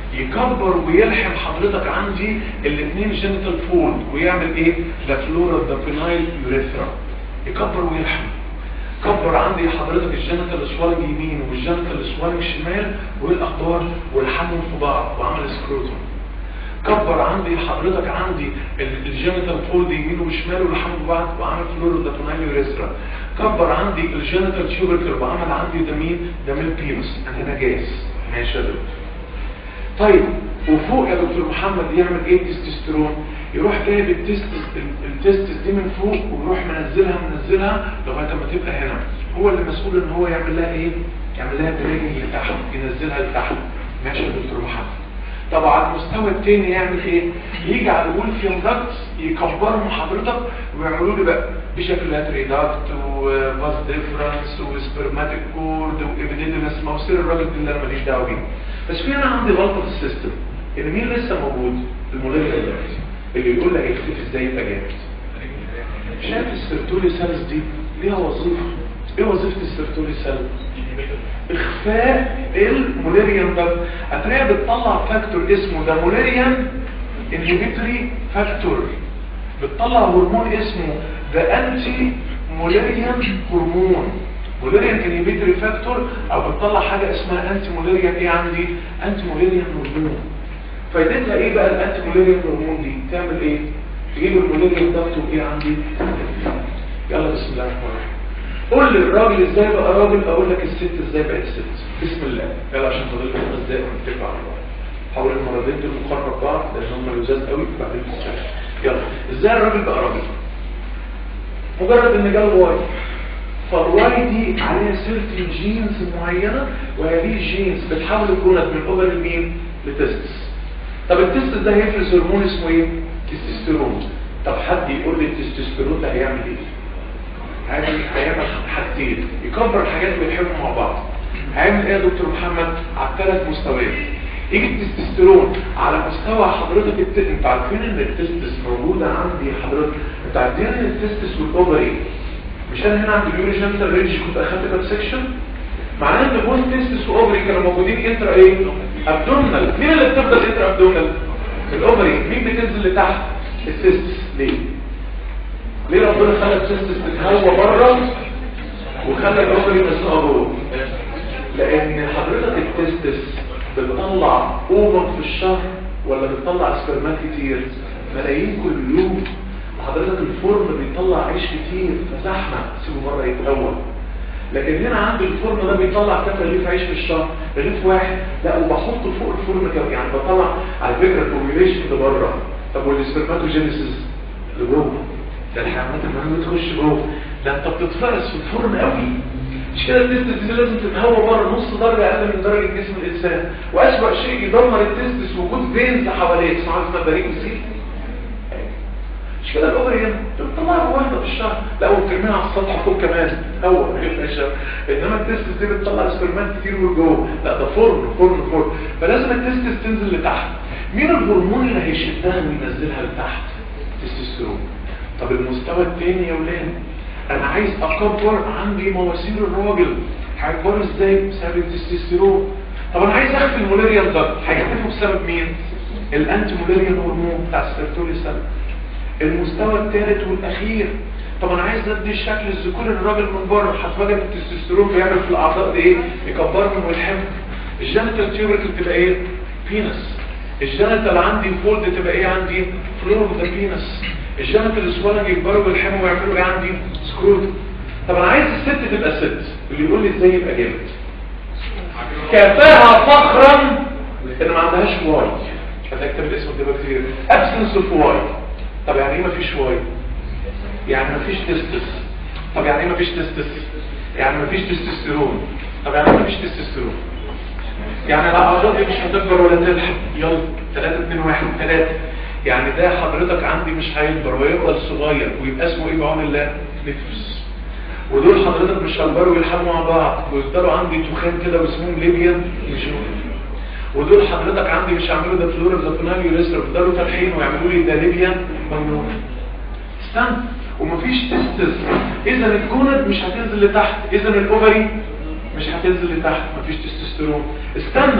يكبر ويلحم حضرتك عندي الاثنين جينيتال فولد ويعمل ايه لا فلورا ذا بينايل يوريثرا يكبر ويلحم كبر عندي حضرتك الجينيتال سوالنج يمين والجينيتال سوالنج شمال وايه الاخبار والحمهم في بعض وعمل سكروتوم كبر عندي حضرتك عندي الجينيتال فولد يمين وشمال والحمهم في بعض وعمل فلورا ذا بينايل يوريثرا كبر عندي الجينيتال تيوبركل وعمل عندي ده مين ده ميل بينس انا هنا جاهز ماشي يا دكتور طيب وفوق يا دكتور محمد يعمل ايه تستوستيرون يروح جايب التستس التستس دي من فوق ويروح منزلها منزلها لغايه ما تبقى هنا هو اللي مسؤول ان هو يعمل لها ايه يعمل لها دراجنج لتحت ينزلها لتحت ماشي يا دكتور محمد طب على المستوى التاني يعمل ايه يجي على الولفيوم داكتس يكبرهم حضرتك ويعملوا لي بقى بشكلات ريداكت وفاس ديفرنس وسبرماتيك كورد وابيديدنس ما هو سير الراجل ده اللي انا ماليش دعوه بيه بس في انا عندي غلطه في السيستم ان مين لسه موجود المولاريا دلوقتي اللي يقول لك يختفي ازاي يبقى جامد شايف السيرتولي سيلز دي ليها وظيفه ايه وظيفه السيرتولي سيل اخفاء المولاريان ده هتلاقيها بتطلع فاكتور اسمه ده مولاريان انهبيتوري فاكتور بتطلع هرمون اسمه ده انتي مولاريان هرمون مولاريان انهبيتوري فاكتور او بتطلع حاجه اسمها انتي مولاريان ايه عندي انتي مولاريان هرمون فايدتها ايه بقى الانتي مولاريان هرمون دي تعمل ايه تجيب المولاريان ضغطه ايه عندي يلا بسم الله الرحمن الرحيم قول لي الراجل ازاي بقى راجل اقول لك الست ازاي بقت ست بسم الله يلا عشان فاضل لي خمس دقايق ونتفق على بعض حاول المرضين دول مقارنه ببعض لان هم لزاز قوي بعدين تستشعر يلا ازاي الراجل بقى راجل مجرد ان جاله واي فالواي دي عليها سيرتين جينز معينه وهذه الجينز بتحول الجونات من اوفر لمين لتستس طب التستس ده هيفرز هرمون اسمه ايه تستوستيرون طب حد يقول لي التستوستيرون ده هيعمل ايه هذه هيعمل حاجتين يكبر الحاجات اللي بيحبوا مع بعض هيعمل ايه يا دكتور محمد على الثلاث مستويات يجي التستوستيرون على مستوى حضرتك الت... انتوا عارفين ان التستس موجوده عندي حضرتك انتوا عارفين ان التستس والاوفري مش انا هنا عند اليوريجنتال رينج كنت اخدت كاب سكشن معناه ان بون تستس واوفري كانوا موجودين انترا ايه ابدومينال مين اللي بتفضل انترا ابدومينال الاوفري مين بتنزل لتحت التستس ليه ليه ربنا خلى التستس تتهوى بره وخلى الاوفري مسنوقه جوه لان حضرتك التستس بتطلع اوفر في الشهر ولا بتطلع سبرمات كتير ملايين كل يوم حضرتك الفرن بيطلع عيش كتير فزحمه سيبه بره يتهوى لكن هنا عند الفرن ده بيطلع كام رغيف عيش في الشهر رغيف واحد لا وبحطه فوق الفرن كمان يعني بطلع على فكره البوبيليشن ده بره طب والسبرماتوجينيسيس اللي جوه ده الحيوانات المهمه تخش جوه ده انت بتتفرس في الفرن قوي مش كده التستس دي لازم تتهوى بره نص درجه اقل من درجه جسم الانسان واسوأ شيء يدمر التستس وجود فينز حواليه اسمها اسمها بريق وسيل مش كده الاوفري هنا بتطلعها واحده في الشهر لا وبترميها على السطح فوق كمان هو انما التستس دي بتطلع سبرمان كتير من جوه لا ده فرن فرن فرن فلازم التستس تنزل لتحت مين الهرمون اللي هيشدها وينزلها لتحت تستوستيرون طب المستوى الثاني يا ولاد انا عايز اكبر عندي مواسير الراجل هيكبر ازاي بسبب التستوستيرون طب انا عايز اخفي المولاريان ده هيختفوا بسبب مين الانتي مولاريان هرمون بتاع السيرتولي سيل المستوى الثالث والاخير طب انا عايز ادي الشكل الذكوري للراجل من بره هتفاجئ ان التستوستيرون بيعمل في الاعضاء دي ايه يكبرهم ويلحمهم الجينيتال تيوبركل تبقى ايه بينس الجينيتال عندي فولد تبقى ايه عندي فلور ذا بينس الجينيتال سوالنج يكبروا ويلحموا ويعملوا ايه عندي سكروت طب انا عايز الست تبقى ست اللي يقول لي ازاي يبقى جامد كفاها فخرا ان ما عندهاش واي هتكتب الاسم ده كتير ابسنس اوف واي طب يعني ايه مفيش واي يعني مفيش تستس طب يعني ايه مفيش تستس يعني مفيش تستوستيرون طب يعني ايه مفيش تستوستيرون يعني الاعضاء دي مش هتكبر ولا تلحق يلا 3 2 1 3 يعني ده حضرتك عندي مش هيكبر ويفضل صغير ويبقى اسمه ايه بعون الله نفس ودول حضرتك مش هيكبروا ويلحموا مع بعض ويفضلوا عندي تخان كده واسمهم ليبيا مش ودول حضرتك عندي مش هيعملوا ده فلورا زابونال يوريستر يفضلوا فاتحين ويعملوا لي ده ليبيا ممنوع استنى ومفيش تستس اذا الجوند مش هتنزل لتحت اذا الاوفري مش هتنزل لتحت مفيش تستوستيرون استنى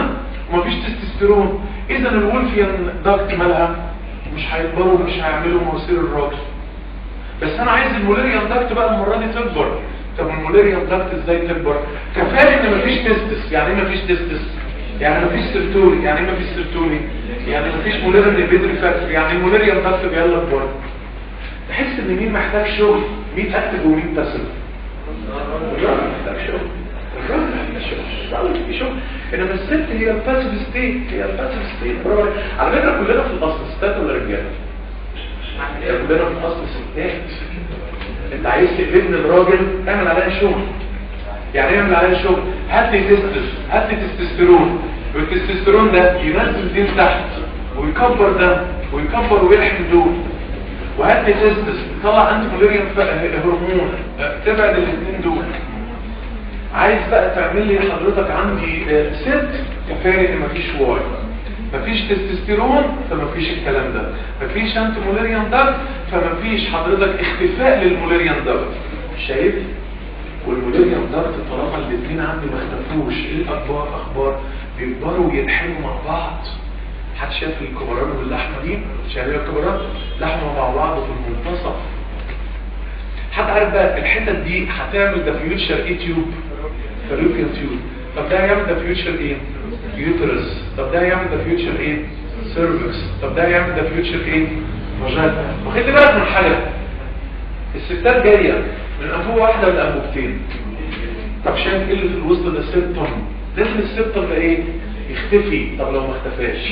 ومفيش تستوستيرون اذا الولفيان داكت مالها مش هيكبروا مش هيعملوا مواسير الراجل بس انا عايز المولاريان داكت بقى المره دي تكبر طب المولاريان داكت ازاي تكبر كفايه ان مفيش تستس يعني ايه مفيش تستس يعني مفيش سيرتولي يعني ايه مفيش سيرتولي يعني مفيش مولاريان بيدري فاكتور يعني المولاريان داكت بيلا كبر تحس ان مين محتاج شغل مين اكتب ومين باسل الراجل محتاج شغل الراجل محتاج شغل الراجل محتاج شغل انما الست هي الباسيف ستيت هي الباسيف ستيت برافو على فكره كلنا في الاصل ستات ولا رجاله كلنا في الاصل ستات انت عايز تقبلن الراجل اعمل عليها شغل يعني ايه اعمل عليها شغل هات لي تستس هات لي تستوستيرون والتستوستيرون ده ينزل دين تحت ويكبر ده ويكبر ويلحم دول وهات لي تستس طلع انت موليريان هرمون تبعد الاثنين دول عايز بقى تعمل لي حضرتك عندي ست كفايه ان مفيش واي مفيش تستوستيرون فمفيش الكلام ده مفيش انت موليريان داكت فمفيش حضرتك اختفاء للموليريان داكت شايف والموليريان داكت طالما الاثنين عندي ما اختفوش ايه الاخبار اخبار بيكبروا ويلحموا مع بعض حد شاف الكبران واللحمه دي شايف الكبران لحمه مع بعض في المنتصف حد عارف بقى الحتت دي هتعمل ده فيوتشر ايه تيوب فالوكيان تيوب طب ده هيعمل ده فيوتشر ايه يوترس طب ده هيعمل ده فيوتشر ايه سيرفكس طب ده هيعمل ده فيوتشر ايه فاجينا وخلي بالك من حاجه الستات جايه من انبوبه واحده ولا انبوبتين طب شايف ايه اللي في الوسط ده سيبتم لازم السيبتم ده ايه يختفي طب لو ما اختفاش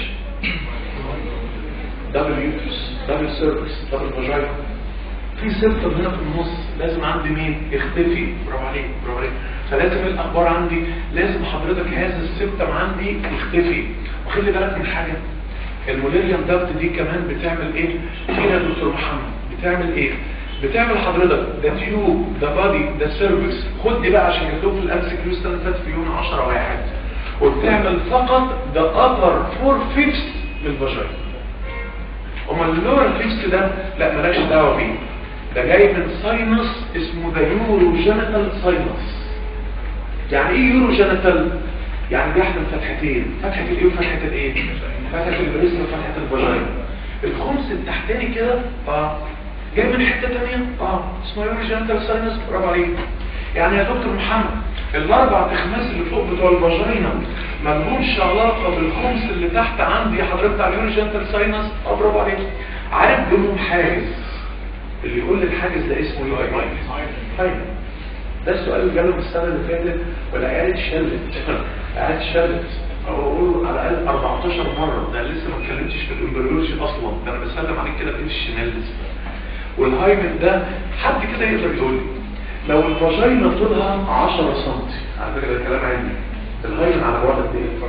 دبل يوترس دبل سيرفكس دبل فاجينا في سيبتم هنا في النص لازم عندي مين يختفي برافو عليك برافو عليك فلازم الاخبار عندي لازم حضرتك هذا السيبتم عندي يختفي وخلي بالك من حاجه الموليريان داكت دي كمان بتعمل ايه فينا يا دكتور محمد بتعمل ايه بتعمل حضرتك ده تيوب ده بادي ده سيرفكس خد دي بقى عشان جبتهم في الامس كيو السنه اللي فاتت في يوم 10 واحد وبتعمل فقط ده ابر فور فيفث للفاجينا امال اللور فيفث ده لا مالكش دعوه بيه ده جاي من ساينس اسمه ده يورو جينيتال ساينس يعني ايه يورو جينيتال يعني بيحمل فتحتين فتحه الايه وفتحه الايه فتحه البريسم وفتحه الفاجينا الخمس التحتاني كده اه جاي من حته ثانيه اه اسمه يورو جينيتال ساينس برافو عليك يعني يا دكتور محمد الاربع تخماس اللي فوق بتوع الفاجينا ما لهمش علاقه بالخمس اللي تحت عندي حضرتك على اليورو جينيتال ساينس اه برافو عليك عارف بينهم حاجز اللي يقول لي الحاجز ده اسمه ايه طيب ده السؤال اللي جاله السنه اللي فاتت والعيال اتشلت العيال اتشلت او اقول على الاقل 14 مره ده لسه ما اتكلمتش في الامبريولوجي اصلا ده انا بسلم عليك كده بايد الشمال لسه والهايمن ده حد كده يقدر يقول لي لو الفاجينا طولها 10 سم على فكره ده كلام علمي الهايمن على بعد قد ايه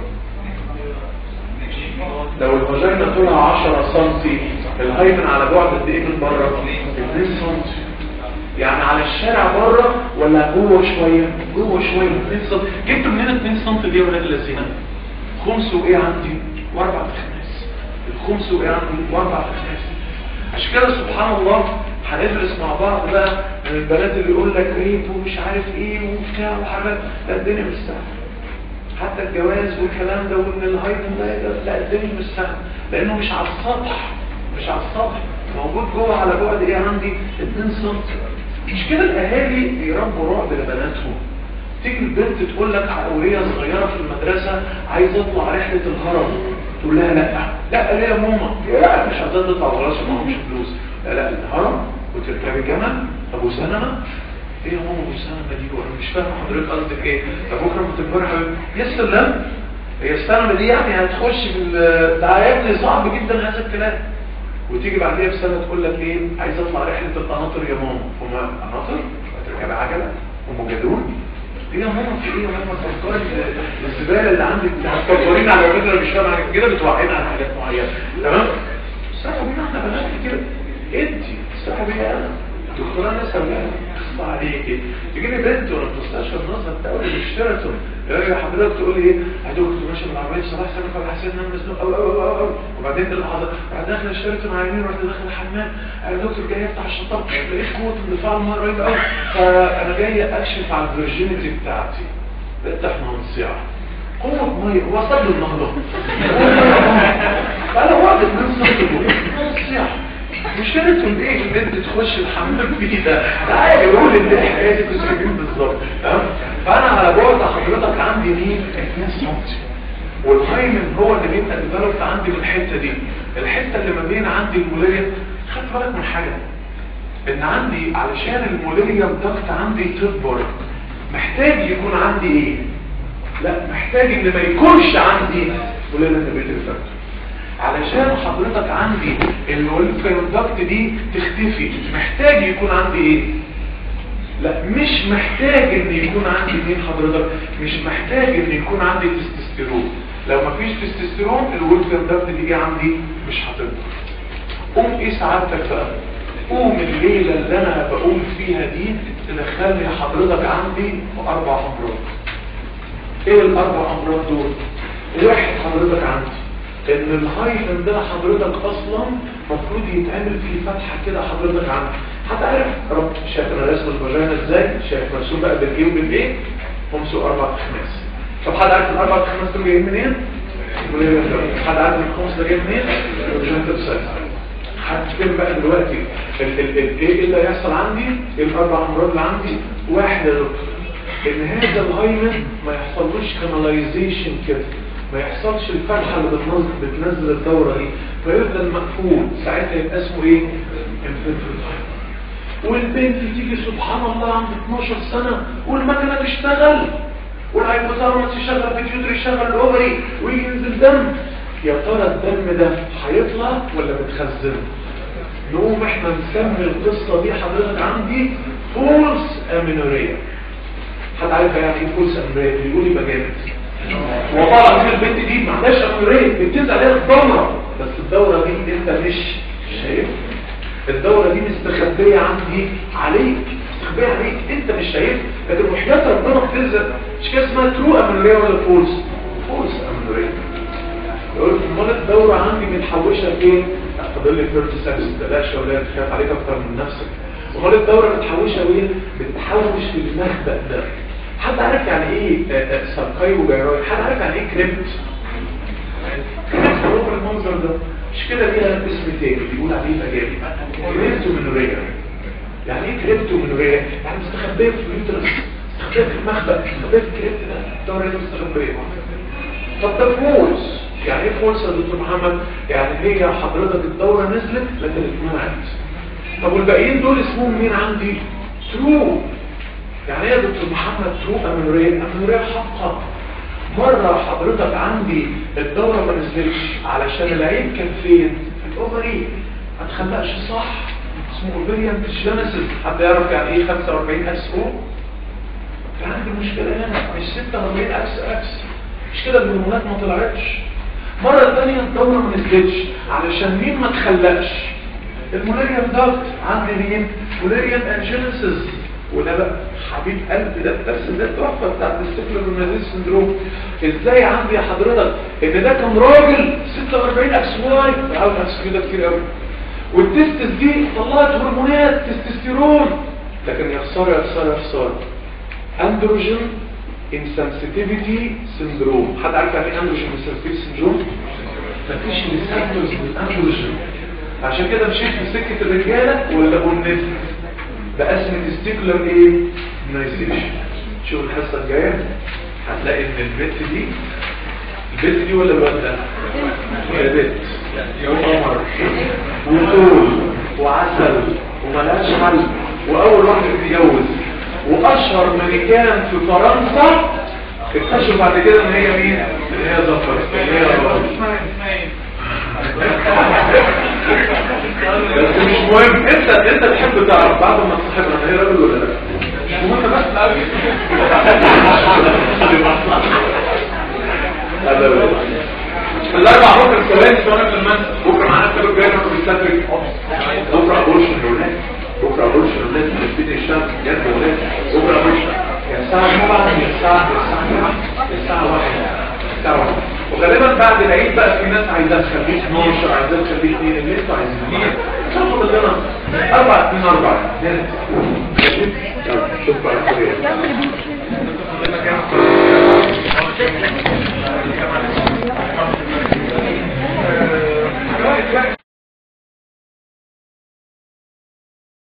لو الفاجينا طولها 10 سم الهايمن على بعد قد ايه من بره 2 سم يعني على الشارع بره ولا جوه شويه جوه شويه 2 سم جبت منين 2 سم دي يا ولاد الذين خمس وايه عندي واربع تخماس الخمس وايه عندي واربع تخماس عشان كده سبحان الله هندرس مع بعض بقى من البنات اللي يقول لك ريب ومش عارف ايه وبتاع وحاجات لا الدنيا مش سهله حتى الجواز والكلام ده وان الهايدن ده لا الدنيا مش سهله لانه مش على السطح مش على السطح موجود جوه على بعد ايه عندي 2 سم مش كده الاهالي بيربوا رعب لبناتهم تيجي البنت تقول لك وهي صغيره في المدرسه عايزه اطلع رحله الهرم تقول لها لا لا ليه يا ماما لا مش هتطلع خلاص معهمش فلوس لا لا الهرم وتركبي جمل ابو سلمه ايه يا ماما ابو سلمه دي وانا مش فاهم حضرتك قصدك ايه طب بكره ما تكبري حبيبي يا سلام هي السلمه دي يعني هتخش في ده يا ابني صعب جدا هذا الكلام وتيجي بعديها بسنه تقول لك ايه عايز اطلع رحله القناطر يا ماما هما قناطر هتركبي عجله ام جدون ايه يا ماما في ايه يا ماما تفكري الزباله اللي عندك هتفكرين على فكره مش فاهم حاجه كده بتوعينا على حاجات معينه تمام صح بينا احنا بنات كده انت صح بيا انا دكتوره انا سامعها اخصى عليكي تجي لي بنت وانا في مستشفى النظر الدولي في شيراتون يا حضرتك تقول لي ايه يا دكتور ماشي بالعربيه صباح سنه فحسيت ان انا مزنوق قوي قوي قوي قوي وبعدين اللحظه بعد داخل شيراتون على يمين رحت داخل الحمام يا دكتور جاي افتح الشنطه لقيت قوه اندفاع الميه قريبه قوي فانا جاي اكشف على الفيرجينيتي بتاعتي لقيت احنا هنصيع هو ميه هو صلي النهضه فانا وقت من صلي نصيحه مش كانت تقول ايه ان انت تخش الحمام فيه ده تعالى يقول ان الحكايه دي تسجيل بالظبط تمام فانا على بعد حضرتك عندي مين 2 سم والهايمن هو اللي بيبقى ديفلوبت عندي من الحته دي الحته اللي ما بين عندي المولاريا خدت بالك من حاجه ان عندي علشان المولاريا الضغط عندي تكبر محتاج يكون عندي ايه لا محتاج ان ما يكونش عندي مولاريا نبيل فاكتور علشان حضرتك عندي الولفيوندكت دي تختفي محتاج يكون عندي ايه لا مش محتاج ان يكون عندي مين حضرتك مش محتاج ان يكون عندي تستوستيرون لو مفيش تستوستيرون الولفيوندكت دي عندي مش هتكبر قوم ايه سعادتك بقى قوم الليلة اللي انا بقوم فيها دي تدخلني حضرتك عندي في اربع امراض ايه الاربع امراض دول واحد حضرتك عندي ان الهايفن ده حضرتك اصلا مفروض يتعمل فيه فتحة كده حضرتك عندي حتى عارف رب شايف انا رسم الفاجينا ازاي شايف مرسوم بقى بالايه وبالايه خمسه اربع خماس طب حد عارف الاربع خماس دول جايين منين حد عارف الخمس ده جاي منين الفاجينا تبسل هتكلم بقى دلوقتي ال ال ال ايه اللي هيحصل عندي ايه الاربع امراض اللي عندي واحد يا دكتور ان هذا الهايمن ما يحصلوش كاناليزيشن كده ما يحصلش الفتحة اللي بتنزل, بتنزل الدورة دي فيفضل مقفول ساعتها يبقى اسمه ايه انفنتري والبنت تيجي سبحان الله عند 12 سنة والمكنة تشتغل والهايبوثالاموس يشغل البيتيوتري يشغل الاوفري ويجي ينزل دم يا ترى الدم ده هيطلع ولا متخزن نقوم احنا نسمي القصة دي حضرتك عندي فولس امينوريا حد عارف يعني ايه فولس امينوريا بيقول يبقى جامد وطبعا البنت دي ما عندهاش امينوريا بتنزل عليها الدورة بس الدورة دي انت مش شايف الدورة دي مستخبية عندي عليك مستخبية عليك انت مش شايف لكن وحياة ربنا بتنزل مش كده اسمها ترو امينوريا ولا فولس فولس امينوريا يقول امال الدورة عندي متحوشة فين فاضل لي 30 سنة بلاش يا ولاد تخاف عليك اكتر من نفسك امال الدورة متحوشة وين بتحوش في المخبأ ده حد عارف يعني ايه سرقاي وجيراي حد عارف يعني ايه كريبت كريبت هو المنظر ده مش كده ليها اسم تاني بيقول عليه مجالي كريبتو منوريا يعني ايه كريبتو منوريا يعني مستخبيه في اليوترس مستخبيه في المخبأ مستخبيه في الكريبت ده الدورة دي مستخبيه طب ده فولس يعني ايه فولس يا دكتور محمد يعني هي حضرتك الدورة نزلت لكن اتمنعت طب والباقيين دول اسمهم مين عندي ترو يعني ايه يا دكتور محمد ترو امنوريا امنوريا حقا مرة حضرتك عندي الدورة ما نزلتش علشان العيب كان فين في الاوفري ما تخلقش صح اسمه اوفريان جينيسيس حد يعرف يعني ايه 45 اس او كان عندي مشكلة هنا مش 46 اكس اكس مش كده الهرمونات ما طلعتش مرة تانية الدورة ما نزلتش علشان مين ما تخلقش المولاريان داكت عندي مين مولاريان انجينيسيس وده بقى حبيب قلبي ده الدرس ده التحفه بتاعت السيكلومينيزيس سندروم ازاي عندي يا حضرتك ان ده كان راجل 46 اكس واي بحاول اكس كده كتير قوي والتستس دي طلعت هرمونات تستوستيرون لكن يا خساره يا خساره يا خساره اندروجين انسنسيتيفيتي سندروم حد عارف يعني ايه اندروجين انسنسيتيفيتي سندروم مفيش ريسبتورز للاندروجين عشان كده مشيت في سكه الرجاله ولا قلنا بقسم تستيكولر ايه نايزيشن شوف الحصه الجايه هتلاقي ان البت دي البت دي ولا الواد ده يا بت وقمر وطول وعسل وملهاش حل واول واحده تتجوز واشهر ملكان في فرنسا اكتشفوا بعد كده ان هي مين ان هي ظفر ان هي بس مش مهم انت انت تحب تعرف بعد ما تصاحبها ان هي راجل ولا لا مش مهم بس الاربع بكره الثواني ثواني في المنزل بكره معانا كتاب الجاي ناخد السفر بكره ابورشن الاولاد بكره ابورشن الاولاد نبتدي الشمس جد اولاد بكره ابورشن الساعه 7 الساعه الساعه الساعه 1 الساعه 1 وغالبا بعد العيد بقى في ناس عايزاه تخليه 12 عايزاه تخليه 2 اللي انتوا عايزينه تاخد لنا 4 2 4 شوف بقى